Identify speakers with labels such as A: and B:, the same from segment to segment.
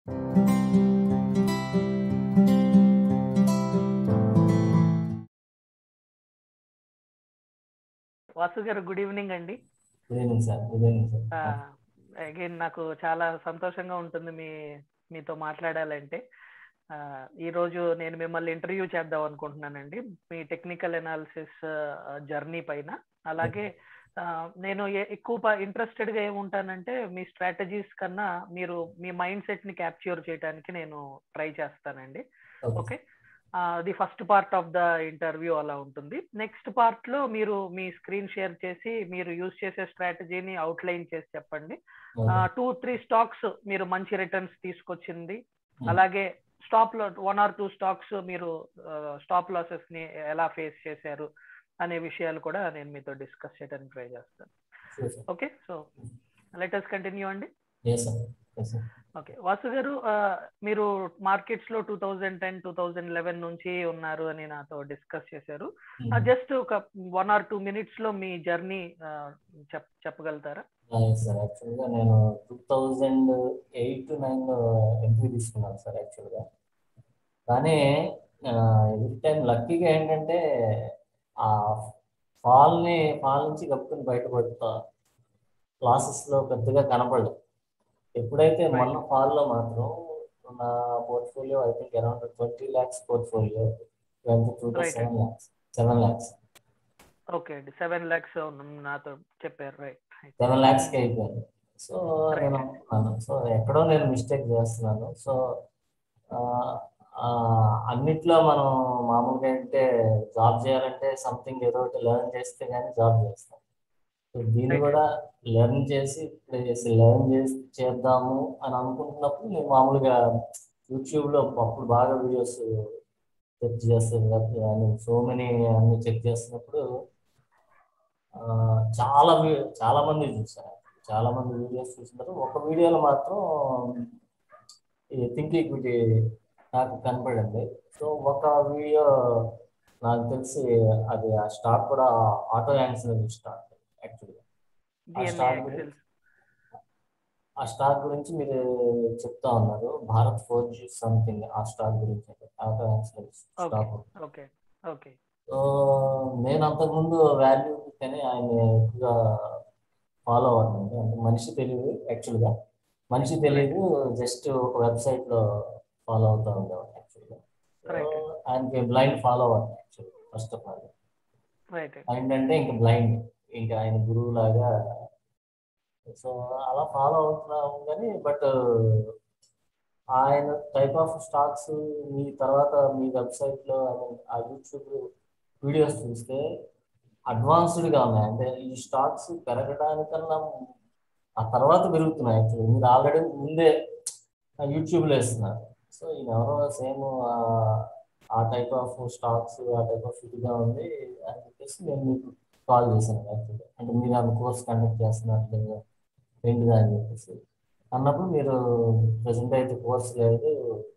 A: Vasu garu good evening అండి
B: good evening sir good evening sir
A: again నాకు చాలా సంతోషంగా ఉంటుంది మీ మీతో మాట్లాడాలంటే ఆ, ఈ రోజు నేను మిమ్మల్ని ఇంటర్వ్యూ చేద్దాం అనుకుంటున్నానండి మీ టెక్నికల్ ఎనాలిసిస్ జర్నీ పైన అలాగే ఆ, నేను ఏ- ఎక్కువ ఇంట్రెస్టెడ్ గా ఏముంటానంటే మీ స్ట్రాటజీస్ కన్నా మీరు మీ మైండ్ సెట్ ని క్యాప్చర్ చేయడానికి నేను ట్రై చేస్తానండి ఓకే అది first part of the interview అలా ఉంటుంది నెక్స్ట్ పార్ట్ లో మీరు మీ స్క్రీన్ షేర్ చేసి మీరు యూజ్ చేసే స్ట్రాటజీని అవుట్లైన్ చేసి చెప్పండి టూ త్రీ స్టాక్స్ మీరు మంచి రిటర్న్స్ తీసుకొచ్చింది అలాగే స్టాప్ లో వన్ ఆర్ టూ స్టాక్స్ మీరు స్టాప్ లాసెస్ ని ఎలా ఫేస్ చేశారు అనే విషయాలు కూడా నేను మీతో డిస్కస్ చేయడానికి ట్రై చేస్తాను ఓకే సో లెటర్స్ కంటిన్యూ అండి
B: yes sir yes sir
A: okay Vasu garu ఆ, మీరు మార్కెట్స్ లో two thousand ten two thousand eleven నుంచి ఉన్నారు అని నాతో డిస్కస్ చేశారు జస్ట్ ఒక వన్ ఆర్ టూ మినిట్స్ లో మీ జర్నీ చెప్ చెప్పగలుగుతారా
B: ఎస్ సార్ యాక్చువల్గా నేను two thousand eight nine entry తీసుకున్నాను సార్ యాక్చువల్గా కానీ ఎవ్రీ టైం లక్కీగా ఏంటంటే ఆ ఫాల్ని ఫాల్ నుంచి కప్పుకుని బయటపడుతా క్లాసెస్లో పెద్దగా కనపడలేదు ఎప్పుడైతే మొన్న ఫాల్లో మాత్రం నా portfolio I think around twenty lakhs portfolio too
A: Right.
B: Seven lakhs seven lakhs
A: okay అండి సెవెన్ ల్యాక్స్ నాతో చెప్పారు రైట్
B: సెవెన్ ల్యాక్స్కి అయిపోయింది సో
A: Right.
B: నేను అనుకున్నాను సో ఎక్కడో నేను మిస్టేక్ చేస్తున్నాను సో ఆ, ఆ, అన్నిట్లో మనం మామూలుగా అంటే జాబ్ చేయాలంటే సంథింగ్ ఏదో ఒకటి లెర్న్ చేస్తే కానీ జాబ్ చేస్తాం సో దీన్ని
A: Right.
B: కూడా లెర్న్ చేసి ఇప్పుడు చేసి లెర్న్ చేసి చేద్దాము అని అనుకుంటున్నప్పుడు నేను మామూలుగా యూట్యూబ్లో అప్పుడు బాగా వీడియోస్ చెక్ చేస్తాను సో మెనీ అన్ని చెక్ చేస్తున్నప్పుడు ఆ, చాలా వీ- చాలా మంది చూసాను చాలా మంది వీడియోస్ చూసినారు ఒక వీడియోలో మాత్రం ఈ థింక్ ఈక్విటీ నాకు కనపడింది సో ఒక వీడియో నాకు తెలిసి అది ఆ స్టాక్ కూడా ఆటో యాక్సిడెంట్ స్టాక్ యాక్చువల్గా ఆ
A: డిఎన్ఏ
B: స్టాక్
A: ఎక్సెల్
B: ఆ స్టాక్ గురించి మీరు చెప్తా ఉన్నారు భారత్ ఫోర్ జీ సంథింగ్ ఆ స్టాక్ గురించి auto accident stock
A: okay okay
B: so నేను అంతకుముందు వాల్యూ కానీ ఆయన ఎక్కువగా ఫాలో అవుతుంది అంటే మనిషి తెలియదు యాక్చువల్గా మనిషి తెలియదు జస్ట్ ఒక వెబ్సైట్ లో ఫాలో అవుతా ఉండేవాడు యాక్చువల్గా
A: Right.
B: ఆయనకి బ్లైండ్ ఫాలో అవ్వాలి actually first of all
A: right
B: ఏంటంటే ఇంకా బ్లైండ్ ఇంకా ఆయన గురువు లాగా సో అలా ఫాలో అవుతున్నాం కానీ బట్ ఆయన టైప్ ఆఫ్ స్టాక్స్ మీ తర్వాత మీ వెబ్సైట్ లో I mean, ఆ యూట్యూబ్ వీడియోస్ చూస్తే అడ్వాన్స్డ్ గా ఉన్నాయి అంటే ఈ స్టాక్స్ పెరగడానికన్నా ఆ తర్వాత పెరుగుతున్నాయి యాక్చువల్లీ మీరు ఆల్రెడీ ముందే యూట్యూబ్ లో వేస్తున్నారు సో ఈయన ఎవరో సేమ్ ఆ టైప్ ఆఫ్ స్టాక్స్ ఆ టైప్ ఆఫ్ ఇదిగా ఉంది అని చెప్పేసి నేను మీకు కాల్ చేశాను యాక్చువల్లీ అంటే మీరు ఆ కోర్స్ కండక్ట్ చేస్తున్నారు లేదా ఏంటిదా అని చెప్పేసి అన్నప్పుడు మీరు ప్రజెంట్ అయితే కోర్స్ లేదు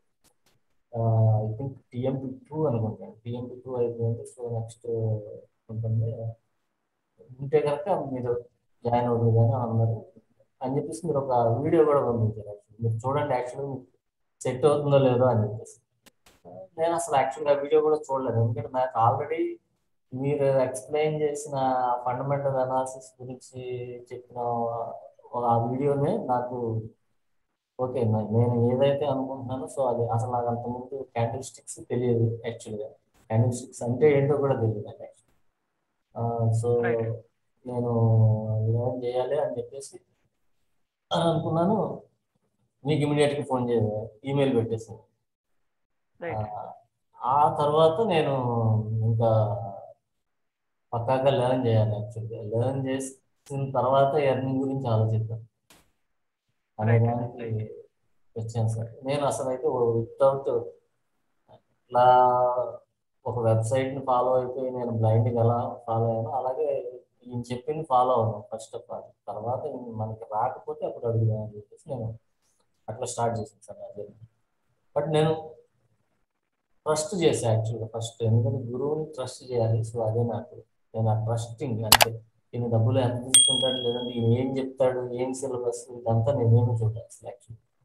B: ఐ థింక్ టిఎంపి టూ అనుకుంటాను టిఎంపి టూ అయిపోయింది సో నెక్స్ట్ ఉంటుంది ఉంటే కనుక మీరు జాయిన్ అవుతుంది కానీ అన్నారు అని చెప్పేసి మీరు ఒక వీడియో కూడా పంపించారు actually. మీరు చూడండి యాక్చువల్లీ సెట్ అవుతుందో లేదో అని చెప్పేసి నేను అసలు యాక్చువల్గా వీడియో కూడా చూడలేదు ఎందుకంటే నాకు ఆల్రెడీ మీరు ఎక్స్ప్లెయిన్ చేసిన ఫండమెంటల్ అనాలిసిస్ గురించి చెప్పిన ఆ వీడియోనే నాకు ఓకే నేను ఏదైతే అనుకుంటున్నానో సో అది అసలు నాకు అంతకుముందు క్యాండిల్ స్టిక్స్ తెలియదు యాక్చువల్గా క్యాండిల్ స్టిక్స్ అంటే ఏంటో కూడా తెలియదు నాకు యాక్చువల్ సో
A: Right.
B: నేను ఏం చేయాలి అని చెప్పేసి అని అనుకున్నాను మీకు ఇమీడియట్గా ఫోన్ చే ఈమెయిల్ పెట్టేసాను
A: రైట్
B: ఆ తర్వాత నేను ఇంకా పక్కాగా లెర్న్ చేయాలి యాక్చువల్గా లెర్న్ చేసిన తర్వాత ఎర్నింగ్ గురించి ఆలోచిద్దాం అనే
A: Right,
B: దానికి
A: right.
B: వచ్చాను సార్ నేను అసలు అయితే వితౌట్ ఇట్లా ఒక వెబ్సైట్ని ఫాలో అయిపోయి నేను బ్లైండ్గా ఎలా ఫాలో అయ్యాను అలాగే ఈయన చెప్పింది ఫాలో అవుతాను ఫస్ట్ ఆఫ్ ఆల్ తర్వాత ఈయన మనకి రాకపోతే అప్పుడు అడుగుదాం అని చెప్పేసి నేను అట్లా స్టార్ట్ చేశాను సార్ అదే బట్ నేను ట్రస్ట్ చేశాను యాక్చువల్గా ఫస్ట్ ఎందుకంటే గురువుని ట్రస్ట్ చేయాలి సో అదే నాకు నేను ఆ ట్రస్టింగ్ అంటే ఈయన డబ్బులు ఎంత తీసుకుంటాడు లేదంటే ఈయన ఏం చెప్తాడు ఏం సిలబస్ ఇదంతా నేనేమి చూడాలి అసలు యాక్చువల్లీ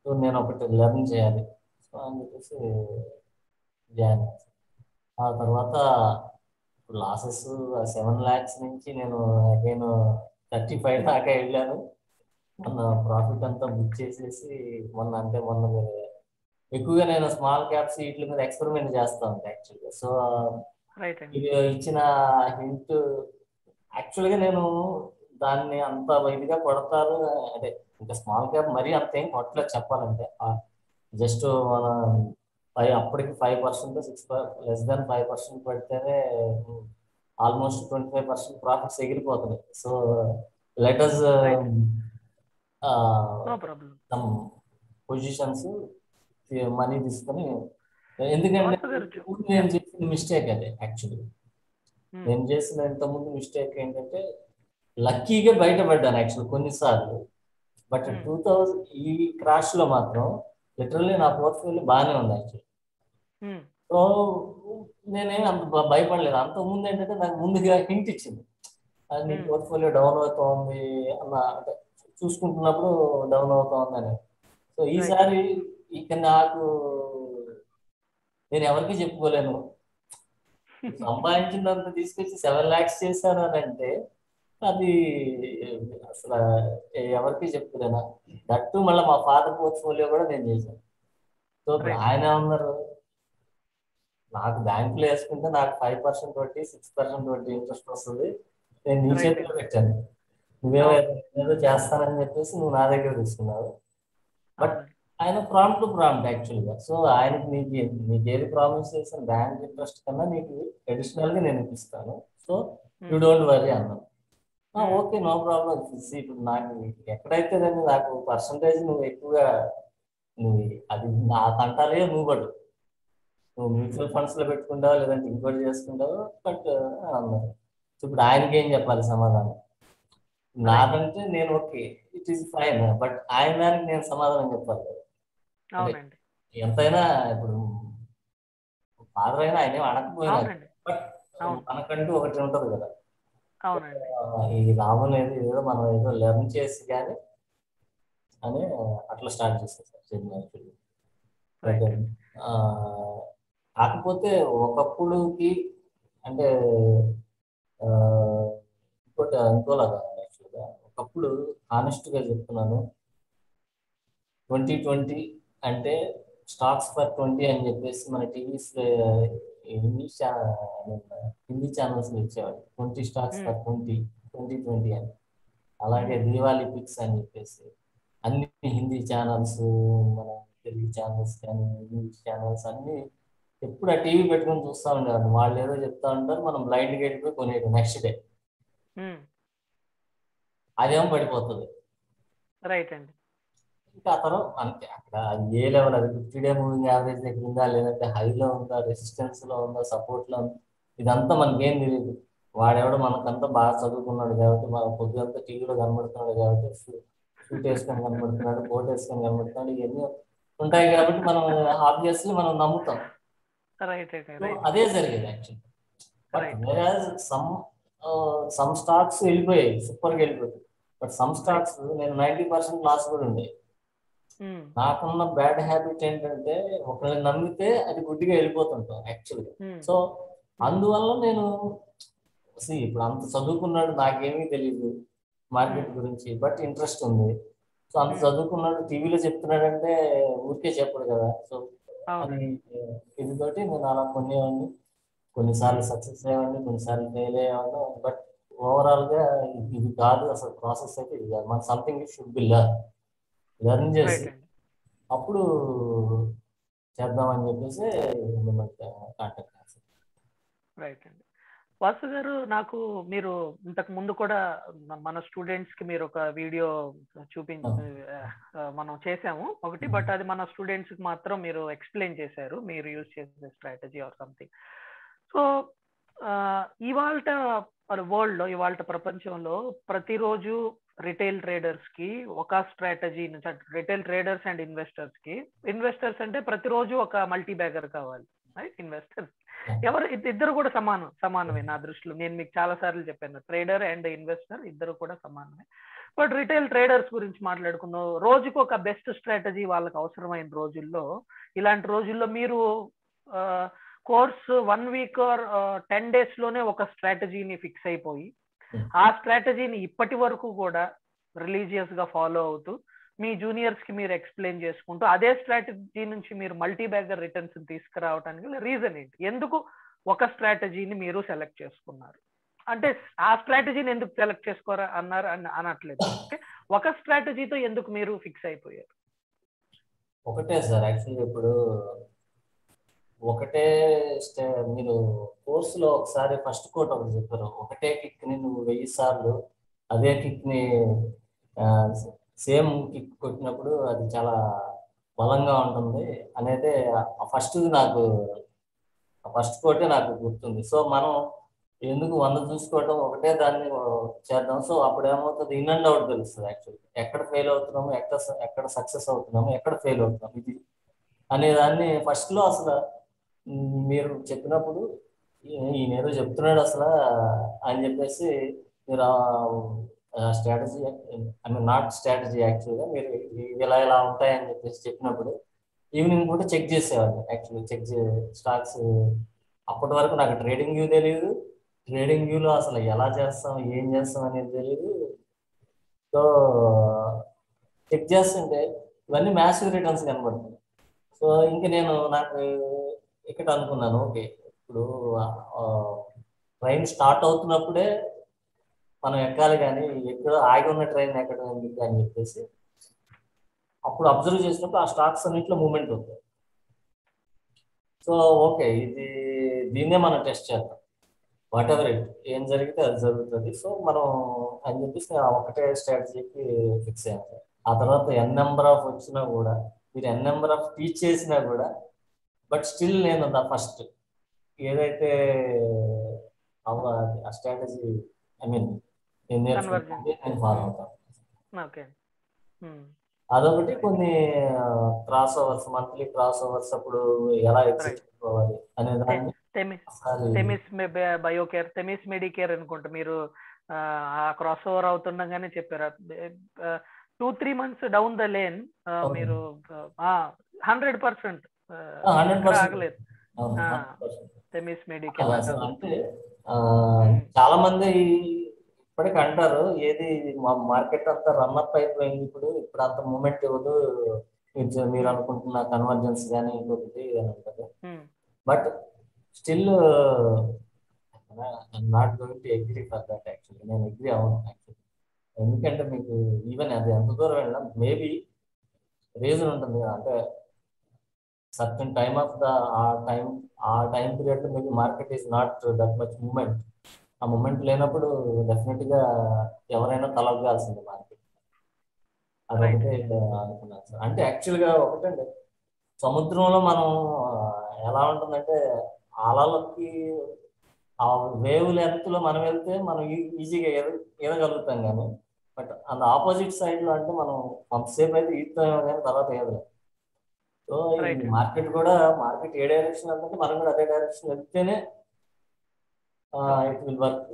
B: సో నేను ఒకటి లెర్న్ చేయాలి సో అని చెప్పేసి జాయిన్ అయ్యాను ఆ తర్వాత ఇప్పుడు లాసెస్ సెవెన్ ల్యాక్స్ నుంచి నేను అగైన్ థర్టీ ఫైవ్ దాకా వెళ్ళాను మొన్న ప్రాఫిట్ అంతా బుక్ చేసేసి మొన్న అంటే మొన్న మీరు ఎక్కువగా నేను స్మాల్ క్యాప్స్ వీటి మీద ఎక్స్పెరిమెంట్ చేస్తా ఉంటాను యాక్చువల్గా సో
A: రైట్ అండి
B: ఇది ఇచ్చిన హింట్ యాక్చువల్గా నేను దాన్ని అంత ఇదిగా కొడతారు అంటే ఇంకా స్మాల్ క్యాప్ మరీ అంత ఏం కొట్టలేదు చెప్పాలంటే జస్ట్ మన ఫైవ్ అప్పటికి five percent six less than five percent పెడితేనే almost twenty five percent profits ఎగిరిపోతుంది so letters
A: Right. No problem
B: some positions money తీసుకొని ఎందుకంటే
A: వాసు గారు చెప్-
B: ఇప్పుడు నేను చేసిన మిస్టేక్ అదే యాక్చువల్లీ నేను చేసిన ఇంతకుముందు మిస్టేక్ ఏంటంటే లక్కీగా బయటపడ్డాను యాక్చువల్ కొన్నిసార్లు బట్
A: Hmm.
B: టూ థౌజండ్ ఈ క్రాష్ లో మాత్రం లిటరల్లీ నా పోర్ట్ఫోలియో బాగానే ఉంది యాక్చువల్ సో నేనేం అంత భ- భయపడలేదు అంత ముందు ఏంటంటే నాకు ముందుగా హింట్ ఇచ్చింది అది నీ
A: Hmm.
B: పోర్ట్ఫోలియో డౌన్ అవుతోంది అన్న అంటే చూసుకుంటున్నప్పుడు డౌన్ అవుతోంది అని సో ఈసారి ఇక నాకు నేను ఎవరికి చెప్పుకోలేను సంపాదించినంత తీసుకొచ్చి సెవెన్ ల్యాక్స్ చేశాను అని అంటే అది అసలు ఎవరికి చెప్పుకోలేనా దట్టు మళ్ళీ మా ఫాదర్ పోర్ట్ఫోలియో కూడా నేను చేశాను సో ఇప్పుడు
A: Right.
B: ఆయన ఉన్నారు నాకు బ్యాంకులో వేసుకుంటే నాకు ఫైవ్ పర్సెంట్ వడ్డీ సిక్స్ పర్సెంట్ వడ్డీ ఇంట్రెస్ట్ వస్తుంది నేను నీ
A: Right.
B: చేతిలో పెట్టాను నువ్వేమో ఏదో చేస్తానని చెప్పేసి నువ్వు నా దగ్గర తీసుకున్నావు But ఆయన ప్రాంప్ట్ టు ప్రాంప్ట్ యాక్చువల్గా సో ఆయనకి నీకు నీకు ఏది ప్రామిస్ చేసిన బ్యాంక్ ఇంట్రెస్ట్ కన్నా నీకు అడిషనల్ గా నేను ఇప్పిస్తాను సో యూ డోంట్ వరీ అన్నాను ఓకే నో ప్రాబ్లం ఇప్పుడు నాకు ఎక్కడైతే కానీ నాకు పర్సంటేజ్ నువ్వు ఎక్కువగా నువ్వు అది నా తంటాలే నువ్వు పడు నువ్వు మ్యూచువల్ ఫండ్స్ లో పెట్టుకుంటావు లేదంటే ఇంకోటి చేసుకుంటావు బట్ అన్నారు సో ఇప్పుడు ఆయనకి ఏం చెప్పాలి సమాధానం నాకంటే నేను okay it is fine but ఆయన దానికి నేను సమాధానం చెప్పాలి కదా.
A: అవునండి
B: ఎంతైనా ఇప్పుడు ఫాదర్ అయినా ఆయన ఏం అడగకపోయినా
A: అవునండి
B: బట్
A: అవును.
B: మనకంటూ ఒకటి ఉంటది కదా
A: అవునండి
B: ఆ, ఈ లాభం లేదు ఏదో మనం ఏదో లెర్న్ చేసి కానీ అని అట్లా స్టార్ట్ చేస్తాం సార్ జర్నీ యాక్చువల్లీ
A: రైట్
B: అయితే, ఆ, కాకపోతే ఒకప్పుడుకి అంటే ఆ, ఇంకోటి ఇంకోలాగా యాక్చువల్గా ఒకప్పుడు honest గా చెప్తున్నాను ట్వంటీ ట్వంటీ అంటే స్టాక్స్ ఫర్ ట్వంటీ అని చెప్పేసి మన టీవీస్ ఇంగ్లీష్ హిందీ ఛానల్స్ ఇచ్చేవాడు twenty stocks for twenty twenty twenty అని అలాగే దీవాలి పిక్స్ అని చెప్పేసి అన్ని హిందీ ఛానల్స్ మన తెలుగు ఛానల్స్ కానీ ఇంగ్లీష్ ఛానల్స్ అన్ని ఎప్పుడు ఆ టీవీ పెట్టుకొని చూస్తూ ఉండేవాడు వాళ్ళు ఏదో చెప్తా ఉంటారు మనం బ్లైండ్గా వెళ్ళిపోయి కొనేది నెక్స్ట్ డే అదేమో పడిపోతుంది
A: రైట్ అండి
B: ఇంకా అతను అంతే అక్కడ అది ఏ లెవెల్ అది ఫిఫ్టీ డే మూవింగ్ యావరేజ్ దగ్గర ఉందా లేదంటే హైలో ఉందా రెసిస్టెన్స్ లో ఉందా సపోర్ట్ లో ఉందా ఇదంతా మనకేం తెలియదు వాడెవడో మనకంతా బాగా చదువుకున్నాడు కాబట్టి మన పొద్దుంతా టీవీలో కనబడుతున్నాడు కాబట్టి షూట్ వేసుకొని కనబడుతున్నాడు కోట్ వేసుకొని కనబడుతున్నాడు ఇవన్నీ ఉంటాయి కాబట్టి మనం ఆబ్వియస్లీ మనం నమ్ముతాం
A: రైట్ రైట్
B: So,
A: రైట్
B: అదే జరిగేది actually but
A: Right.
B: Whereas some some stocks వెళ్ళిపోయాయి సూపర్ గా వెళ్ళిపోయాయి బట్ సమ్ స్టాక్స్ నేను నైన్టీ పర్సెంట్ లాస్ కూడా ఉండే నాకున్న బ్యాడ్ హ్యాబిట్ ఏంటంటే ఒకరిని నమ్మితే అది గుడ్డిగా వెళ్ళిపోతుంటాం యాక్చువల్గా సో అందువల్ల నేను see, ఇప్పుడు అంత చదువుకున్నాడు నాకేమీ తెలియదు మార్కెట్ గురించి బట్ ఇంట్రెస్ట్ ఉంది సో అంత
A: Hmm.
B: చదువుకున్నాడు టీవీలో చెప్తున్నాడంటే ఊరికే చెప్పడు కదా సో అది
A: అవునండి
B: ఇది తోటి నేను అలా కొనేవాడిని కొన్నిసార్లు సక్సెస్ అయ్యేవాడిని కొన్నిసార్లు ఫెయిల్ అయ్యేవాడిని బట్ ఓవరాల్ గా ఇది కాదు అసలు ప్రాసెస్ అయితే ఇది కాదు మన something should be learn learn చేసి
A: రైట్ అండి
B: అప్పుడు చేద్దామని చెప్పేసి మిమ్మల్ని కాంటాక్ట్ చేస్తాను
A: రైట్ అండి వాసు గారు నాకు మీరు ఇంతకు ముందు కూడా మ- మన స్టూడెంట్స్ కి మీరు ఒక వీడియో చూపించి ఆ, మనం చేసాము ఒకటి బట్ అది మన స్టూడెంట్స్ కి మాత్రం మీరు ఎక్స్ప్లెయిన్ చేశారు మీరు యూజ్ చేసే స్ట్రాటజీ ఆర్ సంథింగ్ సో ఇవాళ వరల్డ్ లో ఇవాళ ప్రపంచంలో ప్రతిరోజు రిటైల్ ట్రేడర్స్ కి ఒక strategy retail traders and investors కి ఇన్వెస్టర్స్ అంటే ప్రతిరోజు ఒక మల్టీ బ్యాగర్ కావాలి రైట్ ఇన్వెస్టర్స్ ఎవరు ఇద్- ఇద్దరు కూడా సమానం సమానమే నా దృష్టిలో నేను మీకు చాలా సార్లు చెప్పాను ట్రేడర్ అండ్ ఇన్వెస్టర్ ఇద్దరు కూడా సమానమే బట్ రిటైల్ ట్రేడర్స్ గురించి మాట్లాడుకుందాం రోజుకు ఒక బెస్ట్ స్ట్రాటజీ వాళ్ళకి అవసరమైన రోజుల్లో ఇలాంటి రోజుల్లో మీరు course one week or ten days లోనే ఒక స్ట్రాటజీని ఫిక్స్ అయిపోయి ఆ స్ట్రాటజీని ఇప్పటి వరకు కూడా రిలీజియస్ గా ఫాలో అవుతూ మీ జూనియర్స్ కి మీరు ఎక్స్ప్లెయిన్ చేసుకుంటూ అదే స్ట్రాటజీ నుంచి మీరు మల్టీ బ్యాగర్ రిటర్న్స్ తీసుకురావడానికి రీజన్ ఏంటి ఎందుకు ఒక స్ట్రాటజీని మీరు సెలెక్ట్ చేసుకున్నారు అంటే ఆ స్ట్రాటజీని ఎందుకు సెలెక్ట్ చేసుకోరా అన్నారు అని అనట్లేదు ఓకే ఒక స్ట్రాటజీతో ఎందుకు మీరు ఫిక్స్ అయిపోయారు
B: ఒకటే సార్ యాక్చువల్గా ఇప్పుడు ఒకటే స్టే మీరు కోర్సులో ఒకసారి ఫస్ట్ కోట్ ఒకటి చెప్పారు ఒకటే కిక్ ని నువ్వు వెయ్యి సార్లు అదే కిక్ ని సేమ్ కిక్ కొట్టినప్పుడు అది చాలా బలంగా ఉంటుంది అనేది ఫస్ట్ నాకు ఫస్ట్ కోటే నాకు గుర్తుంది సో మనం ఎందుకు వంద చూసుకోవటం ఒకటే దాన్ని చేద్దాం సో అప్పుడు ఏమవుతుంది ఇన్ అండ్ అవుట్ తెలుస్తుంది యాక్చువల్లీ ఎక్కడ ఫెయిల్ అవుతున్నాము ఎక్కడ ఎక్కడ సక్సెస్ అవుతున్నాము ఎక్కడ ఫెయిల్ అవుతున్నాము ఇది అనే దాన్ని ఫస్ట్ లో అసలు మీరు చెప్పినప్పుడు ఈయన ఏదో చెప్తున్నాడు అసలు అని చెప్పేసి మీరు strategy I mean not strategy యాక్చువల్గా మీరు ఇలా ఇలా ఉంటాయని చెప్పేసి చెప్పినప్పుడు ఈవినింగ్ కూడా చెక్ చేసేవాడిని యాక్చువల్లీ చెక్ చే స్టాక్స్ అప్పటి వరకు నాకు ట్రేడింగ్ వ్యూ తెలియదు ట్రేడింగ్ వ్యూలో అసలు ఎలా చేస్తాం ఏం చేస్తాం అనేది తెలియదు సో చెక్ చేస్తుంటే ఇవన్నీ మ్యాసివ్ రిటర్న్స్ కనబడుతుంది సో ఇంక నేను నాకు ఇక్కడ అనుకున్నాను ఓకే ఇప్పుడు ట్రైన్ స్టార్ట్ అవుతున్నప్పుడే మనం ఎక్కాలి కానీ ఎక్కడ ఆగి ఉన్న ట్రైన్ ఎక్కడం ఎందుకు అని చెప్పేసి అప్పుడు అబ్జర్వ్ చేసినప్పుడు ఆ స్టాక్స్ అన్నింటిలో మూమెంట్ అవుతాయి సో ఓకే ఇది దీన్నే మనం టెస్ట్ చేద్దాం వాట్ ఎవర్ ఇట్ ఏం జరిగితే అది జరుగుతుంది సో మనం అని చెప్పేసి ఒకటే స్ట్రాటజీకి ఫిక్స్ అయ్యాను ఆ తర్వాత ఎన్ నెంబర్ ఆఫ్ వచ్చినా కూడా మీరు ఎన్ నెంబర్ ఆఫ్ టీచ్ చేసినా కూడా బట్ స్టిల్ నేను ద ఫస్ట్ ఏదైతే ఆ స్ట్రాటజీ ఐ మీన్ నేను నేర్చుకుంటే నేను ఫాలో అవుతాను
A: ఓకే
B: అదొకటి కొన్ని cross overs monthly cross overs అప్పుడు ఎలా ఎగ్జిట్ చేసుకోవాలి అనే దాన్ని
A: తెమిస్ బయోకేర్ తెమిస్ మెడికేర్ అనుకుంటా మీరు ఆ క్రాస్ ఓవర్ అవుతుండగానే చెప్పారు two three months down the lane మీరు హండ్రెడ్ పర్సెంట్ ఆగలేదు తెమిస్ మెడికేర్
B: అంటే చాలా మంది ఇప్పటికి అంటారు ఏది మార్కెట్ అంతా రన్ అప్ అయిపోయింది ఇప్పుడు ఇప్పుడు అంత మూమెంట్ ఇవ్వదు మీరు అనుకుంటున్న కన్వర్జెన్స్ కానీ ఇంకొకటి అని అంటారు but still not going to agree for that actually నేను అగ్రీ అవును యాక్చువల్లీ ఎందుకంటే మీకు ఈవెన్ అది ఎంత దూరం వెళ్ళినా మేబీ రీజన్ ఉంటుంది అంటే సర్టన్ టైమ్ ఆఫ్ ద ఆ టైం ఆ time period maybe market is not that much moment ఆ మూమెంట్ లేనప్పుడు డెఫినెట్ గా ఎవరైనా తలగాల్సింది మార్కెట్ అదొకటే అనుకున్నాను సార్ అంటే యాక్చువల్ గా ఒకటండి సముద్రంలో మనం ఎలా ఉంటుందంటే అలలకి ఆ వేవ్ లెంత్ లో మనం వెళ్తే మనం ఈజీగా ఎద ఎదగలుగుతాం కానీ బట్ అంత ఆపోజిట్ సైడ్ లో అంటే మనం కొంతసేపు అయితే ఈదుతామో కానీ తర్వాత ఎదగలేం సో మార్కెట్ కూడా మార్కెట్ ఏ డైరెక్షన్ వెళ్తుంటే మనం కూడా అదే డైరెక్షన్ వెళ్తేనే ఇట్ విల్ వర్క్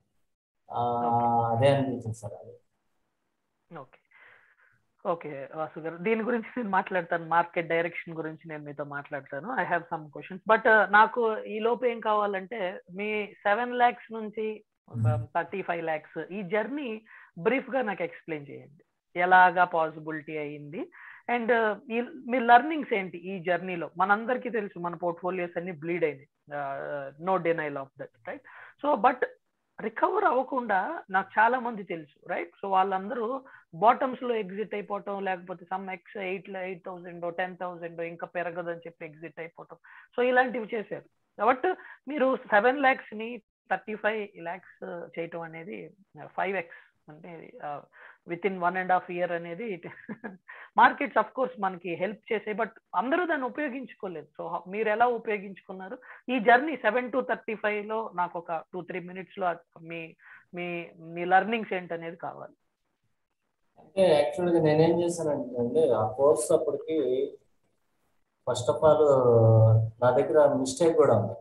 B: అదే అనిపించింది సార్ అది
A: ఓకే ఓకే వాసు గారు దీని గురించి నేను మాట్లాడతాను మార్కెట్ డైరెక్షన్ గురించి నేను మీతో మాట్లాడతాను I have some questions but నాకు ఈ లోపు ఏం కావాలంటే మీ సెవెన్ ల్యాక్స్ నుంచి థర్టీ ఫైవ్ ల్యాక్స్ ఈ జర్నీ బ్రీఫ్ గా నాకు ఎక్స్ప్లెయిన్ చేయండి ఎలాగా పాసిబిలిటీ అయ్యింది అండ్ మీ లర్నింగ్స్ ఏంటి ఈ జర్నీలో మనందరికీ తెలుసు మన పోర్ట్ఫోలియోస్ అన్ని బ్లీడ్ అయినాయి no denial of that right so but recover అవ్వకుండా నాకు చాలా మంది తెలుసు రైట్ సో వాళ్ళందరూ బాటమ్స్ లో ఎగ్జిట్ అయిపోవటం లేకపోతే some x eight eight thousand ten thousand ఇంకా పెరగదని చెప్పి ఎగ్జిట్ అయిపోవటం సో ఇలాంటివి చేశారు బట్ మీరు సెవెన్ ల్యాక్స్ ని థర్టీ ఫైవ్ ల్యాక్స్ చేయటం అనేది ఫైవ్ ఎక్స్ అంటే within one and half year అనేది మార్కెట్స్ అఫ్ కోర్స్ మనకి హెల్ప్ చేసాయి బట్ అందరూ దాన్ని ఉపయోగించుకోలేదు సో మీరు ఎలా ఉపయోగించుకున్నారు ఈ journey seven to thirty five లో నాకు ఒక టూ త్రీ మినిట్స్ లో మీ మీ మీ లర్నింగ్స్ ఏంటనేది కావాలి
B: అంటే యాక్చువల్గా నేనేం చేశానంటే ఆ కోర్స్ అప్పటికి ఫస్ట్ ఆఫ్ ఆల్ నా దగ్గర మిస్టేక్ కూడా ఉంది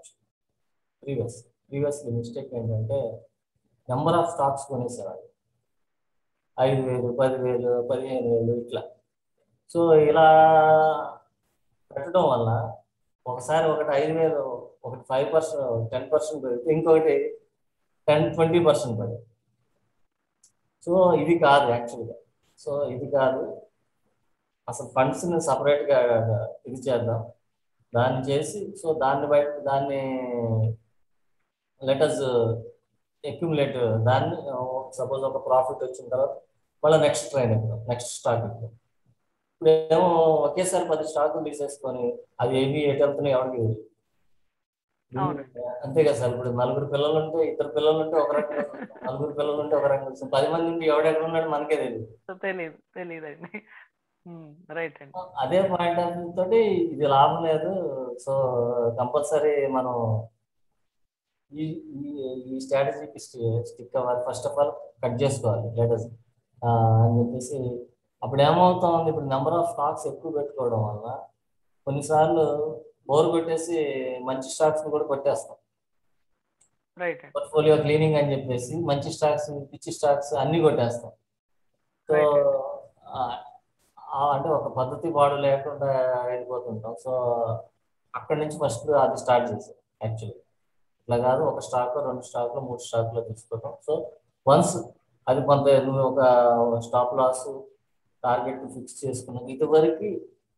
B: ప్రీవియస్ ప్రీవియస్లీ మిస్టేక్ ఏంటంటే నెంబర్ ఆఫ్ స్టాక్స్ కొనేసారు ఐదు వేలు పదివేలు పదిహేను వేలు ఇట్లా సో ఇలా పెట్టడం వల్ల ఒకసారి ఒకటి ఐదు వేలు ఒకటి ఫైవ్ పర్సెంట్ టెన్ పర్సెంట్ పెడితే ఇంకొకటి టెన్ ట్వంటీ పర్సెంట్ పడింది సో ఇది కాదు యాక్చువల్గా సో ఇది కాదు అసలు ఫండ్స్ని సపరేట్గా ఇది చేద్దాం దాన్ని చేసి సో దాన్ని బయట దాన్ని లెటర్స్ అక్యుములేట్ దాన్ని సపోజ్ ఒక ప్రాఫిట్ వచ్చిన తర్వాత మళ్ళీ నెక్స్ట్ ట్రైన్ ఎక్కుదాం నెక్స్ట్ స్టాక్ ఎక్కుదాం ఇప్పుడు ఏమో ఒకేసారి పది స్టాకులు తీసేసుకొని అవి ఏవి ఎటు వెళ్తున్నాయి ఎవరికి తెలియదు.
A: అవునండి.
B: అంతే కదా సార్ ఇప్పుడు నలుగురు పిల్లలు ఉంటే ఇద్దరు పిల్లలు ఉంటే ఒక రకంగా చూస్తాం. నలుగురు పిల్లలు ఉంటే ఒక రకంగా చూస్తాం. పది మంది ఉంటే ఎవడెక్కడ ఉన్నాడు మనకే తెలియదు
A: సో తెలియదు తెలియదండి రైట్ అండి
B: అదే పాయింట్ ఆఫ్ వ్యూ తోటి ఇది లాభం లేదు సో కంపల్సరీ మనం ఈ ఈ- ఈ స్ట్రాటజీకి స్టిక్ అవ్వాలి ఫస్ట్ ఆఫ్ ఆల్ కట్ చేసుకోవాలి లెటర్స్ అని చెప్పేసి అప్పుడు ఏమవుతుంది ఇప్పుడు నెంబర్ ఆఫ్ స్టాక్స్ ఎక్కువ పెట్టుకోవడం వల్ల కొన్నిసార్లు బోర్ కొట్టేసి మంచి స్టాక్స్ కూడా కొట్టేస్తాం
A: రైట్ అండి
B: పోర్ట్ఫోలియో క్లీనింగ్ అని చెప్పేసి మంచి స్టాక్స్ పిచ్చి స్టాక్స్ అన్ని కొట్టేస్తాం సో
A: Right.
B: అంటే ఒక పద్ధతి పాడు లేకుండా వెళ్ళిపోతుంటాం సో అక్కడి నుంచి ఫస్ట్ అది స్టార్ట్ చేసాం యాక్చువల్లీ ఇట్లా కాదు ఒక స్టాక్ రెండు స్టాక్లు మూడు స్టాక్లు తీసుకోవడం సో వన్స్ అది కొంత నువ్వు ఒక స్టాప్ లాస్ టార్గెట్ ఫిక్స్ చేసుకున్నావు ఇదివరకు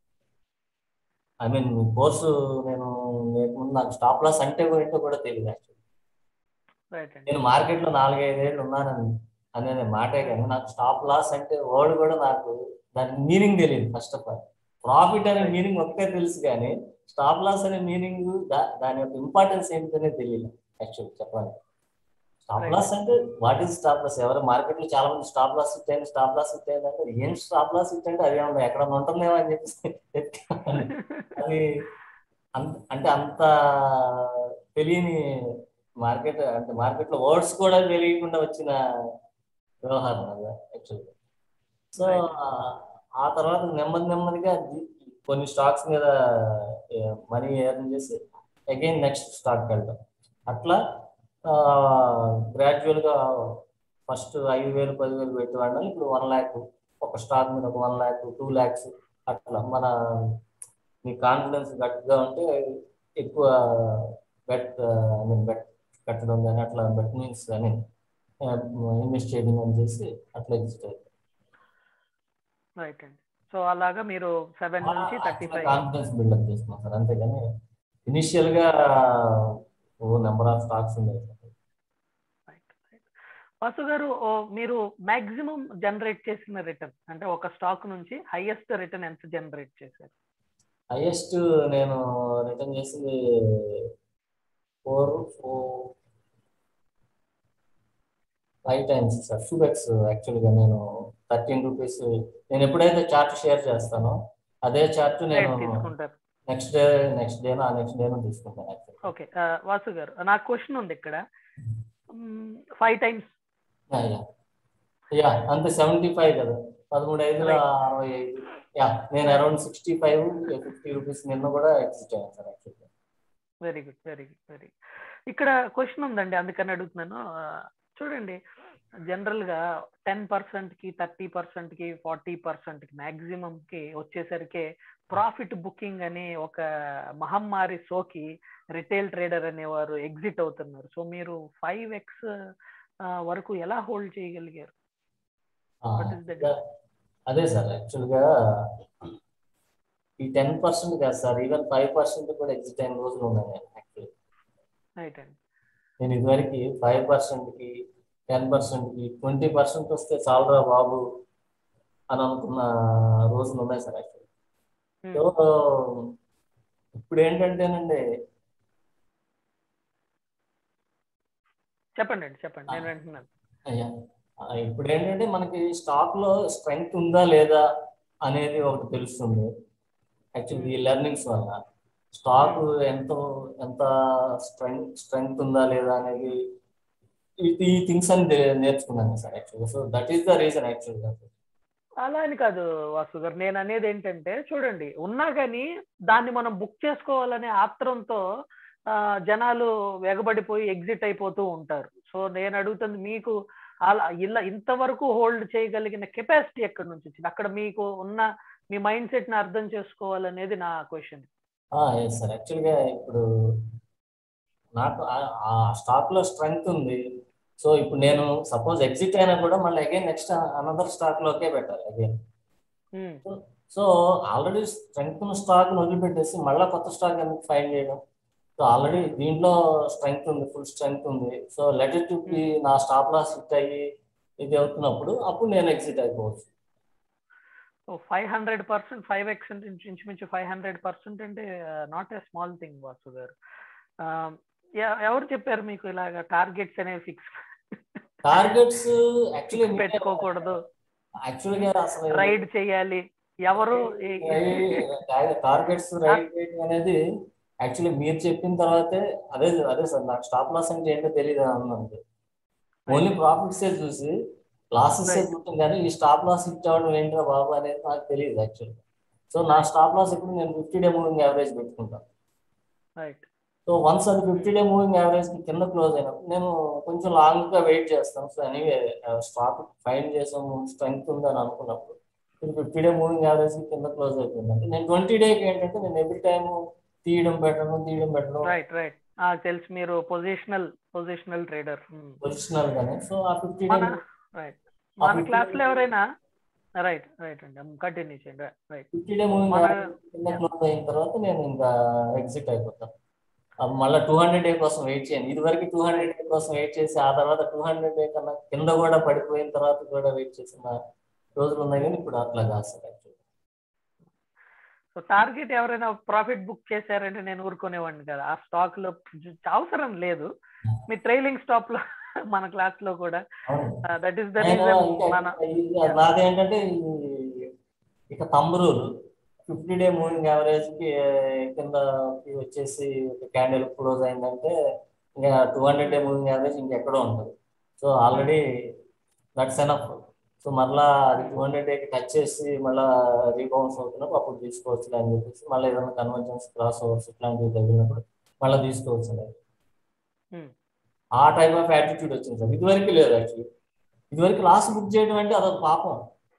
B: ఐ మీన్ కోర్సు నేను లేకముందు నాకు స్టాప్ లాస్ అంటే ఏంటో కూడా తెలియదు యాక్చువల్లీ
A: రైట్ అండి
B: నేను మార్కెట్లో నాలుగైదేళ్ళు ఉన్నానని అనే మాటే కానీ నాకు స్టాప్ లాస్ అంటే వర్డ్ కూడా నాకు దాని మీనింగ్ తెలియదు ఫస్ట్ ఆఫ్ ఆల్ ప్రాఫిట్ అనే మీనింగ్ ఒక్కటే తెలుసు కానీ స్టాప్ లాస్ అనే మీనింగ్ దాని యొక్క ఇంపార్టెన్స్ ఏంటనే తెలియదు యాక్చువల్ చెప్పాలి స్టాప్
A: Right.
B: లాస్ అంటే వాట్ ఈస్ స్టాప్ లాస్ ఎవరు మార్కెట్ లో చాలా మంది స్టాప్ లాస్ ఇచ్చాయండి స్టాప్ లాస్ ఇచ్చాయండి అంటే ఏం స్టాప్ లాస్ ఇచ్చంటే అది ఏమన్నా ఎక్కడ ఉంటుందేమో అని చెప్పేసి ఎత్తుకోవాలి. అది అంత అంటే అంత తెలియని మార్కెట్ అంటే మార్కెట్ లో వర్డ్స్ కూడా తెలియకుండా వచ్చిన వ్యవహారం అది యాక్చువల్గా సో
A: Right.
B: ఆ తర్వాత నెమ్మది నెమ్మదిగా ది- కొన్ని స్టాక్స్ మీద మనీ ఎర్న్ చేసి అగైన్ నెక్స్ట్ స్టాక్ వెళ్తాం అట్లా గ్రాడ్యువల్ గా ఫస్ట్ ఐదు వేలు పదివేలు పెట్టేవాడిని ఇప్పుడు వన్ ల్యాక్ ఒక స్టాక్ మీద ఒక వన్ ల్యాక్ టూ ల్యాక్స్ అట్లా మన మీ కాన్ఫిడెన్స్ గట్టిగా ఉంటే ఎక్కువ బెట్ ఐ మీన్ బెట్ కట్టడం కానీ అట్లా బెట్ మీన్స్ కానీ ఇన్వెస్ట్ చేయడం అని చేసి అట్లా ఎగ్జిస్ట్ అవుతుంది
A: రైట్ అండి సో అలాగా మీరు సెవెన్ నుంచి థర్టీ ఫైవ్
B: కాన్ఫిడెన్స్ బిల్డప్ చేస్తున్నాం సార్ అంతేగాని ఇనిషియల్ గా ఓ నెంబర్ ఆఫ్ స్టాక్స్ ఉన్నాయి
A: వాసు గారు ఓ, మీరు మాక్సిమం జనరేట్ చేసిన రిటర్న్ అంటే ఒక స్టాక్ నుంచి హైయెస్ట్ రిటర్న్ ఎంత జనరేట్ చేశారు
B: హైయెస్ట్ నేను రిటర్న్ చేసింది four four five times sir Subex యాక్చువల్గా నేను థర్టీన్ రూపీస్ నేను ఎప్పుడైతే చార్ట్ షేర్ చేస్తానో అదే చార్ట్ నేను
A: రేట్ తీసుకుంటారు
B: నెక్స్ట్ డే నెక్స్ట్ డేనో ఆ నెక్స్ట్ డేనో తీసుకుంటాను యాక్చువల్
A: ఓకే వాసు గారు నాకు క్వశ్చన్ ఉంది ఇక్కడ ఫైవ్ టైమ్స్
B: యా అంతే సెవెంటీ ఫైవ్ కదా పదమూడు ఐదుల అరవై ఐదు యా నేను around sixty five fifty rupees నిన్న కూడా ఎగ్జిస్ట్ అయ్యాను సార్ యాక్చువల్గా
A: very good very good very ఇక్కడ క్వశ్చన్ ఉందండి అందుకని అడుగుతున్నాను ఆ, చూడండి జనరల్ గా టెన్ పర్సెంట్ కి థర్టీ పర్సెంట్ కి ఫార్టీ పర్సెంట్ కి మాక్సిమం కి వచ్చేసరికి ప్రాఫిట్ బుకింగ్ అని ఒక మహమ్మారి సోకి రిటైల్ ట్రేడర్ అనేవారు ఎగ్జిట్ అవుతున్నారు సో మీరు ఫైవ్ ఎక్స్ వరకు ఎలా హోల్డ్ చేయగలిగారు What is the
B: Yeah. అదే సార్ యాక్చువల్గా ఈ టెన్ పర్సెంట్ కాదు సార్ ఈవెన్ ఫైవ్ పర్సెంట్ కూడా ఎగ్జిట్ అయిన రోజులు ఉన్నాయి నేను యాక్చువల్లీ
A: రైట్ అండి
B: నేను ఇదివరకు ఫైవ్ పర్సెంట్కి టెన్ పర్సెంట్కి ట్వంటీ పర్సెంట్ వస్తే చాలరా బాబు అని అనుకున్న రోజులు ఉన్నాయి సార్ యాక్చువల్లీ సో ఇప్పుడు ఏంటంటేనండి
A: చెప్పండి అండి చెప్పండి నేను వింటున్నాను
B: అయ్యా ఆ, ఇప్పుడు ఏంటంటే మనకి స్టాక్ లో స్ట్రెంగ్త్ ఉందా లేదా అనేది ఒకటి తెలుస్తుంది యాక్చువల్లీ ఈ లెర్నింగ్స్ వల్ల స్టాక్ ఎంత ఎంత స్ట్రెంగ్ స్ట్రెంగ్త్ ఉందా లేదా అనేది ఈ- ఈ థింగ్స్ అని తె- నేర్చుకున్నాను సార్ యాక్చువల్గా so that is the reason యాక్చువల్గా
A: అలా అని కాదు వాసు గారు నేను అనేది ఏంటంటే చూడండి ఉన్నా కానీ దాన్ని మనం బుక్ చేసుకోవాలనే ఆత్రంతో ఆ, జనాలు ఎగబడిపోయి ఎగ్జిట్ అయిపోతూ ఉంటారు సో నేను అడుగుతుంది మీకు అలా ఇలా ఇంతవరకు హోల్డ్ చేయగలిగిన కెపాసిటీ ఎక్కడి నుంచి వచ్చింది అక్కడ మీకు ఉన్న మీ మైండ్ సెట్ ని అర్థం చేసుకోవాలనేది నా క్వశ్చన్
B: ఎస్ సార్ యాక్చువల్గా ఇప్పుడు నాకు ఆ- ఆ స్టాక్ లో స్ట్రెంగ్త్ ఉంది సో ఇప్పుడు నేను సపోజ్ ఎగ్జిట్ అయినా కూడా మళ్ళీ అగైన్ నెక్స్ట్ అనదర్ స్టాక్ లోకే పెట్టాలి again so already strength stock వదిలిపెట్టేసి మళ్ళీ కొత్త స్టాక్ ఎందుకు ఫైండ్ చేయడం సో ఆల్రెడీ దీంట్లో స్ట్రెంగ్త్ ఉంది ఫుల్ స్ట్రెంగ్త్ ఉంది సో లెట్ ఇట్ బి నా స్టాప్ లాస్ హిట్ అయ్యి ఇది అవుతున్నప్పుడు అప్పుడు నేను ఎగ్జిట్ అయిపోవచ్చు
A: so five hundred percent five x ఇంచుమించు ఫైవ్ హండ్రెడ్ పర్సెంట్ అంటే not a small thing Vasu garu ఆ, ఎ- ఎవరు చెప్పారు మీకు ఇలాగ టార్గెట్స్ అనేవి ఫిక్స్
B: టార్గెట్స్ యాక్చువల్లీ
A: పెట్టుకోకూడదు
B: యాక్చువల్గా అసలు
A: రైడ్ చేయాలి ఎవరు ఈ-
B: టార్గెట్స్ రైట్ రేటింగ్ అనేది యాక్చువల్లీ మీరు చెప్పిన తర్వాతే అదే అదే సార్ నాకు స్టాప్ లాస్ అంటే ఏంటో తెలియదు అన్నది ఓన్లీ ప్రాఫిట్స్ చూసి లాసెస్
A: Right.
B: చూస్తాం కానీ ఈ స్టాప్ లాస్ హిట్ అవ్వడం ఏంటో బాబు అనేది నాకు తెలియదు యాక్చువల్లీ సో నా స్టాప్ లాస్ ఇప్పుడు నేను ఫిఫ్టీ డే మూవింగ్ యావరేజ్ పెట్టుకుంటాను
A: రైట్
B: సో వన్స్ అది ఫిఫ్టీ డే మూవింగ్ యావరేజ్ కి కింద క్లోజ్ అయినప్పుడు నేను కొంచెం లాంగ్ గా వెయిట్ చేస్తాను సో ఎనీవే స్టాక్ ఫైన్ చేసాము స్ట్రెంగ్త్ ఉందని అనుకున్నప్పుడు ఇది ఫిఫ్టీ డే మూవింగ్ యావరేజ్ కి కింద క్లోజ్ అయిపోయిందంటే నేను ట్వంటీ డేకి ఏంటంటే నేను ఎవ్రీ టైం తీయడం పెట్టడం తీయడం పెట్టడం
A: రైట్ రైట్ తెలుసు మీరు పొజిషనల్ పొజిషనల్ ట్రేడర్
B: పొజిషనల్ గానే సో ఆ ఫిఫ్టీ డే
A: మన రైట్ మన క్లాస్ లో ఎవరైనా రైట్ రైట్ అండి కంటిన్యూ చేయండి రైట్
B: ఫిఫ్టీ డే మూవింగ్
A: మన-
B: యావరేజ్ కింద క్లోజ్ అయిన తర్వాత నేను ఇంకా ఎగ్జిట్ అయిపోతాను అది మళ్ళీ టూ హండ్రెడ్ డే కోసం వెయిట్ చేయను ఇది వరకు టూ హండ్రెడ్ డే కోసం వెయిట్ చేసి ఆ తర్వాత టూ హండ్రెడ్ డే కన్నా కింద కూడా పడిపోయిన తర్వాత కూడా వెయిట్ చేసిన రోజులు ఉన్నాయి కానీ ఇప్పుడు అట్లా కాదు సార్ యాక్చువల్లీ
A: సో టార్గెట్ ఎవరైనా ప్రాఫిట్ బుక్ చేశారంటే నేను ఊరుకునేవాడిని కదా ఆ స్టాక్ లో జు- అవసరం లేదు మీ ట్రైలింగ్ స్టాప్ లో మన క్లాస్ లో కూడా దట్ ఈస్ ద
B: నేను
A: రీజన్
B: ఇంకా
A: మన
B: ఇది నాదేంటంటే ఈ- ఇక తమ్మురులు ఫిఫ్టీ డే మూవింగ్ యావరేజ్ కి కింద వచ్చేసి క్యాండిల్ క్లోజ్ అయిందంటే ఇంకా two hundred day moving average ఇంకెక్కడో ఉంటుంది so already that's enough so మళ్ళా అది టూ హండ్రెడ్ డేకి టచ్ చేసి మళ్ళా రీబౌన్స్ అవుతున్నప్పుడు అప్పుడు తీసుకోవచ్చు అని చెప్పేసి మళ్ళీ ఏదైనా కన్వర్జన్స్ క్రాస్ ఓవర్స్ ఇట్లాంటివి తగిలినప్పుడు మళ్ళీ తీసుకోవచ్చు
A: Hmm.
B: ఆ టైప్ ఆఫ్ యాటిట్యూడ్ వచ్చింది సార్ ఇదివరకు లేదు యాక్చువల్లీ ఇదివరకు లాస్ట్ బుక్ చేయడం అంటే అదొక పాపం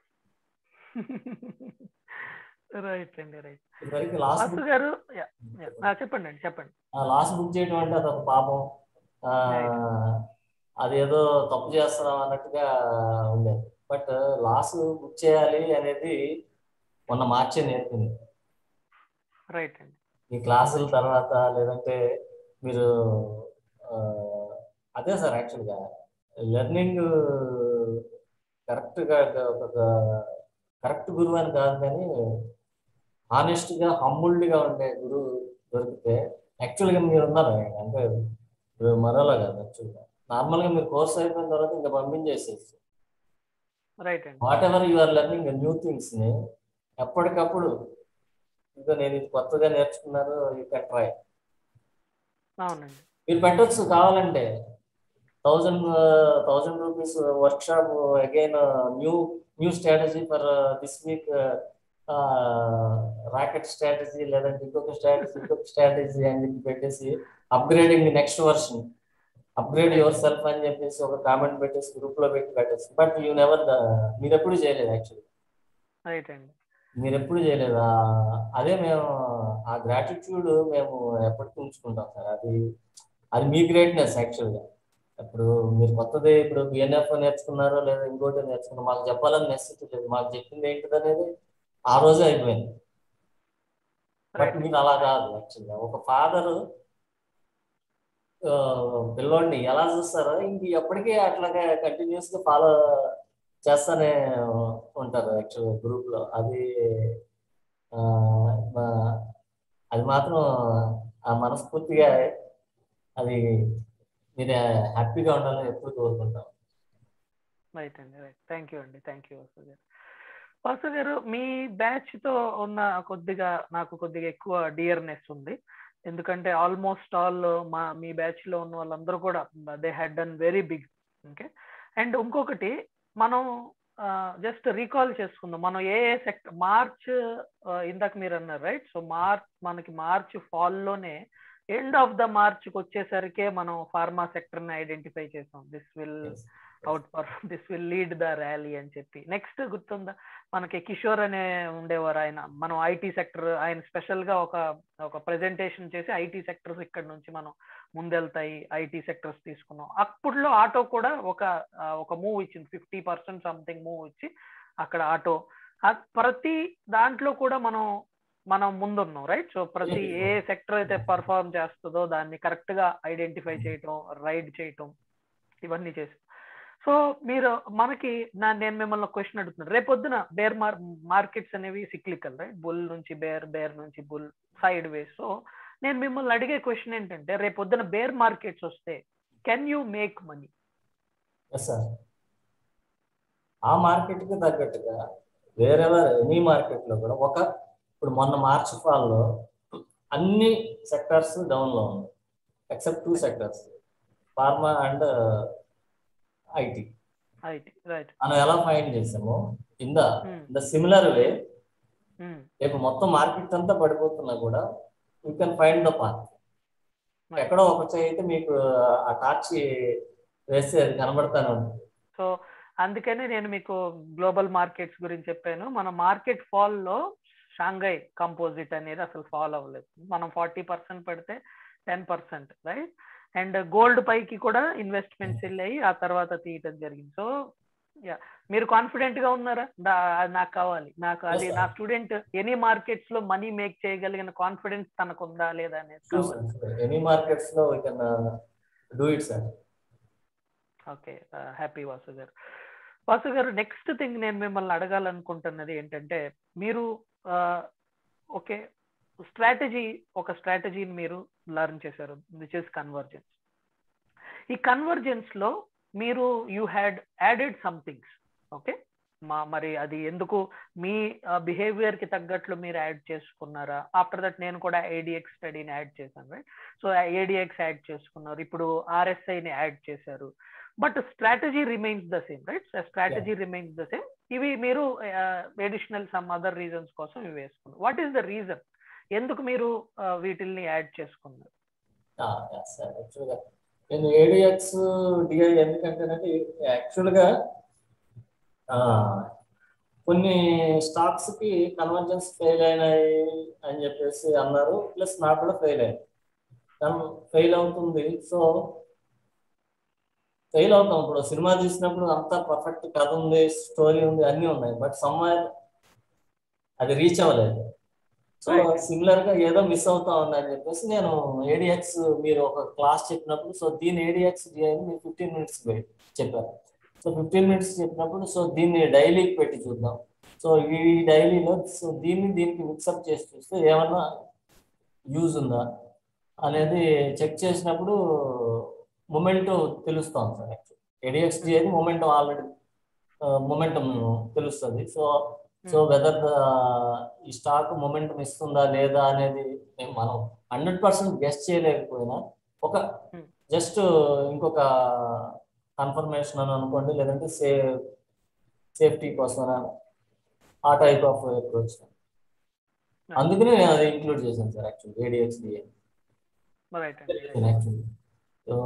A: రైట్ అండి రైట్
B: ఇదివరకు last
A: Vasu
B: book
A: garu yeah, yeah. ఆ, చెప్పండి అండి చెప్పండి
B: లాస్ట్ బుక్ చేయడం అంటే అదొక పాపం ఆ, అదేదో తప్పు చేస్తున్నాం అన్నట్టుగా ఉండేది బట్ లాస్ట్ బుక్ చేయాలి అనేది మొన్న మార్చే నేర్పింది
A: రైట్ అండి
B: ఈ క్లాసుల తర్వాత లేదంటే మీరు ఆ, అదే సార్ యాక్చువల్గా లెర్నింగ్ కరెక్ట్గా ఒక కరెక్ట్ గురువు అని కాదు కానీ హానెస్ట్గా హంబుల్డ్గా ఉండే గురువు దొరికితే యాక్చువల్గా మీరు ఉన్నారు అంటే మీరు మరోలా కాదు యాక్చువల్గా నార్మల్గా మీరు కోర్స్ అయిపోయిన తర్వాత ఇంకా పంపించేసేసి
A: రైట్ అండి
B: whatever you are learning new things ని ఎప్పటికప్పుడు ఇంకా నేను ఇది కొత్తగా నేర్చుకున్నారు యూ కెన్ ట్రై
A: అవునండి
B: మీరు పెట్టొచ్చు కావాలంటే thousand thousand rupees workshop again new new strategy for this week rocket strategy లేదంటే ఇంకొక స్ట్రాటజీ ఇంకొక స్ట్రాటజీ అని చెప్పి పెట్టేసి upgrading next version upgrade yourself అని చెప్పేసి ఒక కామెంట్ పెట్టేసి గ్రూప్ లో పెట్టి పెట్టేసి బట్ యూ నెవర్ మీరు ఎప్పుడు చేయలేదు యాక్చువల్లీ
A: రైట్ అండి
B: మీరు ఎప్పుడు చేయలేదా అదే మేము ఆ గ్రాటిట్యూడ్ మేము ఎప్పటికీ ఉంచుకుంటాం సార్ అది అది మీ గ్రేట్నెస్ యాక్చువల్గా ఇప్పుడు మీరు కొత్తది ఇప్పుడు బిఎన్ఎఫ్ నేర్చుకున్నారో లేదా ఇంకోటి నేర్చుకున్నారో మాకు చెప్పాలని నెసిటీ లేదు మాకు చెప్పింది ఏంటిది అనేది ఆ రోజే అయిపోయింది బట్
A: రైట్
B: మీరు అలా కాదు యాక్చువల్గా ఒక ఫాదర్ పిల్లోడిని ఎలా చూస్తారో ఇంక ఎప్పటికీ అట్లాగే కంటిన్యూస్ గా ఫాలో చేస్తానే ఉంటారు యాక్చువల్గా గ్రూప్ లో అది ఆ, మా- అది మాత్రం ఆ మనస్ఫూర్తిగా అది మీరు హ్యాపీగా ఉండాలని ఎప్పుడు కోరుకుంటాం
A: రైట్ అండి రైట్ థ్యాంక్ యూ అండి థ్యాంక్ యూ వాసు గారు వాసు గారు మీ బ్యాచ్ తో ఉన్న కొద్దిగా నాకు కొద్దిగా ఎక్కువ డియర్నెస్ ఉంది ఎందుకంటే ఆల్మోస్ట్ ఆల్ మా మీ బ్యాచ్ లో ఉన్న వాళ్ళందరూ కూడా they had done very big okay and ఇంకొకటి మనం జస్ట్ రీకాల్ చేసుకుందాం మనం ఏ ఏ సెక్టర్ మార్చ్ ఇందాక మీరు అన్నారు రైట్ సో మార్చ్ మనకి మార్చ్ లోనే ఎండ్ ఆఫ్ ద మార్చ్ కి వచ్చేసరికి మనం ఫార్మా సెక్టర్ ని ఐడెంటిఫై చేసాం this will outperform this will lead the rally అని చెప్పి నెక్స్ట్ గుర్తుందా మనకి కిషోర్ అనే ఉండేవారు ఆయన మనం ఐటీ సెక్టర్ ఆయన స్పెషల్ గా ఒక ఒక ప్రెజెంటేషన్ చేసి ఐటీ సెక్టర్స్ ఇక్కడ నుంచి మనం ముందెళ్తాయి ఐటీ సెక్టర్స్ తీసుకున్నాం అప్పుడులో ఆటో కూడా ఒక ఒక మూవ్ ఇచ్చింది ఫిఫ్టీ పర్సెంట్ సంథింగ్ మూవ్ ఇచ్చి అక్కడ ఆటో ప్రతి దాంట్లో కూడా మనం మనం ముందున్నాం రైట్ సో ప్రతి ఏ సెక్టర్ అయితే పర్ఫార్మ్ చేస్తుందో దాన్ని కరెక్ట్ గా ఐడెంటిఫై చేయటం రైడ్ చేయటం ఇవన్నీ చేసి సో మీరు మనకి నా నేను మిమ్మల్ని క్వశ్చన్ అడుగుతున్నాను రేపొద్దున బేర్ మార్ మార్కెట్స్ అనేవి సిక్లికల్ రైట్ బుల్ నుంచి బేర్ బేర్ నుంచి బుల్ సైడ్ వేస్ సో నేను మిమ్మల్ని అడిగే క్వశ్చన్ ఏంటంటే రేపొద్దున బేర్ మార్కెట్స్ వస్తే can you make money
B: sir ఆ మార్కెట్కి తగ్గట్టుగా వేరే ఎనీ మార్కెట్లో కూడా ఒక ఇప్పుడు మొన్న మార్చ్ ఫాల్లో అన్ని సెక్టర్స్ డౌన్లో ఉన్నాయి except two sectors pharma and IT
A: IT right
B: మనం ఎలా ఫైండ్ చేసామో in the the similar way రేపు మొత్తం మార్కెట్ అంతా పడిపోతున్నా కూడా you can find the part ఎక్కడో ఒక అయితే మీకు ఆ టార్చ్ వేస్తే అది కనబడతానే ఉంటుంది
A: సో అందుకనే నేను మీకు గ్లోబల్ మార్కెట్స్ గురించి చెప్పాను మన మార్కెట్ ఫాల్ లో షాంఘై కంపోజిట్ అనేది అసలు ఫాల్ అవ్వలేదు మనం ఫార్టీ పర్సెంట్ పెడితే ten percent right and gold పైకి కూడా ఇన్వెస్ట్మెంట్స్ వెళ్ళాయి ఆ తర్వాత తీయటం జరిగింది సో యా మీరు కాన్ఫిడెంట్ గా ఉన్నారా నాకు కావాలి నాకు అది నా స్టూడెంట్ ఎనీ మార్కెట్స్ లో మనీ మేక్ చేయగలిగిన కాన్ఫిడెన్స్ తనకు ఉందా లేదా అనేది
B: ఎనీ మార్కెట్స్ లో we can do it sir
A: okay happy Vasu garu Vasu గారు నెక్స్ట్ థింగ్ నేను మిమ్మల్ని అడగాలనుకుంటున్నది ఏంటంటే మీరు ఓకే స్ట్రాటజీ ఒక స్ట్రాటజీని మీరు లర్న్ చేశారు విచ్ ఇస్ కన్వర్జెన్స్ ఈ కన్వర్జెన్స్ లో మీరు you had added somethings okay మా మరి అది ఎందుకు మీ బిహేవియర్ కి తగ్గట్లు మీరు యాడ్ చేసుకున్నారా ఆఫ్టర్ దట్ నేను కూడా ఏడిఎక్స్ స్టడీని యాడ్ చేశాను రైట్ సో ఏడిఎక్స్ యాడ్ చేసుకున్నారు ఇప్పుడు ఆర్ఎస్ఐని యాడ్ చేశారు but strategy remains the same right strategy remains the same ఇవి మీరు ఎడిషనల్ సమ్ అదర్ రీజన్స్ కోసం ఇవి వేసుకున్నారు వాట్ ఈస్ ద రీజన్ ఎందుకు మీరు వీటిల్ని యాడ్ చేసుకున్నారు
B: యాక్చువల్గా నేను ఏడిఎక్స్ డిఐ ఎందుకంటేనంటే యాక్చువల్గా కొన్ని స్టాక్స్ కి కన్వర్జెన్స్ ఫెయిల్ అయినాయి అని చెప్పేసి అన్నారు ప్లస్ నాకు కూడా ఫెయిల్ అయింది ఫెయిల్ అవుతుంది సో ఫెయిల్ అవుతాం ఇప్పుడు సినిమా తీసినప్పుడు అంతా పర్ఫెక్ట్ కథ ఉంది స్టోరీ ఉంది అన్నీ ఉన్నాయి బట్ సమ్వైర్ అది రీచ్ అవ్వలేదు సో సిమిలర్ గా ఏదో మిస్ అవుతా ఉంది అని చెప్పేసి నేను ఏడిఎక్స్ మీరు ఒక క్లాస్ చెప్పినప్పుడు సో దీని ఏడిఎక్స్ డిఐని మీరు ఫిఫ్టీన్ మినిట్స్ చెప్పారు సో ఫిఫ్టీన్ మినిట్స్ చెప్పినప్పుడు సో దీన్ని డైలీకి పెట్టి చూద్దాం సో ఈ డైలీలో సో దీన్ని దీనికి మిక్సప్ చేసి చూస్తే ఏమన్నా యూజ్ ఉందా అనేది చెక్ చేసినప్పుడు మొమెంటం తెలుస్తాం సార్ యాక్చువల్ ఏడిఎక్స్ డిఐని మొమెంటం ఆల్రెడీ మొమెంటం తెలుస్తుంది సో సో వెదర్ ఈ స్టాక్ మొమెంటం ఇస్తుందా లేదా అనేది మనం హండ్రెడ్ పర్సెంట్ గెస్ట్ చేయలేకపోయినా ఒక జస్ట్ ఇంకొక కన్ఫర్మేషన్ అని అనుకోండి లేదంటే సే సేఫ్టీ కోసం ఆ టైప్ ఆఫ్ అప్రోచ్ అందుకనే నేను అది ఇంక్లూడ్ చేశాను సార్ యాక్చువల్లీ ఏడిఎక్స్డిఏ యాక్చువల్లీ సో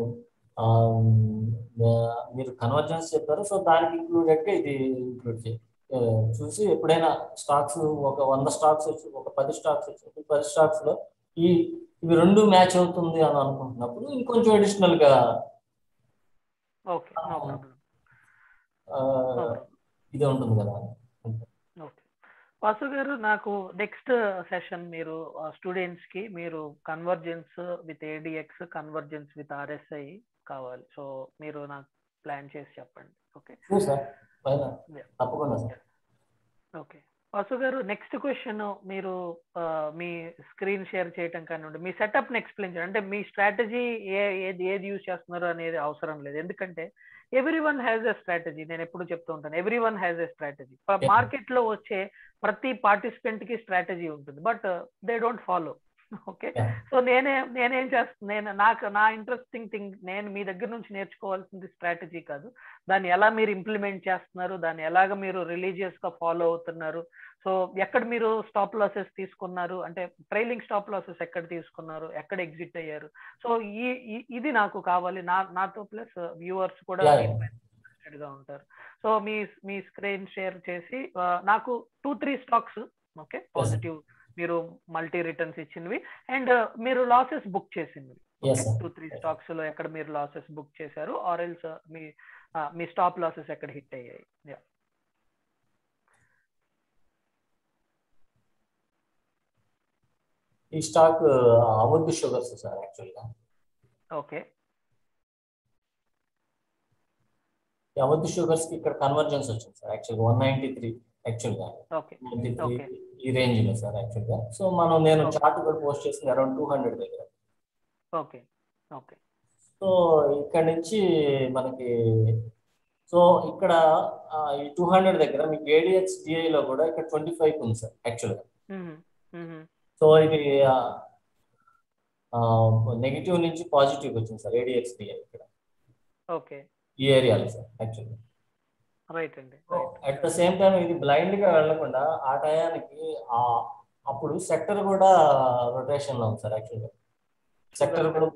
B: మీరు కన్వర్జెన్స్ చెప్పారు సో దానికి ఇంక్లూడెడ్గా ఇది ఇంక్లూడ్ చేయాలి చూసి ఎప్పుడైనా స్టాక్స్ ఒక వంద స్టాక్స్ వచ్చి ఒక పది స్టాక్స్ వచ్చి పది స్టాక్స్ లో ఈ ఇవి రెండు మ్యాచ్ అవుతుంది అని అనుకుంటున్నప్పుడు ఇంకొంచెం అడిషనల్ గా ఇది ఉంటుంది కదా
A: వాసు గారు నాకు నెక్స్ట్ సెషన్ మీరు స్టూడెంట్స్ కి మీరు convergence with ADX convergence with RSI కావాలి సో మీరు నాకు ప్లాన్ చేసి చెప్పండి ఓకే
B: తప్పకుండా
A: ఓకే వాసు గారు నెక్స్ట్ క్వశ్చన్ మీరు మీ స్క్రీన్ షేర్ చేయటం కానివ్వండి మీ సెటప్ ని ఎక్స్ప్లెయిన్ చేయండి అంటే మీ స్ట్రాటజీ ఏ ఏది ఏది యూజ్ చేస్తున్నారు అనేది అవసరం లేదు ఎందుకంటే every one has a strategy నేను ఎప్పుడు చెప్తూ ఉంటాను every one has a strategy market లో వచ్చే ప్రతి పార్టిసిపెంట్ కి స్ట్రాటజీ ఉంటుంది but they don't follow okay so నేనే నేనేం చేస్తాను నేను నాకు నా ఇంట్రెస్టింగ్ థింగ్ నేను మీ దగ్గర నుంచి నేర్చుకోవాల్సింది స్ట్రాటజీ కాదు దాన్ని ఎలా మీరు ఇంప్లిమెంట్ చేస్తున్నారు దాన్ని ఎలాగ మీరు రిలీజియస్ గా ఫాలో అవుతున్నారు సో ఎక్కడ మీరు స్టాప్ లాసెస్ తీసుకున్నారు అంటే ట్రైలింగ్ స్టాప్ లాసెస్ ఎక్కడ తీసుకున్నారు ఎక్కడ ఎగ్జిట్ అయ్యారు సో ఈ ఇది నాకు కావాలి నా నాతో ప్లస్ వ్యూవర్స్ కూడా ఇంట్రెస్టెడ్ గా ఉంటారు సో మీ మీ స్క్రీన్ షేర్ చేసి ఆ, నాకు two three stocks okay positive మీరు మల్టీ రిటర్న్స్ ఇచ్చినవి అండ్ మీరు లాసెస్ బుక్ చేసినవి
B: yes sir
A: two three stocks లో ఎక్కడ మీరు లాసెస్ బుక్ చేశారు ఆర్ ఎల్స్ మీ ఆ, మీ స్టాప్ లాసెస్ ఎక్కడ హిట్ అయ్యాయి యా
B: ఈ స్టాక్ అమృత్ షుగర్స్ సార్ యాక్చువల్గా
A: ఓకే
B: ఈ అమృత్ షుగర్స్ కి ఇక్కడ కన్వర్జెన్స్ వచ్చింది సార్ యాక్చువల్గా వన్ నైన్టీ త్రీ యాక్చువల్గా
A: ఓకే
B: నైన్టీ త్రీ
A: Okay.
B: ఈ రేంజ్ లో సార్ యాక్చువల్గా సో మనం నేను
A: Okay.
B: చార్ట్ కూడా పోస్ట్ చేసింది అరౌండ్ టూ హండ్రెడ్ దగ్గర
A: ఓకే ఓకే
B: సో ఇక్కడ నుంచి మనకి సో ఇక్కడ ఆ, ఈ టూ హండ్రెడ్ దగ్గర మీకు ఏడిఎక్స్ డిఐలో కూడా ఇక్కడ ట్వంటీ ఫైవ్ ఉంది సార్ యాక్చువల్గా సో ఇది నెగిటివ్ నుంచి పాజిటివ్ వచ్చింది సార్ ఏడిఎక్స్ డిఐ ఇక్కడ
A: ఓకే
B: ఈ ఏరియాలో సార్ యాక్చువల్గా
A: రైట్ అండి
B: అట్ ద సేమ్ టైం ఇది బ్లైండ్ గా వెళ్లకుండా ఆ టయానికి ఆ అప్పుడు సెక్టర్ కూడా రొటేషన్ లో ఉంది సార్ యాక్చువల్గా సెక్టర్ కూడా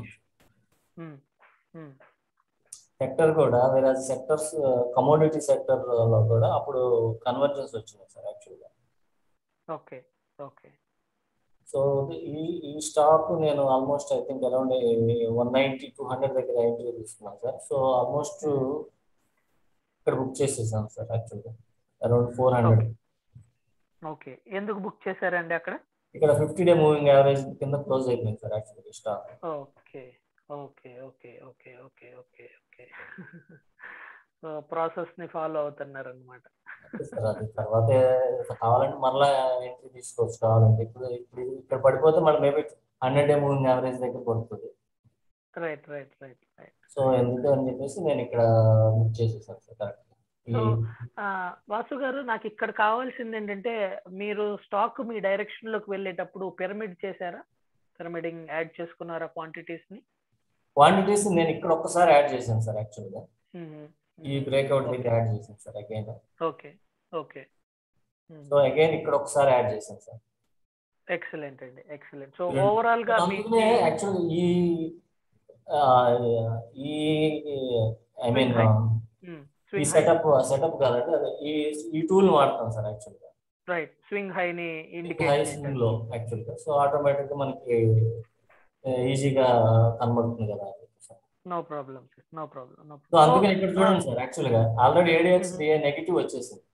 B: సెక్టర్ కూడా వేరే సెక్టర్స్ కమోడిటీ సెక్టర్ లో కూడా అప్పుడు కన్వర్జెన్స్ వచ్చింది సార్ యాక్చువల్గా
A: ఓకే ఓకే
B: సో ఈ ఈ స్టాక్ నేను almost I think around one ninety two hundred దగ్గర ఎంట్రీ తీసుకున్నాను సార్ సో ఆల్మోస్ట్ ఇక్కడ బుక్ చేసేసాను సార్ యాక్చువల్గా అరౌండ్ ఫోర్ హండ్రెడ్
A: ఓకే ఎందుకు బుక్ చేశారండి అక్కడ
B: ఇక్కడ ఫిఫ్టీ డే మూవింగ్ యావరేజ్ కింద క్లోజ్ అయిపోయింది sir actually stock
A: okay okay okay okay okay okay okay so process ని ఫాలో అవుతున్నారు అనమాట
B: సార్ అది తర్వాత కావాలంటే మరలా ఎంట్రీ తీసుకోవచ్చు కావాలంటే ఇప్పుడు ఇప్పుడు ఇక్కడ పడిపోతే మళ్ళీ maybe hundred day moving average దగ్గర పడుతుంది
A: right right right right
B: so ఎందుకు అని చెప్పేసి నేను ఇక్కడ బుక్ చేసేసాను సార్ కరెక్ట్
A: సో వాసు గారు నాకు ఇక్కడ కావాల్సింది ఏంటంటే మీరు స్టాక్ మీ డైరెక్షన్ లోకి వెళ్ళేటప్పుడు పిరమిడ్ చేశారా పిరమిడింగ్ యాడ్ చేసుకున్నారా క్వాంటిటీస్ ని
B: క్వాంటిటీస్ నేను ఇక్కడ ఒక్కసారి యాడ్ చేశాను సార్ యాక్చువల్గా ఈ బ్రేక్అవుట్ దగ్గర యాడ్ చేశాను sir again
A: okay okay
B: so again ఇక్కడ ఒకసారి యాడ్ చేశాను సార్
A: ఎక్సలెంట్ అండి ఎక్సలెంట్ సో ఓవరాల్ గా మీ
B: అందుకనే యాక్చువల్లీ ఈ ఆ, ఈ ఐ మీన్ ఈ సెటప్ సెటప్ కాదండి అదే ఈ ఈ టూల్ వాడతాం సార్ యాక్చువల్గా
A: రైట్ స్వింగ్ హై ని
B: హై
A: ఇండికేట్
B: స్వింగ్ లో యాక్చువల్గా సో ఆటోమేటిక్ గా మనకి ఈజీగా కనబడుతుంది కదా
A: no problem no problem no
B: so అందుకని ఇక్కడ చూడండి సార్ యాక్చువల్ గా ఆల్రెడీ ఏడిఎక్స్ నెగిటివ్ వచ్చేసింది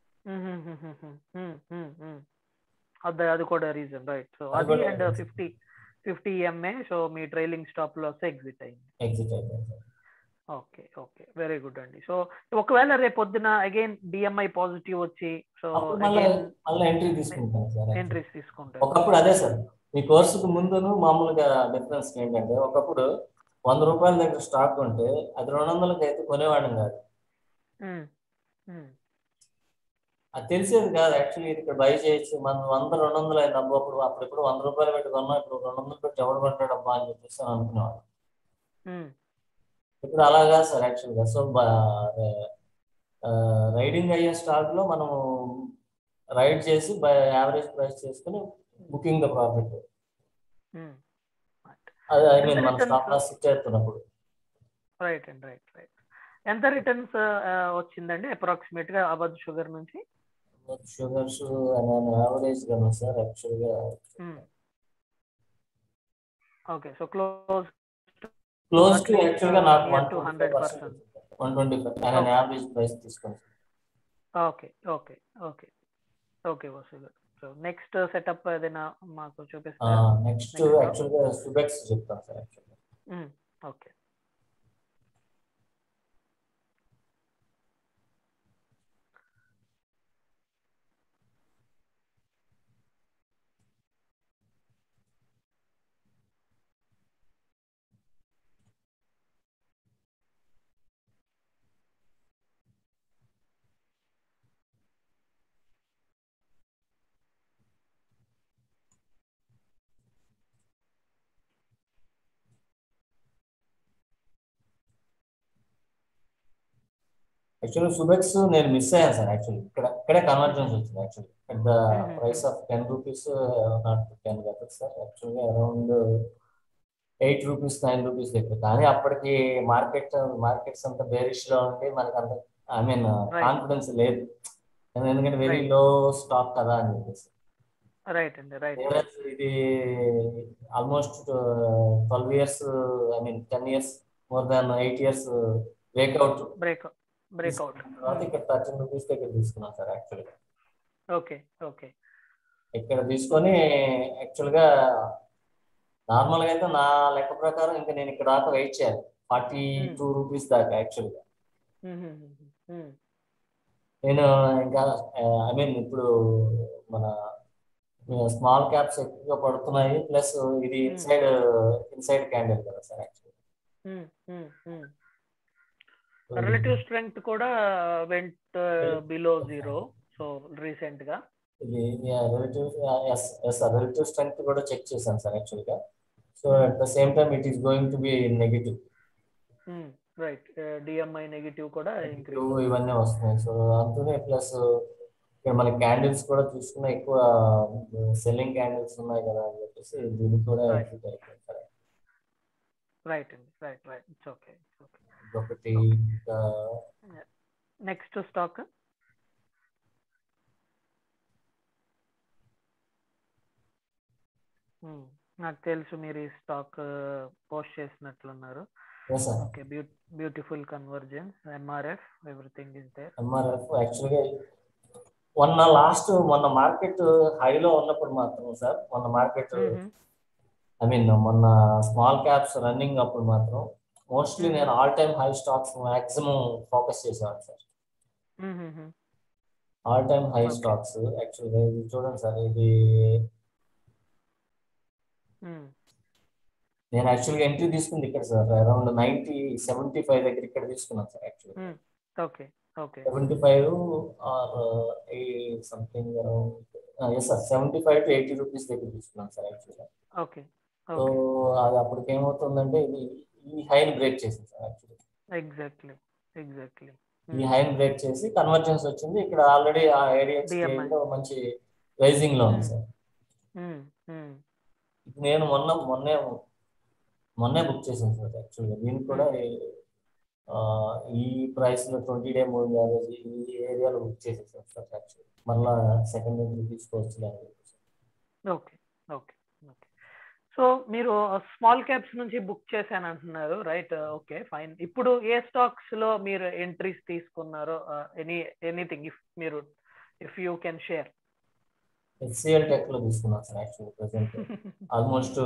A: అది అది కూడా రీజన్ రైట్ సో
B: అది
A: అది
B: కూడా
A: and
B: reason.
A: Fifty fifty MA so మీ ట్రైలింగ్ స్టాప్ లో ఎగ్జిట్ అయింది
B: ఎగ్జిట్ అయిపోయింది sir
A: okay okay very good అండి సో ఒకవేళ రేపు పొద్దున అగైన్ డిఎంఐ పాజిటివ్ వచ్చి సో
B: అప్పుడు మళ్ళీ
A: అగైన్
B: మళ్ళీ ఎంట్రీ తీసుకుంటాను సార్
A: ఎంట్రీస్ తీసుకుంటారు
B: ఒకప్పుడు అదే సార్ ఈ కోర్సుకు ముందును మామూలుగా డిఫరెన్స్ ఏంటంటే ఒకప్పుడు వంద రూపాయల దగ్గర స్టాక్ ఉంటే అది రెండు వందలకి అయితే కొనేవాడిని కాదు
A: మ్మ్. మ్మ్.
B: అది తెలిసేది కాదు యాక్చువల్లీ ఇక్కడ బై చేయొచ్చు మన వంద రెండు వందలు అయింది అబ్బా అప్పుడు అప్పుడు ఇప్పుడు వంద రూపాయలు పెట్టి కొన్నా ఇప్పుడు రెండు వందలు పెట్టి ఎవడు కొంటాడు అబ్బా అని చెప్పేసి అని అనుకునేవాడు
A: మ్మ్.
B: ఇప్పుడు అలాగా సార్ యాక్చువల్గా సో రైడింగ్ అయ్యే స్టాక్ లో మనం రైడ్ చేసి బై యావరేజ్ ప్రైస్ చేసుకుని బుకింగ్ ద ప్రాఫిట్
A: మ్మ్.
B: అది ఐ మీన్ మన
A: Returns-
B: స్టాప్ లాస్ చేస్తున్నప్పుడు
A: రైట్ అండి రైట్ రైట్ ఎంత రిటర్న్స్ వచ్చిందండి అప్రాక్సిమేట్ గా అబద్ షుగర్ నుంచి
B: షుగర్స్ నేను యావరేజ్ కదా సార్ యాక్చువల్గా
A: okay so close
B: close
A: At
B: to
A: least,
B: actual గా నాకు
A: near
B: one
A: to 100%.
B: One twenty five నేను యావరేజ్ ప్రైస్ తీసుకోండి
A: okay okay okay okay Vasu గారు సో నెక్స్ట్ సెటప్ ఏదైనా మాకు చూపిస్తారా
B: నెక్స్ట్
A: Next.
B: యాక్చువల్ గా సుబెక్స్ చెప్తాను సార్ యాక్చువల్గా
A: ఓకే
B: యాక్చువల్లీ సుబెక్స్ నేను మిస్ అయ్యాను సార్ యాక్చువల్లీ ఇక్కడ ఇక్కడే కన్వర్జెన్స్ వచ్చింది actually at the
A: Mhm.
B: Price of ten rupees not ten కదా సార్ యాక్చువల్గా around eight rupees nine rupees దగ్గర కానీ అప్పటికి మార్కెట్ మార్కెట్స్ అంతా బేరిష్ లో ఉండి మనకు అంత ఐ మీన్
A: Right.
B: కాన్ఫిడెన్స్ లేదు ఎందుకంటే వెరీ
A: Right.
B: లో స్టాక్ కదా అని చెప్పేసి
A: రైట్ అండి రైట్
B: Whereas ఇది almost twelve years I mean ten years more than eight years breakout
A: break breakout
B: తర్వాత ఇక్కడ థర్టీన్ రూపీస్ దగ్గర తీసుకున్నాం సార్ యాక్చువల్గా
A: ఓకే ఓకే
B: ఇక్కడ తీసుకొని యాక్చువల్గా నార్మల్గా అయితే నా లెక్క ప్రకారం ఇంకా నేను ఇక్కడ దాకా వెయిట్ చేయాలి ఫార్టీ టూ రూపీస్ దాకా యాక్చువల్గా నేను ఇంకా ఐ మీన్ ఇప్పుడు మన స్మాల్ క్యాప్స్ ఎక్కువగా పడుతున్నాయి ప్లస్ ఇది ఇన్సైడ్ ఇన్సైడ్ క్యాండిల్ కదా సార్
A: రిలేటివ్ స్ట్రెంగ్త్ కూడా went below zero so recent గా
B: ఇది రిలేటివ్ ఎస్ ఎస్ రిలేటివ్ స్ట్రెంగ్త్ కూడా చెక్ చేశాను సార్ యాక్చువల్గా so at the same time it is going to be negative
A: right DMI negative కూడా ఇంక్రీజ్
B: ఇవన్నీ వస్తున్నాయి సో అందుకనే ప్లస్ ఇక్కడ మన క్యాండిల్స్ కూడా చూసుకున్న ఎక్కువ సెల్లింగ్ క్యాండిల్స్ ఉన్నాయి కదా అని చెప్పేసి దీనికి కూడా
A: Right.
B: fit అయిపోయింది సార్
A: రైట్ అండి right right it's okay okay
B: ఒకటి ఇంకా
A: నెక్స్ట్ స్టాక్ నాకు తెలుసు మీరు ఈ స్టాక్ పోస్ట్ చేసినట్లున్నారు
B: yes sir.
A: Okay beautiful convergence MRF everything is there
B: MRF యాక్చువల్గా మొన్న లాస్ట్ మొన్న మార్కెట్ హైలో ఉన్నప్పుడు మాత్రం సార్ మొన్న మార్కెట్ ఐ మీన్ మొన్న స్మాల్ క్యాప్స్ రన్నింగ్ అప్పుడు మాత్రం మోస్ట్లీ నేను all time high stocks maximum focus చేసేవాడు sir all time high
A: Okay.
B: Stocks యాక్చువల్గా ఇది చూడండి సార్ ఇది నేను యాక్చువల్గా ఎంట్రీ తీసుకుంది ఇక్కడ sir around ninety seventy five దగ్గర ఇక్కడ తీసుకున్నాను సార్ యాక్చువల్గా
A: okay okay
B: seventy five or something around yes sir seventy five to eighty rupees దగ్గర తీసుకున్నాను సార్ యాక్చువల్గా
A: ఓకే
B: సో అది అప్పటికి ఏమవుతుందంటే ఇది ఈ హైని బ్రేక్ చేసింది సార్ యాక్చువల్లీ
A: ఎగ్జాక్ట్లీ ఎగ్జాక్ట్లీ
B: ఈ హైని బ్రేక్ చేసి కన్వర్జెన్స్ వచ్చింది ఇక్కడ ఆల్రెడీ ఆ ఏడిఎక్స్
A: DMI.
B: లో మంచి రైజింగ్ లో ఉంది సార్ నేను మొన్న మొన్నే మొన్నే బుక్ చేశాను సార్ యాక్చువల్గా దీనికి కూడా ఆ, ఈ ప్రైస్ లో ట్వంటీ డే మూడు యావరేజ్ ఈ ఏరియాలో బుక్ చేసేసాను సార్ యాక్చువల్లీ మళ్ళా సెకండ్ ఎంట్రీ తీసుకోవచ్చు అని చెప్పేసి
A: ఓకే ఓకే ఓకే సో మీరు స్మాల్ క్యాప్స్ నుంచి బుక్ చేశాను అంటున్నారు రైట్ ఓకే ఫైన్ ఇప్పుడు ఏ స్టాక్స్ లో మీరు ఎంట్రీస్ తీసుకున్నారో ఎనీ ఎనీథింగ్ ఇఫ్ మీరు if you can share
B: HCL tech లో తీసుకున్నాను sir actually present almost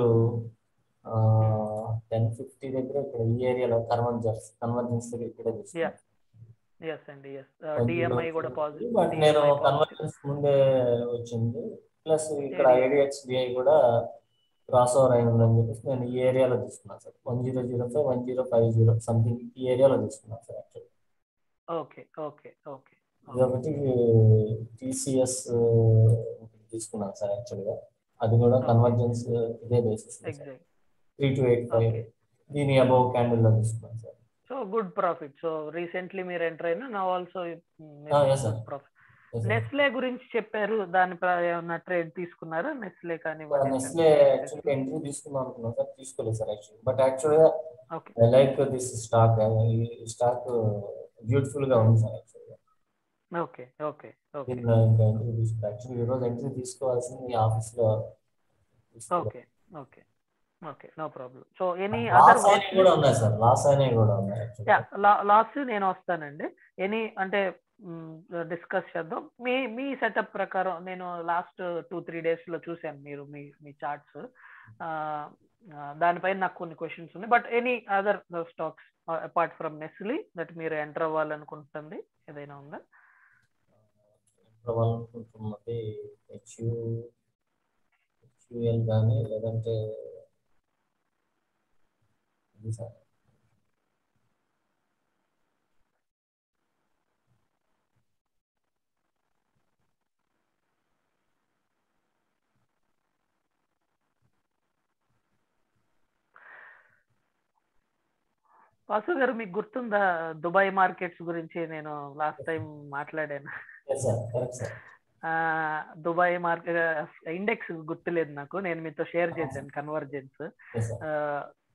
B: ten fifty దగ్గర ఇక్కడ ఈ ఏరియాలో కన్వర్జెన్స్ కన్వర్జెన్స్ దగ్గర ఇక్కడే తీసుకున్నాను
A: ఎస్ అండి ఎస్ డిఎంఐ కూడా పాజిటివ్
B: బట్ నేను కన్వర్జెన్స్ ముందే వచ్చింది ప్లస్ ఇక్కడ
A: ADX.
B: ఐడిఎక్స్ డిఐ కూడా క్రాస్ ఓవర్ అయి ఉందని చెప్పేసి నేను ఈ ఏరియాలో తీసుకున్నాను sir one zero zero five one zero five zero something ఈ ఏరియాలో తీసుకున్నాను sir actually
A: okay okay okay
B: ఇది ఒకటి టీసీఎస్ తీసుకున్నాను సార్ యాక్చువల్గా అది కూడా
A: Okay.
B: కన్వర్జెన్స్ ఇదే basis
A: exact
B: three to eight five
A: okay
B: దీని అబౌవ్ క్యాండిల్ లో తీసుకున్నాను sir
A: so good profit so recently మీరు ఎంటర్ అయినా నా also
B: Ah, yes, sir.
A: Profit
B: Yes, sir.
A: Nestle గురించి చెప్పారు దాని ప్ర- ఏమన్నా ట్రేడ్ తీసుకున్నారా నెస్లే కానీ
B: నెస్లే యాక్చువల్గా ఎంట్రీ తీసుకుందాం అనుకున్నాను సార్ తీసుకోలేదు సార్ యాక్చువల్లీ బట్ యాక్చువల్గా
A: okay
B: I like this stock ఈ స్టాక్ బ్యూటిఫుల్ గా ఉంది సార్ యాక్చువల్గా
A: ఓకే ఓకే ఓకే
B: దీనిలో ఇంకా ఎంట్రీ తీసుకో యాక్చువల్లీ ఈ రోజు ఎంట్రీ తీసుకోవాల్సింది ఈ ఆఫీస్ లో
A: okay okay okay no problem so any other
B: loss అయినవి కూడా ఉన్నాయి సార్ లాస్ అయినవి కూడా ఉన్నాయి యాక్చువల్లీ
A: లాస్ట్ నేను వస్తానండి ఎనీ అంటే డిస్కస్ చేద్దాం మీ మీ సెటప్ ప్రకారం నేను లాస్ట్ టూ త్రీ డేస్ లో చూశాను మీరు మీ మీ చార్ట్స్ దానిపైన నాకు కొన్ని క్వశ్చన్స్ ఉన్నాయి but any other stocks apart from Nestle that మీరు ఎంటర్ అవ్వాలనుకుంటుంది ఏదైనా ఉందా
B: అనుకుంటున్నది హెచ్యూ హెచ్యూఎల్ కానీ లేదంటే ఇది సార్
A: వాసు గారు మీకు గుర్తుందా దుబాయ్ మార్కెట్స్ గురించి నేను లాస్ట్ టైం మాట్లాడాను
B: ఎస్ సార్ కరెక్ట్ సార్
A: ఆ, దుబాయ్ మార్కెట్ ఇండెక్స్ గుర్తులేదు నాకు నేను మీతో షేర్ చేశాను కన్వర్జెన్స్
B: ఎస్ సార్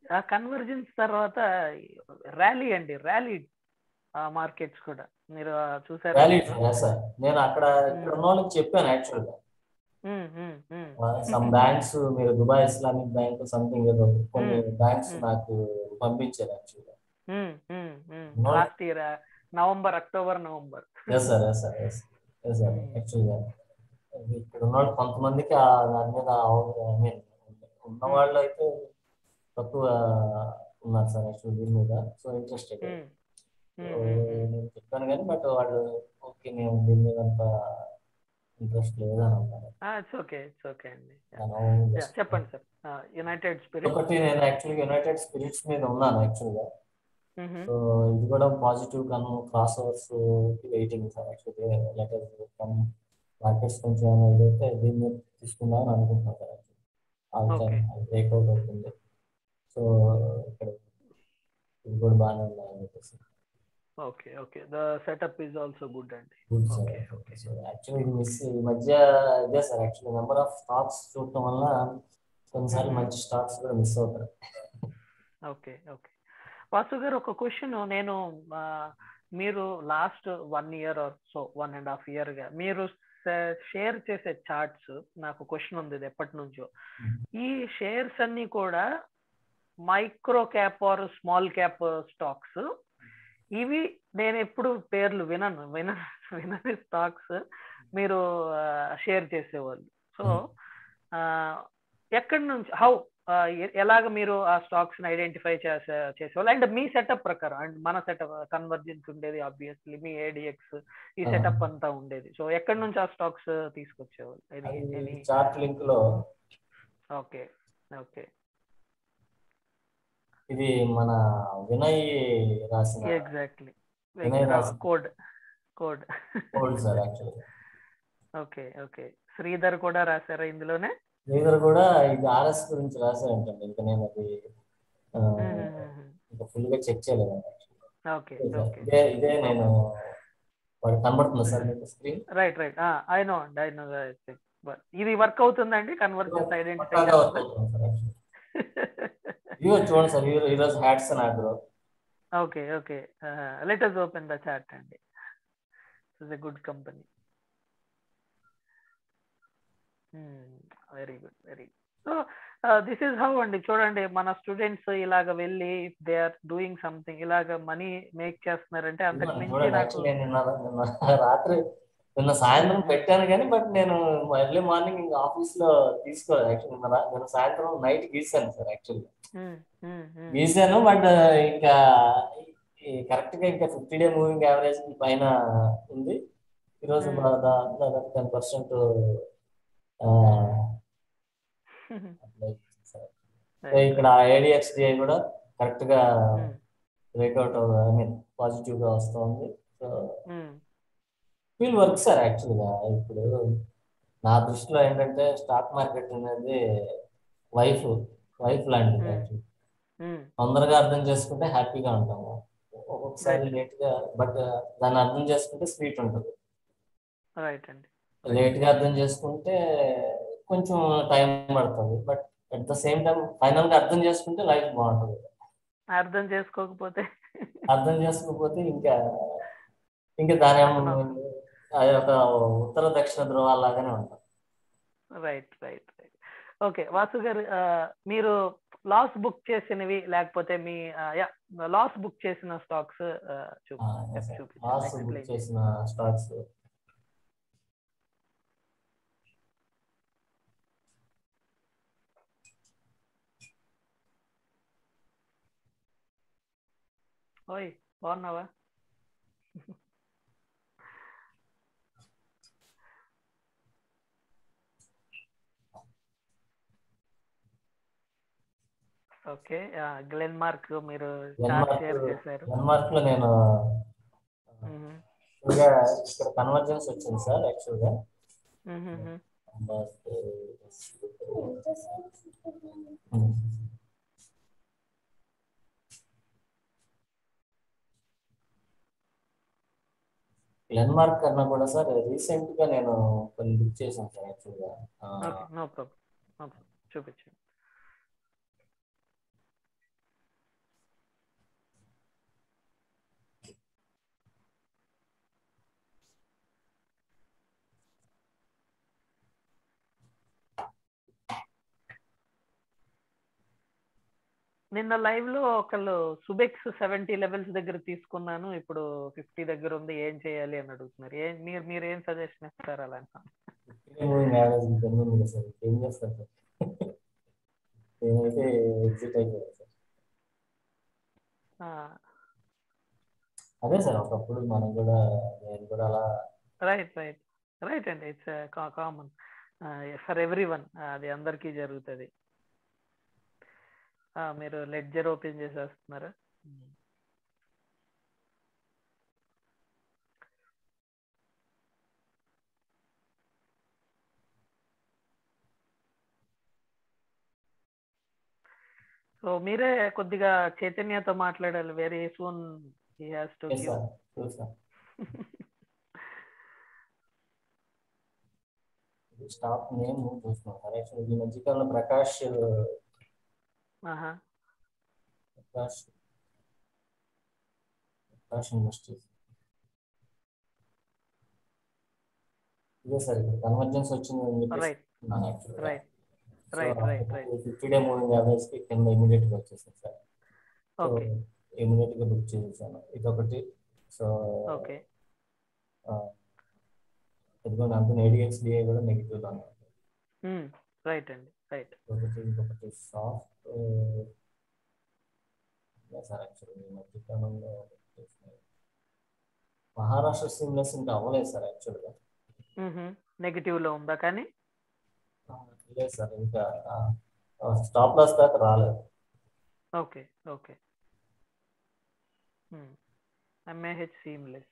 A: ఆ కన్వర్జెన్స్ తర్వాత ర్యాలీ అండి ర్యాలీ ఆ మార్కెట్స్ కూడా మీరు ఆ చూసారా
B: వ్యాలిడ్ సార్ నేను అక్కడ ఇక్కడ ఉన్న వాళ్ళకి చెప్పాను యాక్చువల్ గా
A: um, um, um.
B: Some banks మీరు దుబాయ్ ఇస్లామిక్ బ్యాంక్ సంథింగ్ ఏదో కొన్ని
A: Hmm.
B: Banks
A: Hmm.
B: నాకు పంపించారు యాక్చువల్ గా
A: um, um, um.
B: No.
A: Last year November October November
B: yes sir yes sir yes yes sir
A: Hmm.
B: Actual గా ఇక్కడ ఉన్న వాళ్ళు కొంతమందికి ఆ దాని మీద ఐ మీన్ ఉన్న వాళ్ళు అయితే తక్కువ ఉన్నారు సార్ యాక్చువల్ దీని మీద సో ఇంట్రెస్టెడ్
A: ఉమ్, ఉమ్, ఉమ్, ఉమ్.
B: నేను చెప్పాను కానీ బట్ వాళ్ళు ఓకే మేము దీని మీద అంత ఇంట్రెస్ట్ లేదు అని అన్నారు
A: ఇట్స్ ఓకే ఇట్స్ ఓకే అండి
B: మనం
A: Yeah,
B: just-
A: చెప్పండి సార్ యునైటెడ్ స్పిరిట్
B: ఒకటి నేను యాక్చువల్గా యునైటెడ్ స్పిరిట్స్ మీద ఉన్నాను యాక్చువల్గా సో ఇది కూడా పాజిటివ్ కన్ crossovers waiting sir actually later come markets కొంచెం ఏమైనా ఇదైతే దీన్ని మీద తీసుకుందామని అనుకుంటున్నాను sir all time
A: Okay.
B: Breakout అవుతుంది సో ఇక్కడ ఇది కూడా బాగానే ఉందని చెప్పేసి
A: okay okay the setup is also good అండి
B: good sir
A: Okay, okay.
B: So actually ఇది మిస్ ఈ మధ్య ఇదే sir actually number of stocks చూడటం వల్ల కొన్నిసార్లు
A: Mhm.
B: మంచి స్టాక్స్ కూడా మిస్ అవుతారు
A: ఓకే ఓకే వాసు గారు ఒక క్వశ్చన్ నేను ఆ, మీరు last one year or so one and half year గా మీరు షేర్ చేసే చార్ట్స్ నాకు క్వశ్చన్ ఉంది ఇది ఎప్పటి నుంచో ఈ షేర్స్ అన్ని కూడా micro cap or small cap stocks ఇవి నేను ఎప్పుడు పేర్లు వినను విన వినని స్టాక్స్ మీరు షేర్ చేసేవాళ్ళు సో ఎక్కడి నుంచి హౌ ఎలాగ మీరు ఆ స్టాక్స్ ని ఐడెంటిఫై చేసే చేసేవాళ్ళు అండ్ మీ సెటప్ ప్రకారం అండ్ మన సెటప్ కన్వర్జెన్స్ ఉండేది ఆబ్వియస్లీ మీ ఏడిఎక్స్ ఈ
B: Ah.
A: సెటప్ అంతా ఉండేది సో ఎక్కడి నుంచి ఆ స్టాక్స్ తీసుకొచ్చేవాళ్ళు
B: అది చార్ట్ లింక్ లో
A: ఓకే ఓకే
B: ఇది మన వినయ్ రాసిన
A: ఎగ్జాక్ట్లీ
B: వినయ్ రాసిన
A: code code
B: code sir actually
A: okay okay Sridhar కూడా రాశారా ఇందులోనే
B: లీడర్ కూడా ఇది ఆర్ఎస్ గురించి రాశారంటండి ఇంకా నేను అది ఆ, ఇంకా ఫుల్ గా చెక్ చేయలేదు
A: ఓకే ఓకే
B: ఇదే ఇదే నేను వాడు కనబడుతుంది సార్ మీకు screen
A: right right I know అండి ఐ నో ఇది వర్క్ అవుతుందండి కన్వర్జెన్స్ ఐడెంటిఫై
B: పక్కాగా వర్క్ అవుతుంది సార్ actually. ఇదిగో చూడండి సార్ ఈ- ఈరోజు హ్యాట్స్ అని order
A: okay okay let us open the chart అండి is a good company very good very so this is how అండి చూడండి మన స్టూడెంట్స్ ఇలాగ వెళ్ళి if they are doing something ఇలాగ మనీ మేక్ చేస్తున్నారంటే అంతకు మించి
B: చూడండి
A: నాకు
B: యాక్చువల్లీ నిన్న నిన్న రాత్రి నిన్న సాయంత్రం పెట్టాను కానీ బట్ నేను ఎర్లీ మార్నింగ్ ఇంకా ఆఫీస్ లో తీసుకోలేదు యాక్చువల్లీ నిన్న రా- నిన్న సాయంత్రం నైట్ గీసాను sir actually
A: Hmm, hmm, hmm.
B: గీసాను బట్ ఇంకా కరెక్ట్ గా ఇంకా ఫిఫ్టీ డే మూవింగ్ యావరేజ్ పైన ఉంది ఈరోజు
A: Hmm.
B: దాదాపు టెన్ పర్సెంట్ ఇక్కడ ఏడిఎక్స్డిఐ కూడా కరెక్ట్ గా
A: Hmm,
B: breakout I mean positive గా వస్తుంది so
A: hmm.
B: Feel work sir యాక్చువల్గా ఇప్పుడు నా దృష్టిలో ఏంటంటే స్టాక్ మార్కెట్ అనేది వైఫ్ వైఫ్ లాంటిది
A: Hmm.
B: actually.
A: Hmm,
B: తొందరగా అర్థం చేసుకుంటే హ్యాపీగా ఉంటాము ఒక్కొక్కసారి లేట్ గా బట్ దాన్ని అర్థం చేసుకుంటే స్వీట్ ఉంటుంది
A: రైట్ అండి
B: లేట్ గా అర్థం చేసుకుంటే కొంచెం టైం పడుతుంది but at the same time final గా అర్థం చేసుకుంటే లైఫ్ బాగుంటుంది
A: అర్థం చేసుకోకపోతే
B: అర్థం చేసుకోకపోతే ఇంకా ఇంకా దాని అది ఒక ఉత్తర దక్షిణ ధ్రువాల లాగానే ఉంటుంది
A: right right right okay Vasu garu ఆ, మీరు లాస్ బుక్ చేసినవి లేకపోతే మీ లాస్ బుక్ చేసిన స్టాక్స్
B: లాస్ బుక్
A: చూపించండి
B: చేసిన స్టాక్స్
A: ఓయ్ బాగున్నావా ఓకే గ్లెన్ మార్క్ మీరు చార్ట్ షేర్ చేశారు
B: డెన్మార్క్ లో నేను
A: మ్మ్.
B: ఇంకా ఇక్కడ కన్వర్జెన్స్ వచ్చింది సార్ యాక్చువల్ గా
A: మ్మ్, మ్మ్.
B: డెన్మార్క్ కన్నా కూడా సార్ రీసెంట్ గా నేను కొన్ని బుక్ చేశాను సార్ యాక్చువల్ గా ఆ,
A: okay no problem no problem చూపించండి నిన్న లైవ్ లో ఒకళ్ళు సుబెక్స్ సెవెంటీ లెవెల్స్ దగ్గర తీసుకున్నాను ఇప్పుడు ఫిఫ్టీ దగ్గర ఉంది ఏం చేయాలి అని అడుగుతున్నారు ఏం మీరు మీరు ఏం సజెషన్ ఇస్తారు అలా
B: మూవింగ్ యావరేజ్ ఇంకెన్ని ఉంది కదా సార్ ఏం చేస్తారు సార్ నేనైతే ఎగ్జిట్ అయిపోయాను సార్ అదే సార్ ఒకప్పుడు మనం కూడా నేను కూడా అలా
A: రైట్ రైట్ రైట్ అండి it's common for every one అది అందరికీ జరుగుతుంది మీరు లెడ్జర్ ఓపెన్ చేసేస్తున్నారా సో మీరే కొద్దిగా చైతన్యతో మాట్లాడాలి very soon he has to
B: yes sir చూసా స్టాప్ నేమ్ చూస్తున్నాం సార్ యాక్చువల్లీ ఈ మధ్యకాలంలో ప్రకాష్
A: ఆహా
B: ప్రకాష్ ప్రకాష్ ఇండస్ట్రీస్ ఇదే సార్ ఇక్కడ కన్వర్జెన్స్ వచ్చింది అని చెప్పేసి
A: రైట్
B: యాక్చువల్గా
A: right right right right
B: fifty day moving average కి కింద ఇమీడియట్ గా వచ్చేసింది సార్ సో
A: ఓకే
B: ఇమీడియట్ గా బుక్ చేసేసాను ఇదొకటి సో
A: ఓకే
B: ఇదిగోండి అంత ఏడిఎక్స్డిఏ కూడా నెగిటివ్ లో
A: రైట్ అండి రైట్
B: ఒకటి ఇంకొకటి సాఫ్ట్ సార్ యాక్చువల్లీ ఈ మధ్యకాలంలో మహారాష్ట్ర సిమ్లెస్ ఇంకా అవ్వలేదు సార్ యాక్చువల్గా
A: నెగిటివ్ లో ఉందా కానీ
B: లేదు సార్ ఇంకా స్టాప్ లాస్ దాకా రాలేదు
A: okay okay MAH seamless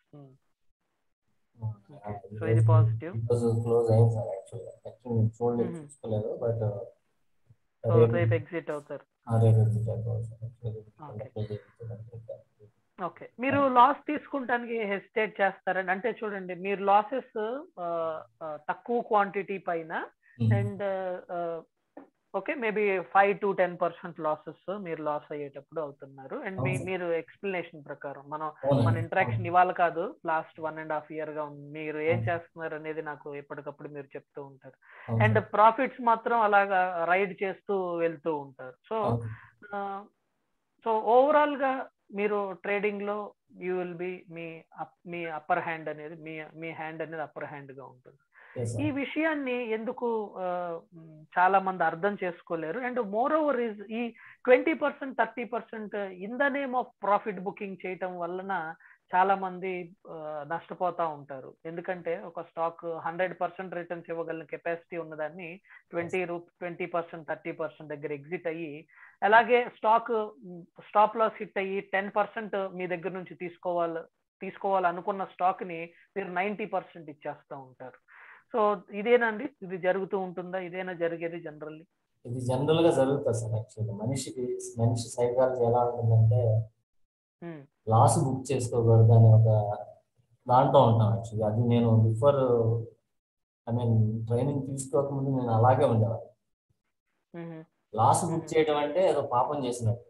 A: so ఇది పాజిటివ్
B: క్లోజ్ అయింది సార్ యాక్చువల్గా యాక్చువల్లీ నేను చూడలేదు
A: Mhm.
B: చూసుకోలేదు బట్
A: సో రేపు ఎగ్జిట్ అవుతారు
B: రేపు ఎగ్జిట్ అయిపోవాలి సార్
A: Okay.
B: యాక్చువల్లీ
A: ఓకే మీరు లాస్ తీసుకుంటానికి హెసిటేట్ చేస్తారండి అంటే చూడండి మీరు లాసెస్ తక్కువ క్వాంటిటీ పైన and okay maybe five to ten percent losses మీరు లాస్ అయ్యేటప్పుడు అవుతున్నారు అండ్ మీ
B: అవును సార్.
A: మీరు ఎక్స్ప్లెనేషన్ ప్రకారం మనం
B: అవునండి.
A: మన ఇంటరాక్షన్ ఇవాళ కాదు last one and half year గా ఉంది మీరు ఏం
B: అవును.
A: చేస్తున్నారు అనేది నాకు ఎప్పటికప్పుడు మీరు చెప్తూ ఉంటారు
B: అవును
A: అండ్
B: సార్.
A: ప్రాఫిట్స్ మాత్రం అలాగా రైడ్ చేస్తూ వెళ్తూ ఉంటారు సో
B: అవును.
A: సో ఓవరాల్ గా మీరు ట్రేడింగ్ లో యూ విల్ బి మీ up- మీ అప్పర్ హ్యాండ్ అనేది మీ మీ హ్యాండ్ అనేది అప్పర్ హ్యాండ్ గా ఉంటుంది
B: Yes, sir.
A: ఈ విషయాన్ని ఎందుకు ఆ, మ్, చాలా మంది అర్థం చేసుకోలేరు అండ్ మోర్ ఓవర్ ఇస్ ఈ twenty percent thirty percent in the name of profit booking చేయటం వలన చాలా మంది ఆ, నష్టపోతా ఉంటారు ఎందుకంటే ఒక స్టాక్ హండ్రెడ్ పర్సెంట్ రిటర్న్స్ ఇవ్వగలిగిన కెపాసిటీ ఉన్నదాన్ని ట్వంటీ రూ ట్వంటీ పర్సెంట్ థర్టీ పర్సెంట్ దగ్గర ఎగ్జిట్ అయ్యి అలాగే స్టాక్ స్టాప్ లాస్ హిట్ అయ్యి టెన్ పర్సెంట్ మీ దగ్గర నుంచి తీసుకోవాలి తీసుకోవాలనుకున్న స్టాక్ ని మీరు నైంటీ పర్సెంట్ ఇచ్చేస్తూ ఉంటారు సో ఇదేనండి ఇది జరుగుతూ ఉంటుందా ఇదేనా జరిగేది జనరల్లీ
B: ఇది జనరల్ గా జరుగుతుంది సార్ యాక్చువల్లీ మనిషికి మనిషి సైకాలజీ ఎలా ఉంటుందంటే లాస్ బుక్ చేసుకోకూడదు అనే ఒక దాంట్లో ఉంటాం యాక్చువల్లీ అది నేను బిఫోర్ ఐ మీన్ ట్రైనింగ్ తీసుకోకముందు నేను అలాగే ఉండేవాడిని లాస్ బుక్ చేయడం అంటే ఏదో పాపం చేసినట్టు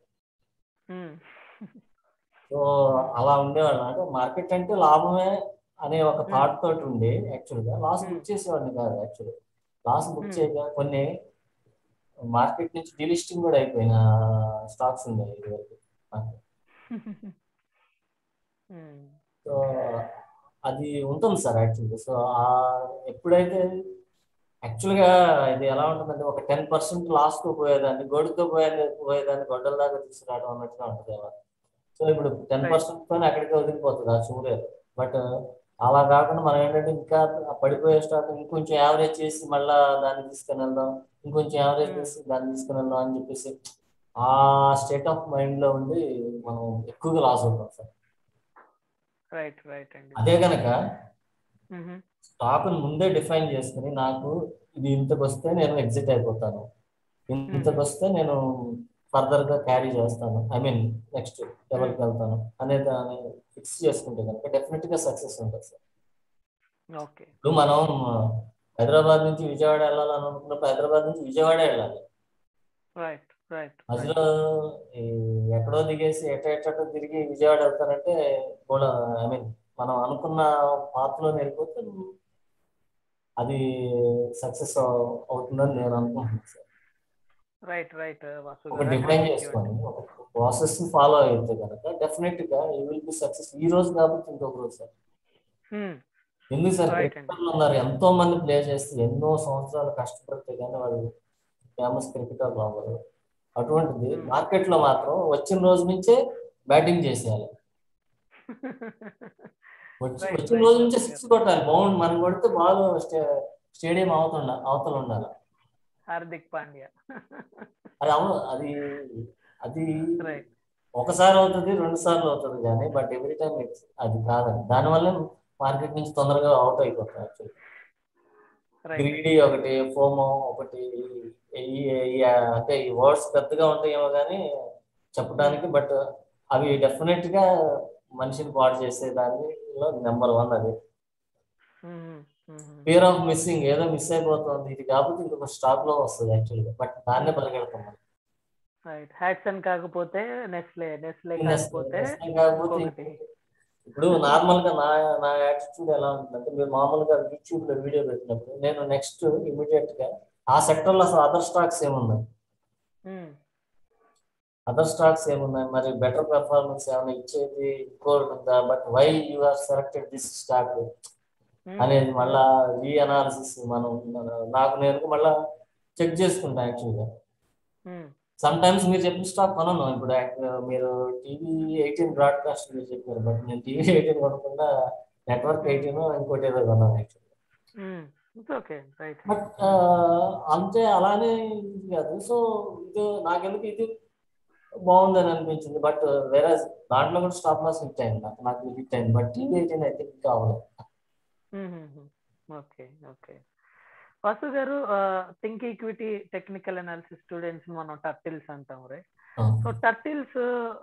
B: సో అలా ఉండేవాళ్ళం అంటే మార్కెట్ అంటే లాభమే అనే ఒక థాట్ తోటి ఉండి యాక్చువల్గా లాస్ బుక్ చేసేవాడిని కాదు యాక్చువల్లీ లాస్ బుక్ చేయగా కొన్ని మార్కెట్ నుంచి డిలిస్టింగ్ కూడా అయిపోయిన స్టాక్స్ ఉన్నాయి ఇదివరకు సో అది ఉంటుంది సార్ యాక్చువల్గా సో ఎప్పుడైతే యాక్చువల్గా ఇది ఎలా ఉంటుందంటే ఒక టెన్ పర్సెంట్ లాస్తో పోయేదాన్ని గొడుతో పోయేది పోయేదాన్ని గొడ్డల దాకా తీసుకురావడం అన్నట్టుగా ఉంటుంది కదా సో ఇప్పుడు టెన్ పర్సెంట్ తోనే అక్కడికి వదిలిపోతుంది ఆ చూడలేదు బట్ అలా కాకుండా మనం ఏంటంటే ఇంకా పడిపోయే స్టాక్ ఇంకొంచెం యావరేజ్ చేసి మళ్ళా దాన్ని తీసుకుని వెళ్దాం ఇంకొంచెం యావరేజ్ చేసి దాన్ని తీసుకుని వెళ్దాం అని చెప్పేసి ఆ స్టేట్ ఆఫ్ మైండ్ లో ఉండి మనం ఎక్కువగా లాస్ అవుతాం సార్
A: రైట్ రైట్ అండి
B: అదే కనుక స్టాక్ ముందే డిఫైన్ చేసుకుని నాకు ఇది ఇంతకు వస్తే నేను ఎగ్జిట్ అయిపోతాను ఇంతకు వస్తే నేను ఫర్దర్ గా క్యారీ చేస్తాను ఐ మీన్ నెక్స్ట్ లెవెల్కి వెళ్తాను అనేది ఫిక్స్ చేసుకుంటే కనుక డెఫినెట్ గా సక్సెస్ ఉంటుంది సార్
A: ఓకే
B: ఇప్పుడు మనం హైదరాబాద్ నుంచి విజయవాడ వెళ్ళాలని అనుకున్నప్పుడు హైదరాబాద్ నుంచి విజయవాడ వెళ్ళాలి
A: రైట్ రైట్
B: మధ్యలో ఎక్కడో దిగేసి ఎట ఎటో తిరిగి విజయవాడ వెళ్తారంటే కూడా ఐ మీన్ మనం అనుకున్న పాత్రలో వెళ్ళిపోతే అది సక్సెస్ అవుతుందని నేను అనుకుంటున్నాను సార్
A: రైట్ రైట్ వాసు
B: ఒక
A: గారు
B: డిఫైన్
A: agree with you
B: చేసుకొని ఒక ప్రాసెస్ ఫాలో అయితే కనుక డెఫినెట్ గా యూ విల్ బి సక్సెస్ ఈ రోజు కాబట్టి ఇంకొక రోజు సార్
A: Hmm.
B: ఎందుకు సార్
A: Right
B: క్రికెటర్లు ఉన్నారు ఎంతో మంది ప్లే చేస్తే ఎన్నో సంవత్సరాలు కష్టపడితే కానీ వాళ్ళు ఫేమస్ క్రికెటర్లు అవ్వరు అటువంటిది
A: Hmm.
B: మార్కెట్ లో మాత్రం వచ్చిన రోజు నుంచే బ్యాటింగ్ చేసేయాలి వచ్చి
A: Right,
B: వచ్చిన
A: right.
B: రోజు నుంచే సిక్స్ కొట్టాలి బౌండ్ మనం కొడితే బాల్ స్టేడియం అవతల అవతల ఉండాలి
A: హార్దిక్ పాండ్యా
B: అది అవును అది అది
A: రైట్
B: ఒకసారి అవుతుంది రెండు సార్లు అవుతుంది కానీ బట్ ఎవ్రీ టైం అది కాదండి దానివల్ల మార్కెట్ నుంచి తొందరగా అవుట్ అయిపోతాం యాక్చువల్లీ
A: రైట్
B: గ్రీడీ ఒకటి ఫోమో ఒకటి ఈ- ఈ- అంటే ఈ వర్డ్స్ పెద్దగా ఉంటాయేమో కానీ చెప్పడానికి బట్ అవి డెఫినెట్ గా మనిషిని పాడు చేసే దానిలో నెంబర్ వన్ అది ఫియర్ ఆఫ్ మిస్సింగ్ ఏదో మిస్ అయిపోతుంది ఇది కాబట్టి ఇంకొక స్టాక్ లో వస్తుంది యాక్చువల్గా బట్ దాన్నే పరిగెడతాం మనం.
A: రైట్ హ్యాట్సన్ కాకపోతే నెస్లే నెస్లే
B: Nestle-
A: కాకపోతే
B: Nestle కాకపోతే
A: ఇంకొకటి
B: ఇప్పుడు నార్మల్ గా నా నా యాటిట్యూడ్ ఎలా ఉంటుందంటే మీరు మామూలుగా యూట్యూబ్ లో వీడియో పెట్టినప్పుడు నేను నెక్స్ట్ ఇమీడియట్ గా ఆ సెక్టర్ లో అసలు అదర్ స్టాక్స్ ఏమున్నాయి
A: Hmm.
B: అదర్ స్టాక్స్ ఏమున్నాయి మరి బెటర్ పెర్ఫార్మెన్స్ ఏమైనా ఇచ్చేది ఇంకోటి ఉందా but why you are selected this stock
A: Hmm.
B: అనేది మళ్ళా రీ అనాలిసిస్ మనం మన- నాకు నేను మళ్ళా చెక్ చేసుకుంటా యాక్చువల్గా
A: Hmm.
B: సమ్ టైమ్స్ మీరు చెప్పిన స్టాక్ కొనను ఇప్పుడు యాక్- మీరు టీవీ ఎయిటీన్ బ్రాడ్కాస్ట్ మీరు చెప్పారు బట్ నేను టీవీ ఎయిటీన్ కొనకుండా నెట్వర్క్ ఎయిటీన్ ఇంకోటి ఏదో కొన్నాను యాక్చువల్గా
A: Hmm. It's okay. Right.
B: But అంతే అలానే ఇది కాదు సో ఇది నాకెందుకు ఇది బాగుందని అనిపించింది బట్ వేరే దాంట్లో కూడా స్టాప్ లాస్ హిట్ అయింది నాకు నాకు హిట్ అయింది బట్ టీవీ ఎయిటీన్ అయితే ఇంకా అవ్వలేదు
A: okay okay Vasu garu think equity technical analysis students మనం టర్టిల్స్ అంటాం రైట్ సో టర్టిల్స్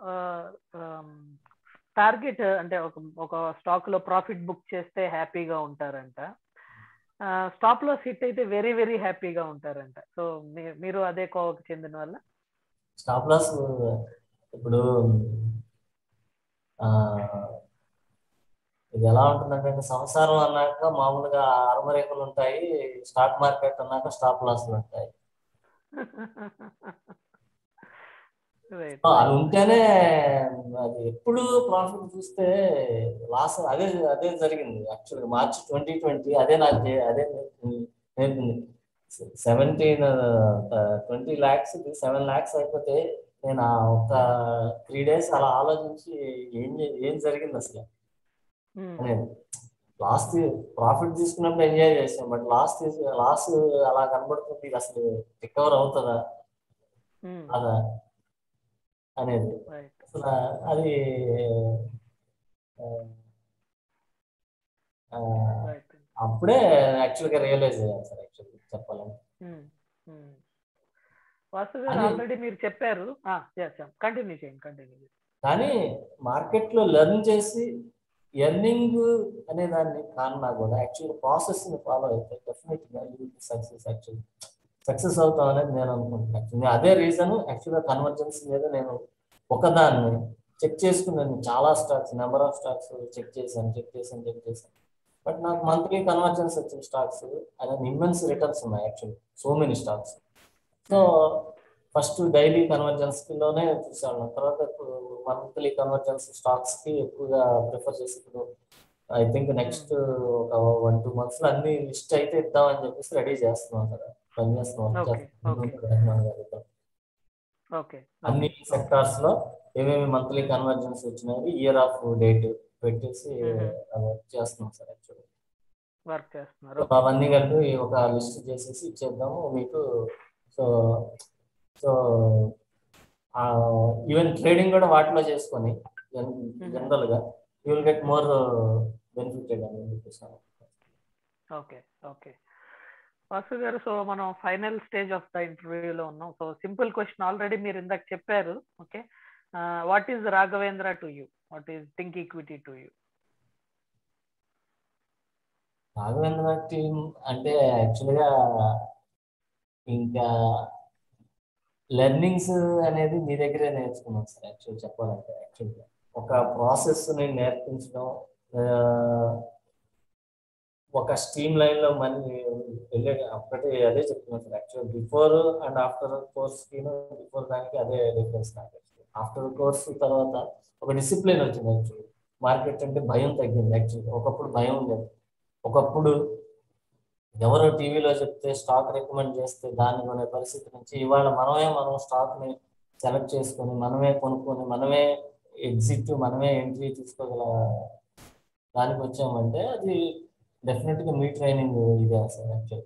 A: టార్గెట్ అంటే ఒక ఒక స్టాక్ లో ప్రాఫిట్ బుక్ చేస్తే హ్యాపీగా ఉంటారంట స్టాప్ లాస్ హిట్ అయితే వెరీ వెరీ హ్యాపీగా ఉంటారంట సో మీరు అదే కోవకు చెందిన వల్ల
B: స్టాప్ లాస్ ఇప్పుడు ఆ, ఇది ఎలా ఉంటుందంటే సంసారం అన్నాక మామూలుగా అరమరేఖలు ఉంటాయి స్టాక్ మార్కెట్ అన్నాక స్టాప్ లాస్లు ఉంటాయి
A: రైట్
B: సో అది ఉంటేనే అది ఎప్పుడు ప్రాఫిట్ చూస్తే లాస్ అదే అదే జరిగింది యాక్చువల్గా మార్చ్ ట్వంటీ ట్వంటీ అదే నాకు చే- అదే నేర్పింది నేర్పింది seventeen twenty lakhs seven lakhs అయిపోతే నేను ఆ ఒక త్రీ డేస్ అలా ఆలోచించి ఏం చే- ఏం జరిగింది అసలు అనేది లాస్ట్ ప్రాఫిట్ తీసుకున్నప్పుడు ఎంజాయ్ చేసాం బట్ లాస్ట్ లాస్ అలా కనబడుతుంది ఇది అసలు రికవర్ అవుతుందా అదా అనేది
A: రైట్
B: అసలు అది ఆ, ఆ,
A: రైట్
B: అప్పుడే యాక్చువల్గా రియలైజ్ అయ్యాను సార్ యాక్చువల్లీ చెప్పాలంటే
A: వాసు గారు
B: అది-
A: ఆల్రెడీ మీరు చెప్పారు కంటిన్యూ చేయండి కంటిన్యూ చేయండి
B: కానీ మార్కెట్లో లెర్న్ చేసి ఎర్నింగ్ అనే దాన్ని కారణా కూడా యాక్చువల్గా ప్రాసెస్ని ఫాలో అయితే డెఫినెట్గా సక్సెస్ యాక్చువల్లీ సక్సెస్ అవుతాం అనేది నేను అనుకుంటున్నాను Actually అదే రీజన్ యాక్చువల్గా కన్వర్జెన్స్ మీద నేను ఒకదాన్ని చెక్ చేసుకున్నాను చాలా stocks number of stocks check చేశాను చెక్ చేశాను చెక్ చేశాను బట్ నాకు మంత్లీ కన్వర్జెన్స్ వచ్చిన స్టాక్స్ అనేది ఇమ్మెన్స్ రిటర్న్స్ ఉన్నాయి actually so many stocks so first daily convergence లోనే చూసాను తర్వాత ఇప్పుడు మంత్లీ కన్వర్జెన్స్ స్టాక్స్ కి ఎక్కువగా ప్రిఫర్ చేసి ఇప్పుడు ఐ థింక్ నెక్స్ట్ ఒక వన్ టూ మంత్స్ లో అన్ని లిస్ట్ అయితే ఇద్దామని చెప్పేసి రెడీ చేస్తున్నాం కదా పని చేస్తున్నాం
A: Okay,
B: చేస్తున్నాం.
A: okay.
B: రెహమాన్ గారితో.
A: ఓకే
B: అన్ని సెక్టార్స్ లో ఏమేమి మంత్లీ కన్వర్జెన్స్ వచ్చినాయి ఇయర్ ఆఫ్ డేట్ పెట్టేసి
A: Mhm.
B: అది వర్క్ చేస్తున్నాం సార్ యాక్చువల్లీ
A: వర్క్ చేస్తున్నారు
B: అవన్నీ కలిపి ఒక లిస్ట్ చేసేసి ఇచ్చేద్దాము మీకు సో సో ఈవెన్ ట్రేడింగ్ కూడా వాటిలో చేసుకొని జనరల్ గా you will get more benefited అని చెప్పేసాను
A: ఓకే ఓకే వాసు గారు సో మనం ఫైనల్ స్టేజ్ ఆఫ్ ద ఇంటర్వ్యూలో ఉన్నాం సో సింపుల్ క్వశ్చన్ ఆల్రెడీ మీరు ఇందాక చెప్పారు okay what is Raghavendra to you what is think equity to you
B: Raghavendra team అంటే యాక్చువల్గా ఇంకా లెర్నింగ్స్ అనేది మీ దగ్గరే నేర్చుకున్నాం సార్ యాక్చువల్ చెప్పాలంటే యాక్చువల్గా ఒక ప్రాసెస్ ని నేర్పించడం ఆ, ఒక స్ట్రీమ్ లైన్ లో మనీ వెళ్ళే అప్పటి అదే చెప్తున్నాను sir actual before and after course కి బిఫోర్ దానికి అదే డిఫరెన్స్ నాకు ఆఫ్టర్ కోర్స్ తర్వాత ఒక డిసిప్లిన్ వచ్చింది యాక్చువల్లీ మార్కెట్ అంటే భయం తగ్గింది యాక్చువల్లీ ఒకప్పుడు భయం ఉండేది ఒకప్పుడు ఎవరో టీవీలో చెప్తే స్టాక్ రికమెండ్ చేస్తే దాన్ని కొనే పరిస్థితి నుంచి ఇవాళ మనమే మనం స్టాక్ ని సెలెక్ట్ చేసుకొని మనమే కొనుక్కొని మనమే ఎగ్జిట్ మనమే ఎంట్రీ తీసుకోగల దానికి వచ్చామంటే అది డెఫినెట్ గా మీ ట్రైనింగ్ ఇదే sir actual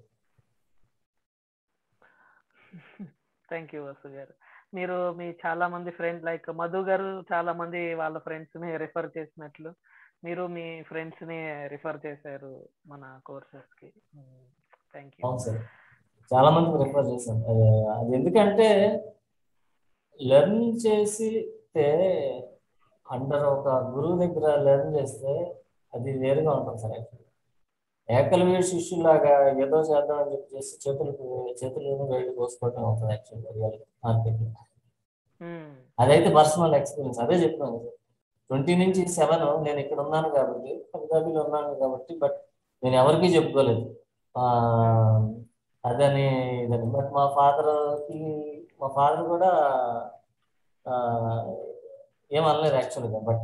A: thank you Vasu garu మీరు మీ చాలా మంది ఫ్రెండ్ లైక్ మధు గారు చాలా మంది వాళ్ళ ఫ్రెండ్స్ ని రిఫర్ చేసినట్లు మీరు మీ ఫ్రెండ్స్ ని రిఫర్ చేశారు మన కోర్సెస్ కి థ్యాంక్ యూ
B: అవును సార్ చాలా మందికి రిఫర్ చేశాను అది అది ఎందుకంటే లెర్న్ చేసితే అండర్ ఒక గురువు దగ్గర లెర్న్ చేస్తే అది వేరుగా ఉంటుంది సార్ యాక్చువల్లీ ఏకలవ్య శిష్యులాగా ఏదో చేద్దాం అని చెప్పి చేసి చేతులకు చేతులు వేళ్ళు కోసుకోవటం అవుతుంది యాక్చువల్లీ రియల్ మార్కెట్ అదైతే పర్సనల్ ఎక్స్పీరియన్స్ అదే చెప్తున్నాను సార్ ట్వంటీ నుంచి సెవెన్ నేను ఇక్కడ ఉన్నాను కాబట్టి అబుదాబిలో ఉన్నాను కాబట్టి బట్ నేను ఎవరికీ చెప్పుకోలేదు ఆ, అదని ఇదని బట్ మా ఫాదర్కి మా ఫాదర్ కూడా ఆ, ఏమనలేదు యాక్చువల్గా బట్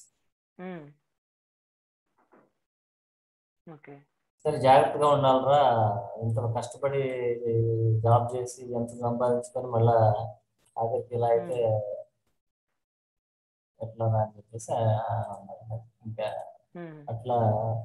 A: ఓకే
B: సరే జాగ్రత్తగా ఉండాలిరా ఇంత కష్టపడి జాబ్ చేసి ఎంత సంపాదించుకొని మళ్ళా ఆఖరికి ఇలా అయితే ఎట్లా అని చెప్పేసి ఆ, అన్నారు. ఇంకా అట్లా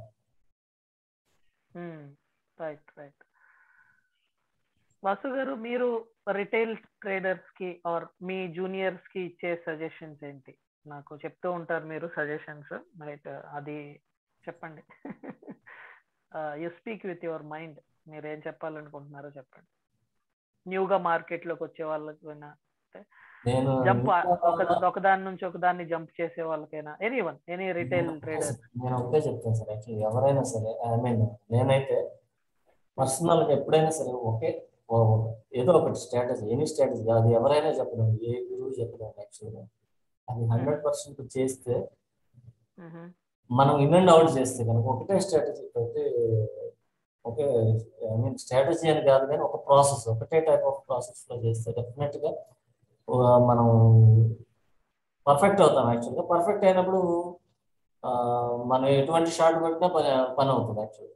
A: రైట్ రైట్ వసు గారు మీరు రిటైల్ ట్రేడర్స్ కి ఆర్ మీ జూనియర్స్ కి ఇచ్చే సజెషన్స్ ఏంటి నాకు చెప్తూ ఉంటారు మీరు సజెషన్స్ రైట్ అది చెప్పండి you speak with your mind మీరు ఏం చెప్పాలనుకుంటున్నారో చెప్పండి న్యూగా మార్కెట్ లోకి వచ్చే వాళ్ళకైనా
B: నేను
A: జంప్
B: ఇంకా-
A: ఒక ఒకదాని నుంచి ఒకదాన్ని జంప్ చేసే వాళ్ళకైనా any one any retail trader
B: నేను ఒకటే చెప్తాను సార్ యాక్చువల్లీ ఎవరైనా సరే ఐ మీన్ నేనైతే పర్సనల్ గా ఎప్పుడైనా సరే ఒకే ఓ- ఏదో ఒకటి స్ట్రాటజీ ఎనీ స్ట్రాటజీ అది ఎవరైనా చెప్పడం ఏ గురువు చెప్పడం యాక్చువల్గా అది హండ్రెడ్ పర్సెంట్ చేస్తే మనం ఇన్ అండ్ అవుట్ చేస్తే కనుక ఒకటే స్ట్రాటజీ తోటి ఒకే ఐ మీన్ స్ట్రాటజీ అని కాదు కానీ ఒక ప్రాసెస్ ఒకటే టైప్ ఆఫ్ ప్రాసెస్ లో చేస్తే డెఫినెట్ గా ఆ, మనం పర్ఫెక్ట్ అవుతాం యాక్చువల్గా పర్ఫెక్ట్ అయినప్పుడు ఆ, మనం ఎటువంటి షార్ట్ కొట్టినా పని పని అవుతుంది యాక్చువల్లీ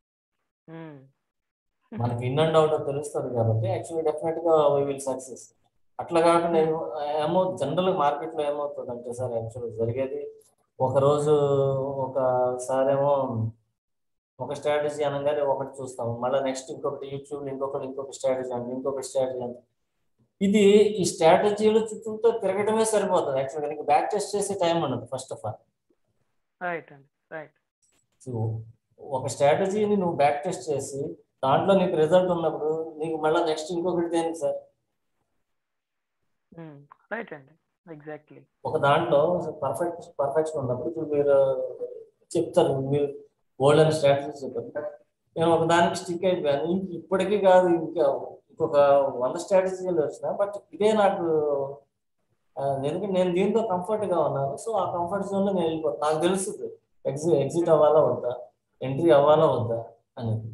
B: మనకి ఇన్ అండ్ అవుట్ తెలుస్తుంది కాబట్టి యాక్చువల్లీ డెఫినెట్ గా వీ విల్ సక్సెస్ అట్లా కాకుండా ఏమో- ఏమో జనరల్ మార్కెట్ లో ఏమవుతుంది అంటే సార్ యాక్చువల్లీ జరిగేది ఒక రోజు ఒకసారి ఏమో ఒక స్ట్రాటజీ అనగానే ఒకటి చూస్తాం మళ్ళీ నెక్స్ట్ ఇంకొకటి యూట్యూబ్ ఇంకొకటి ఇంకొక స్ట్రాటజీ అంటే ఇంకొక స్ట్రాటజీ అంటే ఇది ఈ స్ట్రాటజీలు చుట్టూతో తిరగడమే సరిపోతుంది యాక్చువల్గా నీకు బ్యాక్ టెస్ట్ చేసే టైం ఉండదు ఫస్ట్ ఆఫ్ ఆల్
A: రైట్ అండి రైట్
B: సో ఒక స్ట్రాటజీని నువ్వు బ్యాక్ టెస్ట్ చేసి దాంట్లో నీకు రిజల్ట్ ఉన్నప్పుడు నీకు మళ్ళీ నెక్స్ట్ ఇంకొకటి దేనికి సార్
A: రైట్ అండి ఎగ్జాక్ట్లీ
B: ఒక దాంట్లో పర్ఫెక్ట్ పర్ఫెక్షన్ ఉన్నప్పుడు ఇప్పుడు మీరు చెప్తారు మీరు గోల్డ్ అని స్ట్రాటజీ చెప్పారు నేను ఒక దానికి స్టిక్ అయిపోయాను ఇంక ఇప్పటికీ కాదు ఇంకా ఇంకొక వంద స్ట్రాటజీలు వచ్చినా బట్ ఇదే నాకు ఆ, ఎందుకంటే నేను దీంతో కంఫర్ట్ గా ఉన్నాను సో ఆ కంఫర్ట్ జోన్ లో నేను వెళ్ళిపోతాను నాకు తెలుస్తుంది ఎగ్జిట్ ఎగ్జిట్ అవ్వాలా వద్దా ఎంట్రీ అవ్వాలా వద్దా అనేది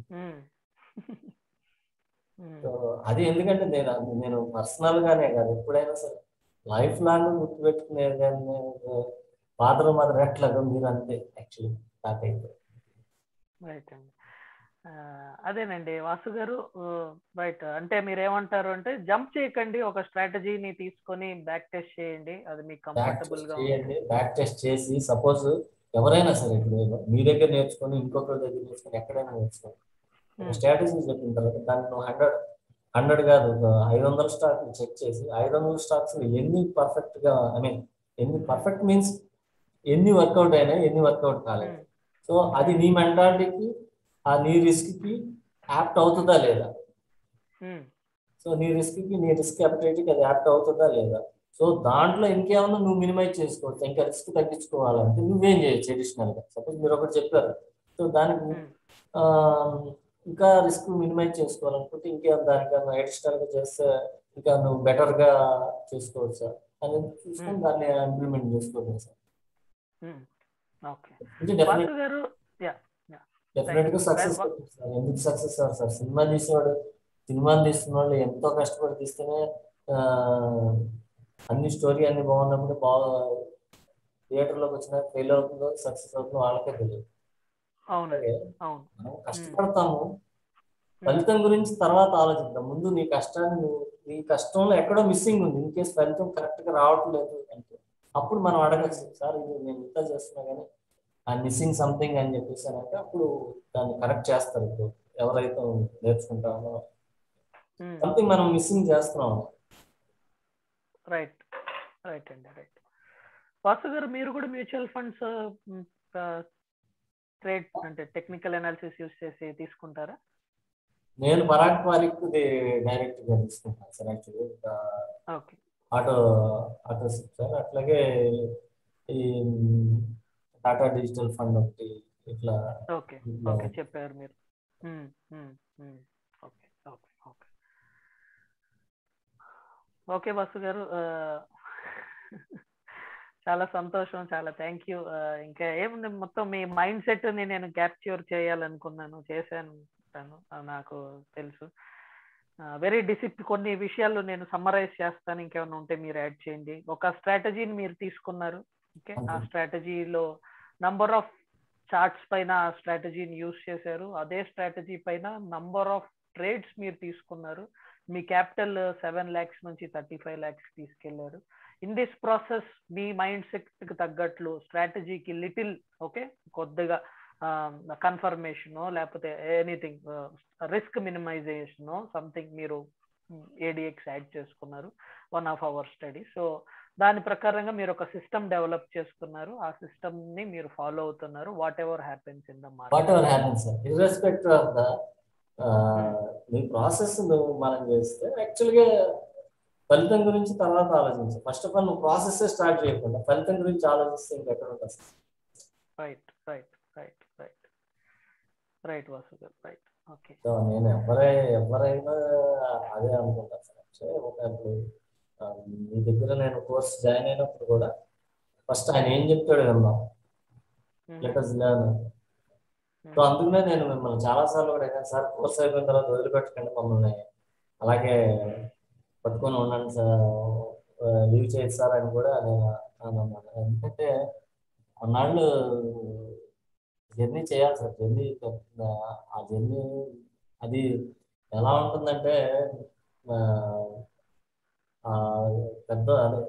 B: సో అది ఎందుకంటే నేను నేను పర్సనల్ గానే కాదు ఎప్పుడైనా సరే లైఫ్ లాంగ్ గుర్తుపెట్టుకునేది కానీ ఫాదర్ మదర్ ఎట్లాగో మీరు అంతే యాక్చువల్లీ నాకైతే
A: రైట్ అండి ఆ, అదేనండి వాసు గారు రైట్ అంటే మీరు ఏమంటారు అంటే జంప్ చేయకండి ఒక స్ట్రాటజీని తీసుకొని బ్యాక్ టెస్ట్ చేయండి అది మీకు
B: బ్యాక్
A: కంఫర్టబుల్
B: టెస్ట్
A: గా
B: చేయండి బ్యాక్ టెస్ట్ చేసి సపోజ్ ఎవరైనా సరే ఇప్పుడు మీ దగ్గర నేర్చుకొని ఇంకొకరి దగ్గర నేర్చుకొని ఎక్కడైనా నేర్చుకోండి ఒక స్ట్రాటజీ చెప్పిన తర్వాత దాన్ని నువ్వు హండ్రెడ్ హండ్రెడ్ కాదు ఒక ఐదు వందల స్టాక్ చెక్ చేసి ఐదు వందల స్టాక్స్ ఎన్ని పర్ఫెక్ట్ గా ఐ మీన్ ఎన్ని పర్ఫెక్ట్ మీన్స్ ఎన్ని వర్కౌట్ అయినాయి ఎన్ని వర్కౌట్ కాలేదు సో అది నీ మెంటాలిటీకి ఆ నీ రిస్క్ కి యాప్ట్ అవుతుందా లేదా సో నీ రిస్క్ కి నీ రిస్క్ అపటైట్కి అది యాప్ట్ అవుతుందా లేదా సో దాంట్లో ఇంకేమన్నా నువ్వు మినిమైజ్ చేసుకోవచ్చు ఇంకా రిస్క్ తగ్గించుకోవాలంటే నువ్వేం చేయొచ్చు అడిషనల్ గా సపోజ్ మీరు ఒకటి చెప్పారు సో దానికి ఆ, ఇంకా రిస్క్ మినిమైజ్ చేసుకోవాలనుకుంటే ఇంకేం దానికన్నా అడిషనల్ గా చేస్తే ఇంకా నువ్వు బెటర్ గా చేసుకోవచ్చా అనేది చూసుకొని దాన్ని ఇంప్లిమెంట్ చేసుకోవచ్చు సార్
A: ఓకే
B: అంటే definite
A: Vasu garu yeah
B: definite గా సక్సెస్ సార్ ఎందుకు సక్సెస్ సార్ సార్ సినిమా తీసేవాడు సినిమా తీస్తున్న వాళ్ళు ఎంతో కష్టపడి తీస్తేనే ఆ, అన్ని స్టోరీ అన్ని బాగున్నప్పుడు బాగా థియేటర్లోకి వచ్చిన ఫెయిల్ అవుతుందో సక్సెస్ అవుతుందో వాళ్ళకే తెలియదు
A: అవునండి అవును
B: మనం కష్టపడతాము ఫలితం గురించి తర్వాత ఆలోచిద్దాం ముందు నీ కష్టాన్ని నువ్వు నీ కష్టంలో ఎక్కడో మిస్సింగ్ ఉంది ఇన్ కేసు ఫలితం కరెక్ట్ గా రావట్లేదు అంటే అప్పుడు మనం అడగచ్చు సార్ ఇది నేను ఇంత చేస్తున్నా కానీ ఆ మిస్సింగ్ సంథింగ్ అని చెప్పేసి అని అంటే అప్పుడు దాన్ని కరెక్ట్ చేస్తారు ఇప్పుడు ఎవరైతే నేర్చుకుంటామో సంథింగ్ మనం మిస్సింగ్ చేస్తున్నాం
A: రైట్ రైట్ అండి రైట్ వాసు గారు మీరు కూడా మ్యూచువల్ ఫండ్స్ ట్రేడ్ అంటే టెక్నికల్ అనాలిసిస్ యూస్ చేసి తీసుకుంటారా
B: నేను పరాగ్ పారిక్ డైరెక్ట్ గా తీసుకుంటాను sir actually
A: okay
B: auto auto sir అట్లాగే ఈ టాటా డిజిటల్ ఫండ్ ఒకటి ఇట్లా
A: ఓకే ఓకే చెప్పారు మీరు okay okay okay okay Vasu garu చాలా సంతోషం చాలా థ్యాంక్ యూ ఇంకా ఏముంది మొత్తం మీ మైండ్ సెట్ ని నేను క్యాప్చర్ చేయాలనుకున్నాను చేశాను నాకు తెలుసు వెరీ డిసిప్ కొన్ని విషయాలు నేను సమ్మరైజ్ చేస్తాను ఇంకేమైనా ఉంటే మీరు యాడ్ చేయండి ఒక స్ట్రాటజీని మీరు తీసుకున్నారు ఓకే ఆ స్ట్రాటజీలో నంబర్ ఆఫ్ చార్ట్స్ పైన ఆ స్ట్రాటజీని యూస్ చేశారు అదే స్ట్రాటజీ పైన నంబర్ ఆఫ్ ట్రేడ్స్ మీరు తీసుకున్నారు మీ క్యాపిటల్ సెవెన్ ల్యాక్స్ నుంచి థర్టీ ఫైవ్ ల్యాక్స్ తీసుకెళ్లారు ఇన్ దిస్ ప్రాసెస్ మీ మైండ్ సెట్ కి తగ్గట్లు స్ట్రాటజీకి లిటిల్ ఓకే కొద్దిగా కన్ఫర్మేషన్ లేకపోతే ఎనీథింగ్ రిస్క్ మినిమైజేషన్ సంథింగ్ మీరు ఏడిఎక్స్ యాడ్ చేసుకున్నారు one of our study so దాని ప్రకారంగా మీరు ఒక సిస్టమ్ డెవలప్ చేసుకున్నారు ఆ సిస్టమ్ ని మీరు ఫాలో అవుతున్నారు whatever happens in the
B: whatever happens irrespective of the మీ ప్రాసెస్ నువ్వు మనం చేస్తే యాక్చువల్గా ఫలితం గురించి తర్వాత ఆలోచించు ఫస్ట్ ఆఫ్ ఆల్ నువ్వు ప్రాసెస్ స్టార్ట్ చేయకుండా ఫలితం గురించి ఆలోచిస్తే ఇంకెక్కడ ఉంటుంది
A: right right right right right Vasu garu right okay
B: so నేను ఎవరై ఎవరైనా అదే అనుకుంటాను సార్ ఒక ఇప్పుడు మీ దగ్గర నేను కోర్స్ జాయిన్ అయినప్పుడు కూడా ఫస్ట్ ఆయన ఏం చెప్తాడు విన్నాం లెటర్స్ లెర్న్ సో అందుకనే నేను మిమ్మల్ని చాలా సార్లు కూడా అడిగాను సార్ కోర్స్ అయిపోయిన తర్వాత వదిలిపెట్టకండి మమ్మల్ని అలాగే పట్టుకొని ఉండండి సార్ లీవ్ చేయదు సార్ అని కూడా నేను అన్నమాట ఎందుకంటే అన్నాళ్ళు జర్నీ చేయాలి సార్ జర్నీ ఆ జర్నీ అది ఎలా ఉంటుందంటే పెద్ద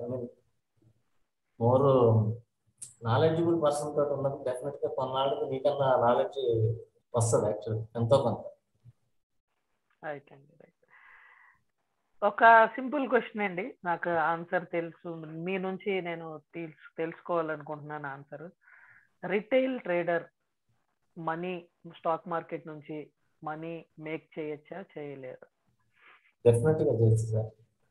B: మోర్ నాలెడ్జబుల్ పర్సన్ తోటి ఉన్నప్పుడు డెఫినెట్ గా కొన్నాళ్ళకి నీకన్నా నాలెడ్జ్ వస్తుంది యాక్చువల్ ఎంతో కొంత
A: రైట్ అండి రైట్ ఒక సింపుల్ క్వశ్చన్ అండి నాకు ఆన్సర్ తెలుసు మీ నుంచి నేను తెలుసు తెలుసుకోవాలనుకుంటున్నాను answer retail trader money stock market నుంచి మనీ మేక్ చేయొచ్చా చేయలేరు
B: డెఫినెట్ గా చేయొచ్చు సార్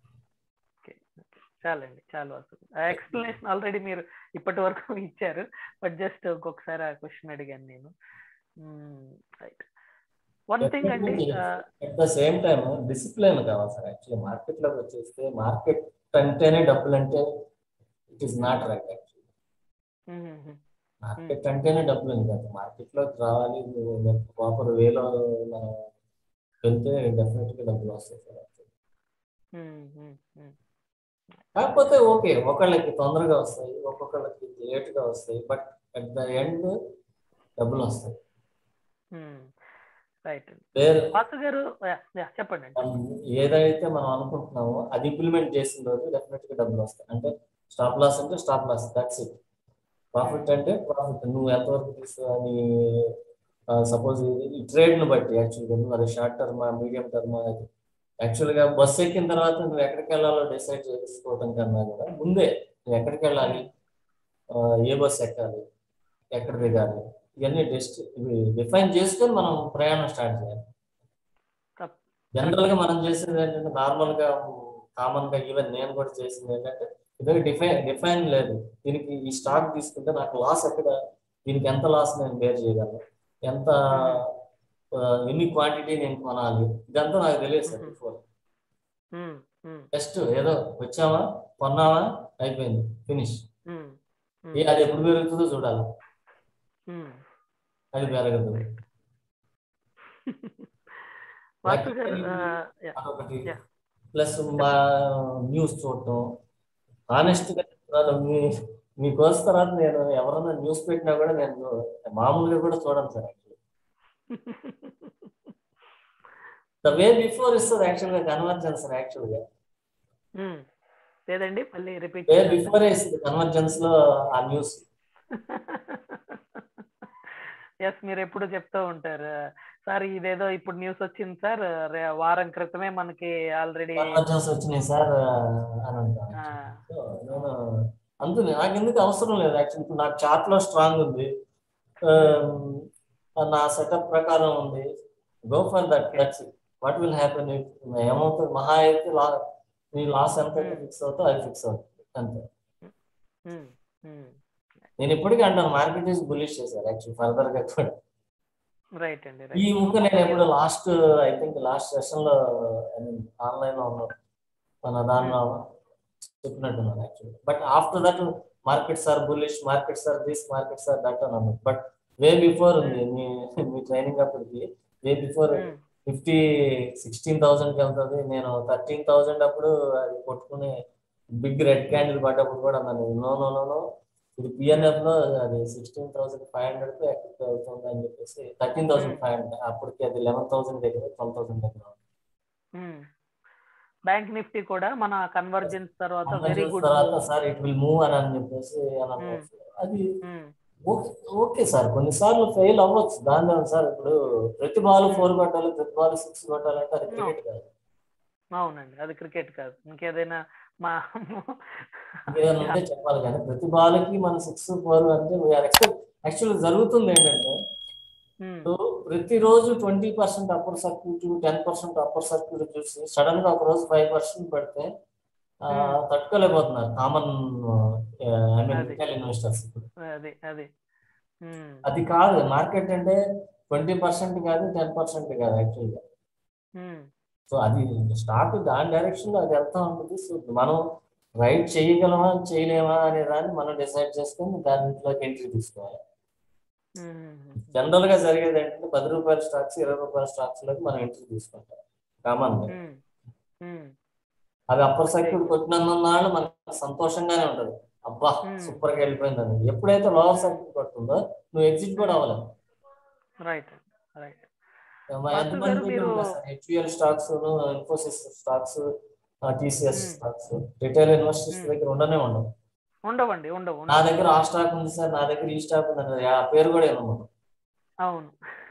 A: చాలండి చాలా వస్తుంది ఎక్స్ప్లెనేషన్ ఆల్రెడీ మీరు ఇప్పటి వరకు ఇచ్చారు బట్ జస్ట్ ఇంకొకసారి ఆ క్వశ్చన్ అడిగాను నేను రైట్ వన్ థింగ్ అండి
B: at the same time discipline కావాలి సార్ యాక్చువల్లీ మార్కెట్ లోకి వచ్చేస్తే మార్కెట్ అంటేనే డబ్బులు అంటే it is not right actually market అంటేనే డబ్బులు ఉంది కదా మార్కెట్ లోకి రావాలి ప్రాపర్ వేలో మనం వెళ్తే డెఫినెట్ గా డబ్బులు వస్తాయి సార్ కాకపోతే ఓకే ఒకళ్ళకి తొందరగా వస్తాయి ఒక్కొక్కళ్ళకి లేట్ గా వస్తాయి బట్ అట్ ద ఎండ్ డబ్బులు వస్తాయి
A: రైట్
B: వేరే
A: గారు చెప్పండి
B: ఏదైతే మనం అనుకుంటున్నామో అది ఇంప్లిమెంట్ చేసిన రోజు డెఫినెట్ గా డబ్బులు వస్తాయి అంటే స్టాప్ లాస్ అంటే stop loss that's it profit అంటే ప్రాఫిట్ నువ్వు ఎంతవరకు తీసుకుని సపోజ్ ఈ ట్రేడ్ ను బట్టి యాక్చువల్గా మరి షార్ట్ టర్మ్ మీడియం టర్మ్ అది యాక్చువల్గా బస్సు ఎక్కిన తర్వాత నువ్వు ఎక్కడికి వెళ్ళాలో డిసైడ్ చేసుకోవటం కన్నా కూడా ముందే నువ్వు ఎక్కడికి వెళ్ళాలి ఏ బస్సు ఎక్కాలి ఎక్కడ దిగాలి ఇవన్నీ డెస్ట్ ఇవి డిఫైన్ చేసుకొని మనం ప్రయాణం స్టార్ట్ చేయాలి జనరల్ గా మనం చేసేది ఏంటంటే నార్మల్ గా కామన్ గా ఈవెన్ నేను కూడా చేసింది ఏంటంటే ఇదే డిఫైన్ డిఫైన్ లేదు దీనికి ఈ స్టాక్ తీసుకుంటే నాకు లాస్ ఎక్కడ దీనికి ఎంత లాస్ నేను బేర్ చేయగలను ఎంత ఎన్ని క్వాంటిటీ నేను కొనాలి ఇదంతా నాకు తెలియదు సార్ బిఫోర్ జస్ట్ ఏదో వచ్చామా కొన్నామా అయిపోయింది ఫినిష్ అది ఎప్పుడు పెరుగుతుందో చూడాలి అది పెరగదు
A: వాసు గారు ఆ, yeah,
B: అదొకటి
A: Yeah.
B: ప్లస్ మా న్యూస్ చూడటం ఆనెస్ట్ గా చెప్తున్నాను మీ మీకు వచ్చిన తర్వాత నేను ఎవరైనా న్యూస్ పెట్టినా కూడా నేను మామూలుగా కూడా చూడను sir actually the way before ఇస్తుంది యాక్చువల్ గా కన్వర్జెన్స్ సార్ యాక్చువల్ గా
A: ఉమ్, లేదండి మళ్ళీ రిపీట్
B: వే బిఫోర్ ఇస్తుంది కన్వర్జెన్స్ లో ఆ న్యూస్
A: ఎస్ మీరు ఎప్పుడు చెప్తూ ఉంటారు సార్ ఇదేదో ఇప్పుడు న్యూస్ వచ్చింది సార్ రే- వారం క్రితమే మనకి ఆల్రెడీ
B: కన్వర్జెన్స్ వచ్చినాయి సార్ అని అంటాను సో నేను అందుకే నాకు ఎందుకు అవసరం లేదు యాక్చువల్లీ ఇప్పుడు నాకు చార్ట్ లో స్ట్రాంగ్ ఉంది ఆ, నా సెటప్ ప్రకారం ఉంది go for that that's what will happen ఏమవుతుంది మహా అయితే లా నీ లాస్ ఎంత
A: Hmm.
B: ఫిక్స్ అవుతుందో అది ఫిక్స్ అవుతుంది అంతే నేను ఇప్పటికీ అంటాను మార్కెట్ ఈస్ బులిష్ చేశారు యాక్చువల్లీ ఫర్దర్ గా కూడా
A: రైట్ అండి
B: ఈ
A: రైట్
B: బుక్ నేను ఎప్పుడు last I think last session లో ఆన్లైన్ లో ఉన్నాను మన దానిలో చెప్పినట్టున్నాను actually but after that markets are bullish markets are this markets are that అన్నాను బట్ వే బిఫోర్ ఉంది మీ మీ ట్రైనింగ్ అప్పటికి way before fifty sixteen thousand కి వెళ్తుంది నేను థర్టీన్ థౌసండ్ అప్పుడు అది కొట్టుకుని బిగ్ రెడ్ క్యాండిల్ పడ్డప్పుడు కూడా అన్నాను నో నో నో నో ఇది పిఎన్ఎఫ్ లో అది సిక్స్టీన్ థౌసండ్ ఫైవ్ హండ్రెడ్ కి ఎక్కడికి వెళ్తుంది అని చెప్పేసి థర్టీన్ థౌసండ్ ఫైవ్ హండ్రెడ్ అప్పటికి అది లెవెన్ థౌసండ్ దగ్గర ట్వెల్వ్ థౌసండ్ దగ్గర
A: బ్యాంక్ నిఫ్టీ కూడా మన కన్వర్జెన్స్ తర్వాత వెరీ
B: Convergence
A: గుడ్
B: తర్వాత సార్ ఇట్ విల్ మూవ్ అని అని చెప్పేసి అని అన్నారు. అది ఓకే ఓకే సార్ కొన్నిసార్లు ఫెయిల్ అవ్వచ్చు దాని ఏముంది సార్ ఇప్పుడు ప్రతి బాల్ ఫోర్ కొట్టాలి ప్రతి బాల్ సిక్స్ కొట్టాలంటే అది క్రికెట్ కాదు
A: అవునండి అది క్రికెట్ కాదు ఇంకేదైనా మా
B: ఏదైనా ఉంటే చెప్పాలి కానీ ప్రతి బాల్ కి మన సిక్స్ ఫోర్ అంటే యాక్చువల్ జరుగుతుంది ఏంటంటే
A: ఉమ్,
B: సో ప్రతిరోజు twenty percent upper circuit ten percent upper circuit చూసి సడన్ గా ఒక రోజు ఫైవ్ పర్సెంట్ పెడితే ఆ,
A: Hmm.
B: తట్టుకోలేకపోతున్నారు కామన్ ఐ మీన్
A: అది.
B: రిటైల్ ఇన్వెస్టర్స్
A: అది అది ఉమ్,
B: అది కాదు మార్కెట్ అంటే ట్వంటీ పర్సెంట్ కాదు టెన్ పర్సెంట్ కాదు యాక్చువల్గా
A: ఉమ్,
B: సో అది స్టాక్ దాని డైరెక్షన్ లో అది వెళ్తా ఉంటుంది సో మనం రైట్ చేయగలమా చేయలేమా అనే దాన్ని మనం డిసైడ్ చేసుకొని దాంట్లోకి ఎంట్రీ తీసుకోవాలి
A: ఉమ్,
B: జనరల్ గా జరిగేది ఏంటంటే పది రూపాయల స్టాక్స్ ఇరవై రూపాయల స్టాక్స్ లోకి మనం ఎంట్రీ తీసుకుంటాం కామన్
A: ఉమ్, ఉమ్,
B: అవి అప్పర్ సర్క్యూట్ కొట్టినందున్నాళ్ళు మనకు సంతోషంగానే ఉంటది అబ్బా
A: Hmm.
B: సూపర్ గా వెళ్ళిపోయిందని ఎప్పుడైతే లోవర్ సర్క్యూట్ కొడుతుందో నువ్వు ఎగ్జిట్ కూడా అవ్వలేవు
A: రైట్ రైట్
B: మా ఎంతమంది దగ్గర
A: మీరు-
B: ఉంటాయి sir HUL stocks Infosys stocks TCS
A: Hmm.
B: Stocks retail investors
A: Hmm.
B: దగ్గర ఉండనే ఉండవు
A: ఉండవండి ఉండవు
B: నా
A: ఉండవు.
B: దగ్గర ఆ స్టాక్ ఉంది సార్ నా దగ్గర ఈ స్టాక్ ఉంది అంటే ఆ పేరు కూడా ఏమో
A: అవును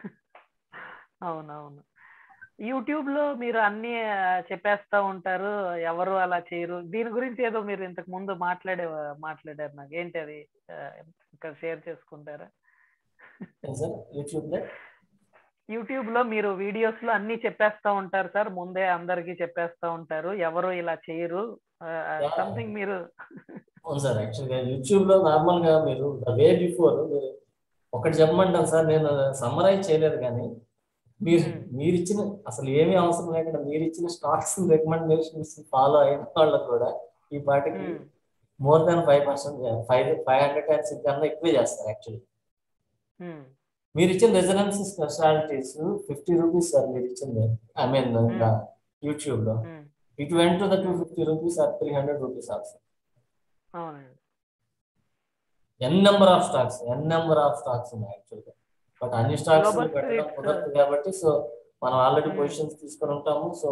A: అవును అవును యూట్యూబ్ లో మీరు అన్ని ఆ, చెప్పేస్తా ఉంటారు ఎవరు అలా చేయరు దీని గురించి ఏదో మీరు ఇంతకు ముందు మాట్లాడే మాట్లాడారు నాకు ఏంటి అది ఆ, ఇంకా షేర్ చేసుకుంటారా
B: సార్ యూట్యూబ్ లో
A: యూట్యూబ్ లో మీరు వీడియోస్ లో అన్ని చెప్పేస్తా ఉంటారు సార్ ముందే అందరికి చెప్పేస్తా ఉంటారు ఎవరు ఇలా చేయరు
B: Yeah.
A: సంథింగ్ మీరు
B: అవును సార్ యాక్చువల్గా యూట్యూబ్ లో నార్మల్ గా మీరు ద వే బిఫోర్ మీరు ఒకటి చెప్పమంటాను సార్ నేను సమ్మరైజ్ చేయలేదు కానీ మీరు
A: Hmm.
B: మీరు ఇచ్చిన అసలు ఏమీ అవసరం లేకుండా మీరు ఇచ్చిన స్టాక్స్ రికమెండేషన్స్ ఫాలో అయిన వాళ్ళకు కూడా ఈ పాటికి
A: Hmm.
B: More than five percent five five hundred times కన్నా ఎక్కువే చేస్తారు యాక్చువల్లీ
A: Hmm.
B: మీరు ఇచ్చిన residence specialities fifty rupees sir మీరు ఇచ్చింది ఐ మీన్ యూట్యూబ్ లో
A: Hmm.
B: It went to the two fifty rupees or three hundred rupees also
A: అవునండి
B: N number of stocks N number of stocks ఉన్నాయి యాక్చువల్గా but అన్ని stocks
A: Global
B: పెట్టడం
A: Spirits,
B: కుదరదు కాబట్టి సో మనం ఆల్రెడీ
A: Hmm.
B: పొజిషన్స్ తీసుకొని ఉంటాము సో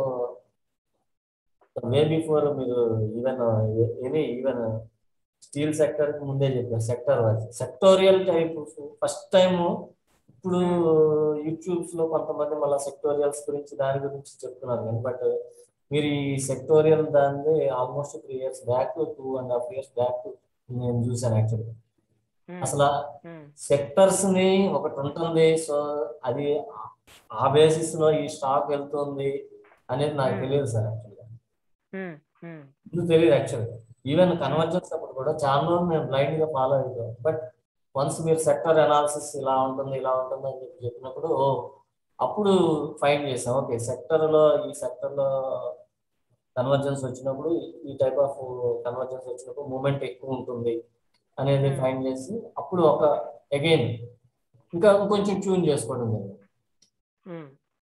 B: వే బిఫోర్ మీరు even any even steel sector ముందే చెప్పారు sector wise sectorial type first time ఇప్పుడు యూట్యూబ్స్ లో కొంతమంది మళ్ళీ సెక్టోరియల్స్ గురించి దాని గురించి చెప్తున్నారు కానీ బట్ మీరు ఈ సెక్టోరియల్ దాన్ని almost three years back two and half years back నేను చూసాను యాక్చువల్లీ
A: Hmm.
B: అసలు
A: Hmm.
B: సెక్టర్స్ ని ఒకటి ఉంటుంది సో అది ఆ బేసిస్ లో ఈ స్టాక్ వెళ్తుంది అనేది నాకు
A: Hmm.
B: తెలియదు సార్ యాక్చువల్గా
A: Hmm. Hmm.
B: ఇది తెలియదు యాక్చువల్గా ఈవెన్ కన్వర్జెన్స్ అప్పుడు కూడా చాలా రోజులు మేము బ్లైండ్ గా ఫాలో అయిపోయాం బట్ వన్స్ మీరు సెక్టర్ అనాలిసిస్ ఇలా ఉంటుంది ఇలా ఉంటుంది అని చెప్పి చెప్పినప్పుడు ఓ అప్పుడు ఫైండ్ చేసాం ఓకే సెక్టర్ లో ఈ సెక్టర్ లో కన్వర్జెన్స్ వచ్చినప్పుడు ఈ టైప్ ఆఫ్ కన్వర్జెన్స్ వచ్చినప్పుడు మూమెంట్ ఎక్కువ ఉంటుంది అనేది
A: Hmm.
B: ఫైండ్ చేసి అప్పుడు ఒక అగైన్ ఇంకా కొంచెం ట్యూన్ చేసుకోవడం జరిగింది
A: Hmm.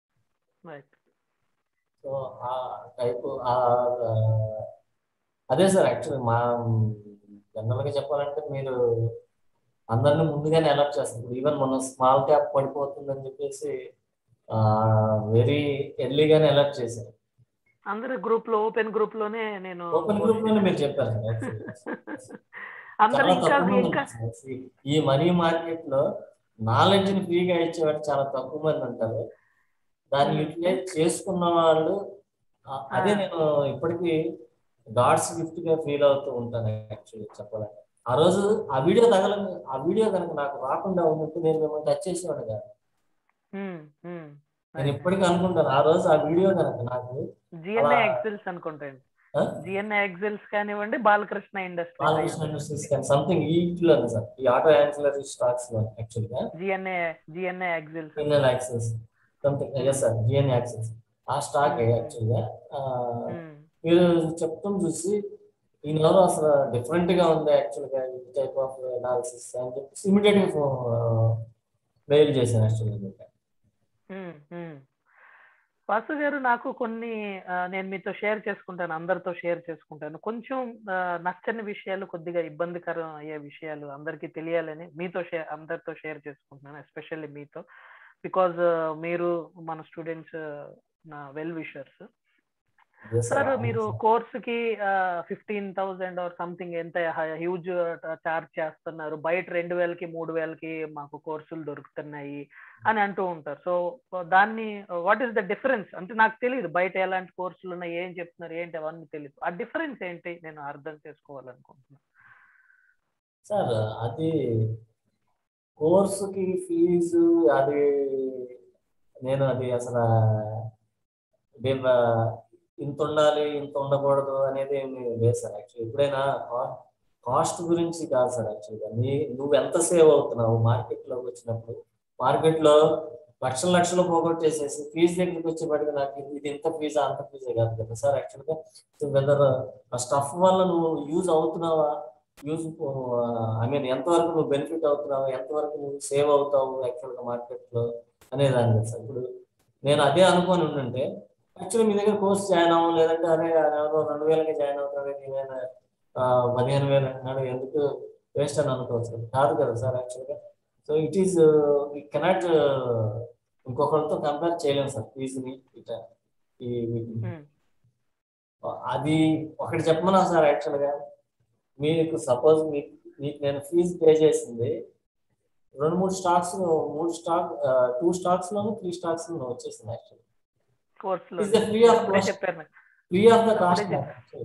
A: రైట్
B: సో ఆ టైప్ అదే సార్ యాక్చువల్లీ మా జనరల్గా చెప్పాలంటే మీరు అందరిని ముందుగానే అలర్ట్ చేస్తారు ఇప్పుడు ఈవెన్ మన స్మాల్ క్యాప్ పడిపోతుందని చెప్పేసి వెరీ ఎర్లీగానే అలర్ట్ చేశారు
A: అందరి గ్రూప్ లో ఓపెన్ గ్రూప్ లోనే నేను
B: ఓపెన్ గ్రూప్ లోనే మీరు చెప్పారు సార్ actually.
A: అందరు
B: చాలా
A: ఇంకా
B: తక్కువ మంది
A: ఇంకా
B: ఉంటారు సార్. ఈ మనీ మార్కెట్ లో నాలెడ్జ్ ని ఫ్రీగా ఇచ్చేవాడు చాలా తక్కువ మంది ఉంటారు దాన్ని
A: Hmm.
B: యూటిలైజ్ చేసుకున్న వాళ్ళు ఆ- అదే
A: Ah.
B: నేను ఇప్పటికీ గాడ్స్ గిఫ్ట్ గా ఫీల్ అవుతూ ఉంటాను యాక్చువల్లీ చెప్పాలంటే ఆ రోజు ఆ వీడియో తగల ఆ వీడియో కనుక నాకు రాకుండా ఉన్నట్టు నేను మిమ్మల్ని టచ్ చేసేవాడు కాదు
A: ఉమ్, ఉమ్.
B: నేను ఇప్పటికీ అనుకుంటాను ఆ రోజు ఆ వీడియో కనుక నాకు
A: జిఎన్ఏ
B: అలా-
A: ఎగ్జిల్స్ అనుకుంటాండి
B: ఆ?
A: జిఎన్ఏ ఎగ్జిల్స్ కానివ్వండి బాలకృష్ణ ఇండస్ట్రీ
B: బాలకృష్ణ ఇండస్ట్రీస్ కానీ సంథింగ్ ఈట్లోనే సార్ ఈ ఆటో యాన్సిలరీ స్టాక్స్ లో యాక్చువల్గా
A: GNA GNA axles
B: GNL axles something yes sir GN axles ఆ స్టాక్ యాక్చువల్గా మీరు చెప్తాం చూసి ఈయన ఎవరో అసలు డిఫరెంట్ గా ఉంది యాక్చువల్గా ఈ టైప్ ఆఫ్ అనాలిసిస్ అని చెప్పి ఇమీడియట్ గా మెయిల్ చేశాను యాక్చువల్గా
A: వాసు గారు నాకు కొన్ని ఆ, నేను మీతో షేర్ చేసుకుంటాను అందరితో షేర్ చేసుకుంటాను కొంచెం ఆ, నచ్చని విషయాలు కొద్దిగా ఇబ్బందికరం అయ్యే విషయాలు అందరికీ తెలియాలని మీతో షేర్ అందరితో షేర్ చేసుకుంటున్నాను ఎస్పెషల్లీ మీతో బికాజ్ మీరు మన స్టూడెంట్స్ నా వెల్ విషర్స్ సార్ మీరు కోర్స్ కి ఫిఫ్టీన్ థౌసండ్ ఆర్ సంథింగ్ ఎంత హ్యూజ్ చార్జ్ చేస్తున్నారు బయట రెండు వేలకి మూడు వేలకి మాకు కోర్సులు దొరుకుతున్నాయి అని అంటూ ఉంటారు సో దాన్ని వాట్ ఈస్ ద డిఫరెన్స్ అంటే నాకు తెలియదు బయట ఎలాంటి కోర్సులు ఉన్నాయి ఏం చెప్తున్నారు ఏంటి అవన్నీ తెలియదు ఆ డిఫరెన్స్ ఏంటి నేను అర్థం చేసుకోవాలనుకుంటున్నాను
B: సార్ అది కోర్సుకి ఫీజు అది నేను అది అసలు దీని ఇంత ఉండాలి ఇంత ఉండకూడదు అనేది ఏమి లేదు సార్ యాక్చువల్లీ ఎప్పుడైనా కాస్ట్ గురించి కాదు సార్ యాక్చువల్గా నీ నువ్వు ఎంత సేవ్ అవుతున్నావు మార్కెట్లోకి వచ్చినప్పుడు మార్కెట్లో లక్షల లక్షలు పోగొట్టేసేసి ఫీజు దగ్గరికి వచ్చేప్పటికి నాకు ఇది- ఇది ఇంత ఫీజా అంత ఫీజే కాదు కదా సార్ యాక్చువల్గా వెదర్ ఆ స్టఫ్ వల్ల నువ్వు యూజ్ అవుతున్నావా యూజ్ ఐ మీన్ ఎంతవరకు నువ్వు బెనిఫిట్ అవుతున్నావు ఎంతవరకు నువ్వు సేవ్ అవుతావు యాక్చువల్గా మార్కెట్లో అనే దాని మీద సార్ ఇప్పుడు నేను అదే అనుకొని ఉండుంటే యాక్చువల్లీ మీ దగ్గర కోర్స్ జాయిన్ అవ్వం లేదంటే అరే ఎవరో రెండు వేలకి జాయిన్ అవుతాడు నేను పదిహేను వేలు అంటున్నాడు ఎందుకు వేస్ట్ అని అనుకోవచ్చు కదా. కాదు కదా సార్ యాక్చువల్గా సో ఇట్ ఈస్ కెనాట్ ఇంకొకరితో కంపేర్ చేయలేము సార్ ఫీజుని ఇట ఈ వీటిని.
A: Hmm.
B: అది ఒకటి చెప్పమన్నా సార్ యాక్చువల్గా మీకు సపోజ్ మీకు మీకు నేను ఫీజు పే చేసింది రెండు మూడు స్టాక్స్ మూడు స్టాక్ టూ స్టాక్స్ లోను త్రీ స్టాక్స్ లోను వచ్చేసింది యాక్చువల్లీ
A: కోర్స్ లో
B: Is the free of
A: అప్పుడే
B: cost?
A: చెప్పారు నాకు
B: ఫ్రీ ఆఫ్ ద కాస్ట్
A: అప్పుడే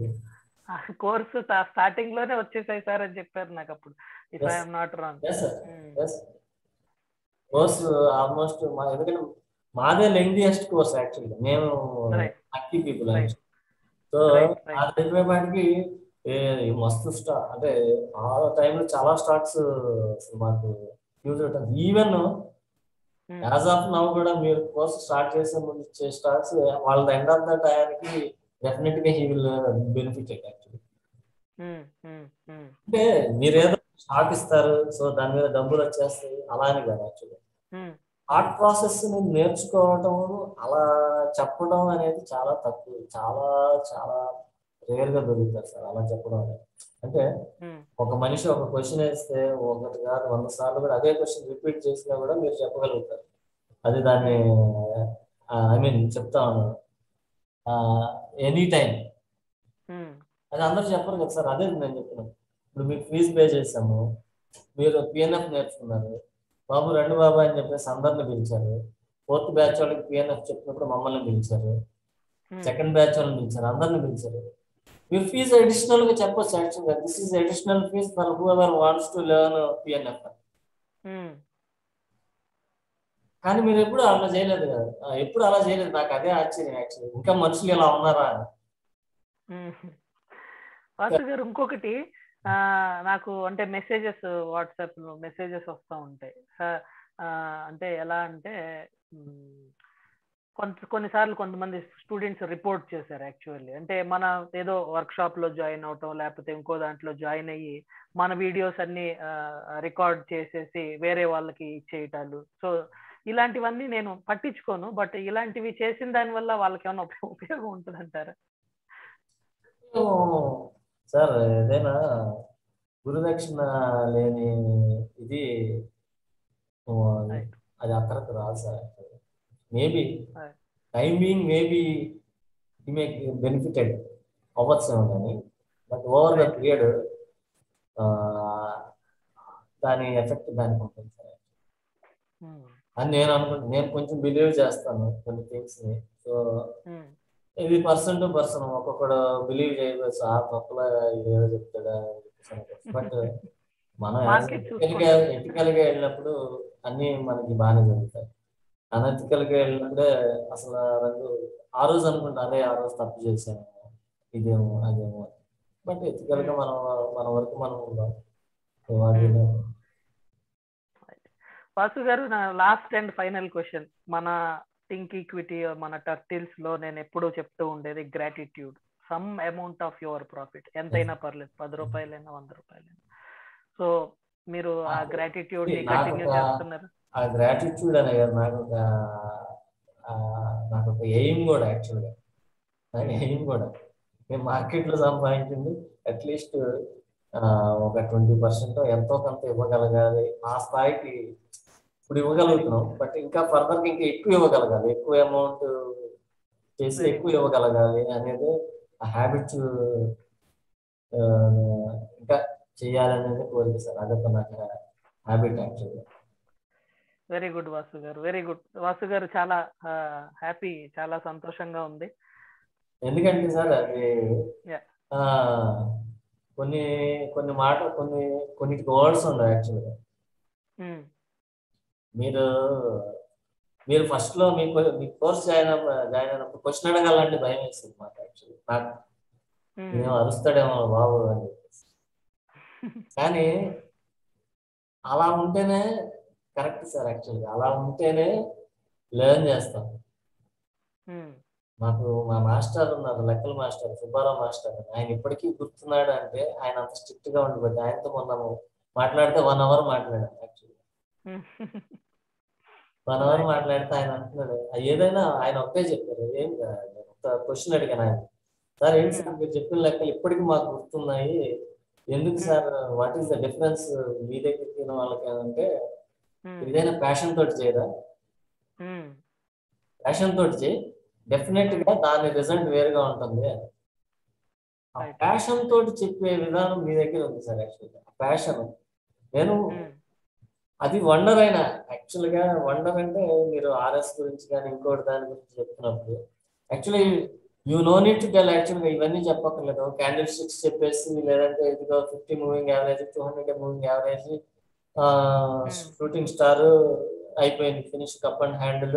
A: కోర్సు స్టార్టింగ్ లోనే వచ్చేసాయి సార్ అని చెప్పారు నాకు అప్పుడు if
B: Yes.
A: I'm not wrong
B: yes sir yes course almost మా ఎందుకంటే మాదే లెంగ్దియెస్ట్ కోర్స్ యాక్చువల్గా మేము
A: Right.
B: Lucky people
A: Right.
B: So
A: Right, right.
B: అది అయిపోయేపాటికి ఏ ఈ మస్తు స్టా అంటే ఆ టైంలో చాలా స్టాక్స్ మాకు యూజ్ అవుతుంది ఈవెన్ యాజ్ ఆఫ్ నౌ కూడా మీరు కోర్స్ స్టార్ట్ చేసే ముందు ఇచ్చే స్టాక్స్ వాళ్ళ ఎండ్ ఆఫ్ ద టైంకి డెఫినెట్ గా హీ విల్ బెనిఫిట్ యాక్చువల్లీ అంటే మీరు ఏదో స్టాక్ ఇస్తారు సో దాని మీద డబ్బులు వచ్చేస్తాయి అలా అని కాదు యాక్చువల్లీ థాట్ ప్రాసెస్ ని నేర్చుకోవటం అలా చెప్పడం అనేది చాలా తక్కువ చాలా చాలా రేర్ గా దొరుకుతారు సార్ అలా చెప్పడం అనేది అంటే ఒక మనిషి ఒక క్వశ్చన్ వేస్తే ఒకటి కాదు వంద సార్లు కూడా అదే క్వశ్చన్ రిపీట్ చేసినా కూడా మీరు చెప్పగలుగుతారు అది దాన్ని ఐ మీన్ చెప్తా ఉన్నాను ఎనీ టైం అది అందరూ చెప్పరు కదా సార్ అదే నేను చెప్తున్నాను ఇప్పుడు మీకు ఫీజు పే చేసాము మీరు పిఎన్ఎఫ్ నేర్చుకున్నారు బాబు రెండు బాబు అని చెప్పేసి అందరిని పిలిచారు ఫోర్త్ బ్యాచ్ వాళ్ళకి పిఎన్ఎఫ్ చెప్పినప్పుడు మమ్మల్ని పిలిచారు సెకండ్ బ్యాచ్ వాళ్ళని పిలిచారు అందరిని పిలిచారు మీరు ఫీజు అడిషనల్ గా చెప్పొచ్చు యాక్చువల్గా this is additional fee for whoever wants to learn PNF కానీ మీరు ఎప్పుడు అలా చేయలేదు కదా ఆ, ఎప్పుడు అలా చేయలేదు నాకు అదే ఆశ్చర్యం యాక్చువల్లీ ఇంకా మనుషులు ఇలా ఉన్నారా అని
A: వాసు గారు ఇంకొకటి ఆ, నాకు అంటే మెసేజెస్ వాట్సాప్ లో మెసేజెస్ వస్తూ ఉంటాయి సా- ఆ, అంటే ఎలా అంటే మ్, కొంత కొన్నిసార్లు కొంతమంది స్టూడెంట్స్ రిపోర్ట్ చేశారు యాక్చువల్లీ అంటే మన ఏదో వర్క్ షాప్ లో జాయిన్ అవటం లేకపోతే ఇంకో దాంట్లో జాయిన్ అయ్యి మన వీడియోస్ అన్ని రికార్డ్ చేసేసి వేరే వాళ్ళకి ఇచ్చేయటాలు సో ఇలాంటివన్నీ నేను పట్టించుకోను బట్ ఇలాంటివి చేసిన దాని వల్ల వాళ్ళకి ఏమైనా ఉప- ఉపయోగం ఉంటుంది అంటారా
B: సార్ ఏదైనా గురుదక్షిణ లేని ఇది ఆ,
A: Right.
B: అది అక్కడికి రాదు sir maybe
A: Right.
B: Time being maybe may benefited అవ్వచ్చేమో కానీ బట్ ఓవర్ ద పీరియడ్ దాని ఎఫెక్ట్ దానికి ఉంటుంది సార్
A: ఉమ్,
B: అని నేను అనుకుంటున్నాను నేను కొంచెం బిలీవ్ చేస్తాను కొన్ని థింగ్స్ ని సో
A: ఉమ్,
B: ఇది పర్సన్ టు పర్సన్ ఒక్కొక్కడు బిలీవ్ చేయవచ్చు ఆ పక్కల ఏదో చెప్తాడా బట్ మనం
A: Market
B: ఎథికల్ గా ఎథికల్ గా వెళ్ళినప్పుడు అన్ని మనకి బాగానే జరుగుతాయి అనెథికల్ గా వెళ్ళినప్పుడే అసలు నాకు ఆ రోజు అనుకుంటా అదే ఆ రోజు తప్పు చేశాను ఇదేమో అదేమో బట్ ఎథికల్ గా మనం మన వరకు మనం ఉందాం So, అది
A: వాసు గారు నా లాస్ట్ అండ్ ఫైనల్ క్వశ్చన్ మన థింక్ ఈక్విటీ మన టర్టిల్స్ లో నేను ఎప్పుడూ చెప్తూ ఉండేది gratitude some amount of your profit ఎంతైనా పర్లేదు పది రూపాయలైనా వంద రూపాయలైనా సో మీరు ఆ
B: నాకు-
A: గ్రాటిట్యూడ్ ని
B: నాకు
A: కంటిన్యూ
B: ఒక-
A: చేస్తున్నారు
B: ఆ గ్రాటిట్యూడ్ అనే కదా నాకు ఒక ఆ, నాకు ఒక ఎయిమ్ కూడా యాక్చువల్గా నాకు ఎయిమ్ కూడా నేను మార్కెట్లో సంపాదించింది అట్లీస్ట్ ఒక ట్వంటీ పర్సెంట్ ఎంతో కొంత ఇవ్వగలగాలి ఆ స్థాయికి ఇప్పుడు ఇవ్వగలుగుతున్నాం బట్ ఇంకా ఫర్దర్గా ఇంకా ఎక్కువ ఇవ్వగలగాలి ఎక్కువ అమౌంట్ చేసి ఎక్కువ ఇవ్వగలగాలి అనేది ఆ హ్యాబిట్ ఇంకా చేయాలనేది కోరిక సార్ అదొక నాకు హ్యాబిట్ యాక్చువల్గా
A: వెరీ గుడ్ వాసు గారు వెరీ గుడ్ వాసు గారు చాలా హ్యాపీ చాలా సంతోషంగా ఉంది
B: ఎందుకంటే సార్ అది
A: Yeah.
B: ఆ, కొన్ని కొన్ని మాటలు కొన్ని కొన్నిటికి వర్డ్స్ ఉండవు యాక్చువల్గా
A: ఉమ్,
B: మీరు మీరు ఫస్ట్ లో మీకు మీ కోర్స్ జాయిన్ జాయిన్ అయినప్పుడు క్వశ్చన్ అడగాలంటే భయం వేస్తుంది మాకు యాక్చువల్లీ నాకు
A: ఉమ్,
B: నేను అరుస్తాడేమో బాబు అని చెప్పేసి కానీ అలా ఉంటేనే కరెక్ట్ సార్ యాక్చువల్గా అలా ఉంటేనే లెర్న్ చేస్తాం
A: ఉమ్,
B: మాకు మా మాస్టర్ ఉన్నారు లెక్కల మాస్టర్ సుబ్బారావు మాస్టర్ అని. ఆయన ఇప్పటికీ గుర్తున్నాడు అంటే ఆయన అంత స్ట్రిక్ట్ గా ఉండిపోతే ఆయనతో మొన్న మాట్లాడితే వన్ అవర్ మాట్లాడాను యాక్చువల్లీ
A: ఉమ్,
B: వన్ అవర్ మాట్లాడితే ఆయన అంటున్నాడు "ఆ, ఏదైనా ఆయన ఒకే చెప్పారు ఏం కాదు. నేను ఒక క్వశ్చన్ అడిగాను ఆయన సార్ ఏంటి సార్ మీరు చెప్పిన లెక్కలు ఇప్పటికీ మాకు గుర్తున్నాయి ఎందుకు sir what is the difference మీ దగ్గరికి వాళ్ళకి అంటే
A: ఉమ్,
B: ఏదైనా ప్యాషన్ తోటి చేయరా
A: ఉమ్,
B: ప్యాషన్ తోటి చేయి డెఫినెట్ గా దాని రిజల్ట్ వేరుగా ఉంటుంది ఆ
A: Right.
B: ప్యాషన్ తోటి చెప్పే విధానం మీ దగ్గర ఉంది సార్ యాక్చువల్గా ప్యాషన్ నేను
A: ఉమ్,
B: అది వండర్ అయినా యాక్చువల్ గా వండర్ అంటే మీరు ఆర్ఎస్ గురించి కానీ ఇంకోటి దాని గురించి చెప్తున్నప్పుడు actually you know need to tell యాక్చువల్గా ఇవన్నీ చెప్పక్కర్లేదు క్యాండిల్ స్టిక్స్ చెప్పేసి లేదంటే ఇదిగో fifty moving average two hundred moving average shooting star అయిపోయింది finish cup and handle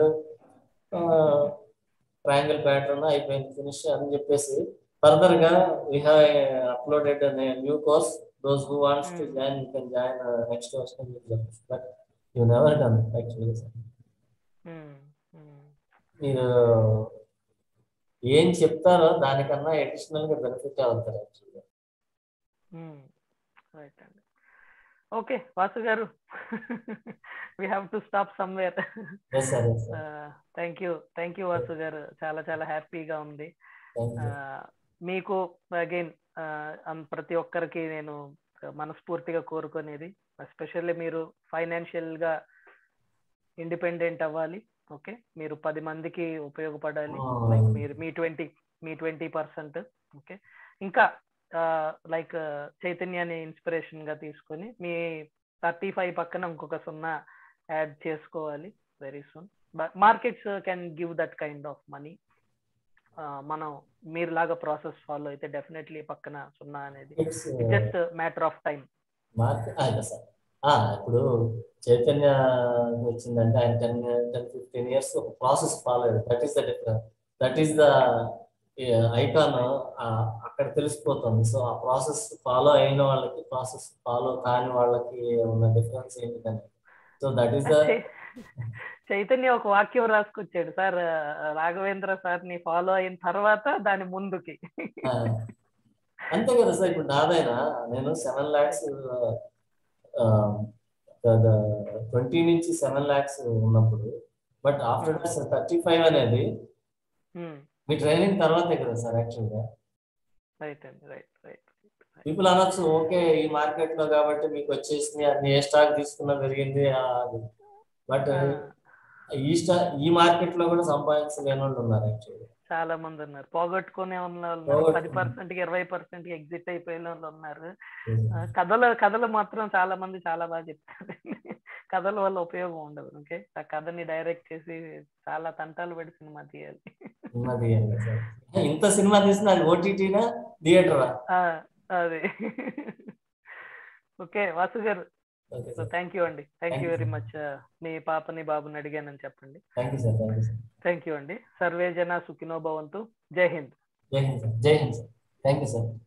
B: triangle pattern అయిపోయింది ఫినిష్ అని చెప్పేసి ఫర్దర్ గా we have uploaded new course those who wants to join you can join next వస్తుంది but you never done actually
A: um, um.
B: మీరు ఏం చెప్తారో దానికన్నా అడిషనల్ గా బెనిఫిట్ అవుతారు యాక్చువల్గా
A: రైట్ అండి okay Vasu garu we have to stop somewhere
B: yes sir yes sir
A: thank you thank you Vasu garu చాలా చాలా హ్యాపీగా ఉంది
B: థ్యాంక్
A: ఆ,
B: యూ
A: మీకు అగైన్ ప్రతి ఒక్కరికి నేను మనస్ఫూర్తిగా కోరుకునేది ఎస్పెషల్లీ మీరు ఫైనాన్షియల్ గా ఇండిపెండెంట్ అవ్వాలి ఓకే మీరు పది మందికి ఉపయోగపడాలి
B: Ah.
A: లైక్ మీరు మీ ట్వంటీ మీ ట్వంటీ పర్సెంట్ ఓకే ఇంకా లైక్ చైతన్యాన్ని ఇన్స్పిరేషన్ గా తీసుకొని మీ థర్టీ ఫైవ్ పక్కన ఇంకొక సున్నా యాడ్ చేసుకోవాలి very soon markets can give that kind of money మనం మీరు లాగా ప్రాసెస్ ఫాలో అయితే డెఫినెట్లీ పక్కన సున్నా అనేది
B: it's
A: just matter of time
B: market అదే సార్ ఆ, ఇప్పుడు చైతన్య వచ్చిందంటే ఆయన టెన్ టెన్ ఫిఫ్టీన్ ఇయర్స్ ఒక ప్రాసెస్ ఫాలో అయ్యాడు that is the difference that is the icon అక్కడ తెలిసిపోతుంది సో ఆ ప్రాసెస్ ఫాలో అయిన వాళ్ళకి ప్రాసెస్ ఫాలో కాని వాళ్ళకి ఉన్న డిఫరెన్స్ ఏంటిదని so that is the
A: Chaitanya ఒక వాక్యం రాసుకొచ్చాడు సార్ రాఘవేంద్ర సార్ ని ఫాలో అయిన తర్వాత దాని ముందుకి
B: అంతే కదా సార్ ఇప్పుడు నాదైనా నేను సెవెన్ ల్యాక్స్ ట్వంటీ నుంచి సెవెన్ ల్యాక్స్ ఉన్నప్పుడు బట్ ఆఫ్టర్ థర్టీ ఫైవ్ అనేది మీ ట్రైనింగ్ తర్వాతే కదా సార్ యాక్చువల్గా
A: రైట్ అండి రైట్ రైట్
B: పీపుల్ అనొచ్చు ఓకే ఈ మార్కెట్ లో కాబట్టి మీకు వచ్చేసింది అన్ని ఏ స్టాక్ తీసుకున్నా పెరిగింది బట్ ఈ స్టా ఈ మార్కెట్ లో కూడా సంపాదించలేని వాళ్ళు ఉన్నారు యాక్చువల్లీ
A: చాలా మంది ఉన్నారు పోగొట్టుకునే ఉన్న వాళ్ళు
B: పోగొట్టుకునే.
A: పది పర్సెంట్ కి ఇరవై పర్సెంట్ కి ఎగ్జిట్ అయిపోయిన వాళ్ళు ఉన్నారు ఆ, కథలు కథలు మాత్రం చాలా మంది చాలా బాగా చెప్తారు కథల వల్ల ఉపయోగం ఉండదు ఓకే ఆ కథని డైరెక్ట్ చేసి చాలా తంటాలు పెట్టి సినిమా తీయాలి
B: సినిమా తీయాలి సార్ ఇంత సినిమా తీసిన అది ఓటీటీనా థియేటరా
A: ఆ, అది okay Vasu garu
B: okay
A: so
B: sir
A: thank you అండి thank
B: Thank
A: you
B: you,
A: very
B: sir.
A: Much మీ పాపని బాబుని అడిగానని చెప్పండి
B: thank you sir thank you sir
A: thank you అండి సర్వే జన సుఖినో భవంతు జై హింద్
B: జై హింద్ సార్ జై Hind sir thank you sir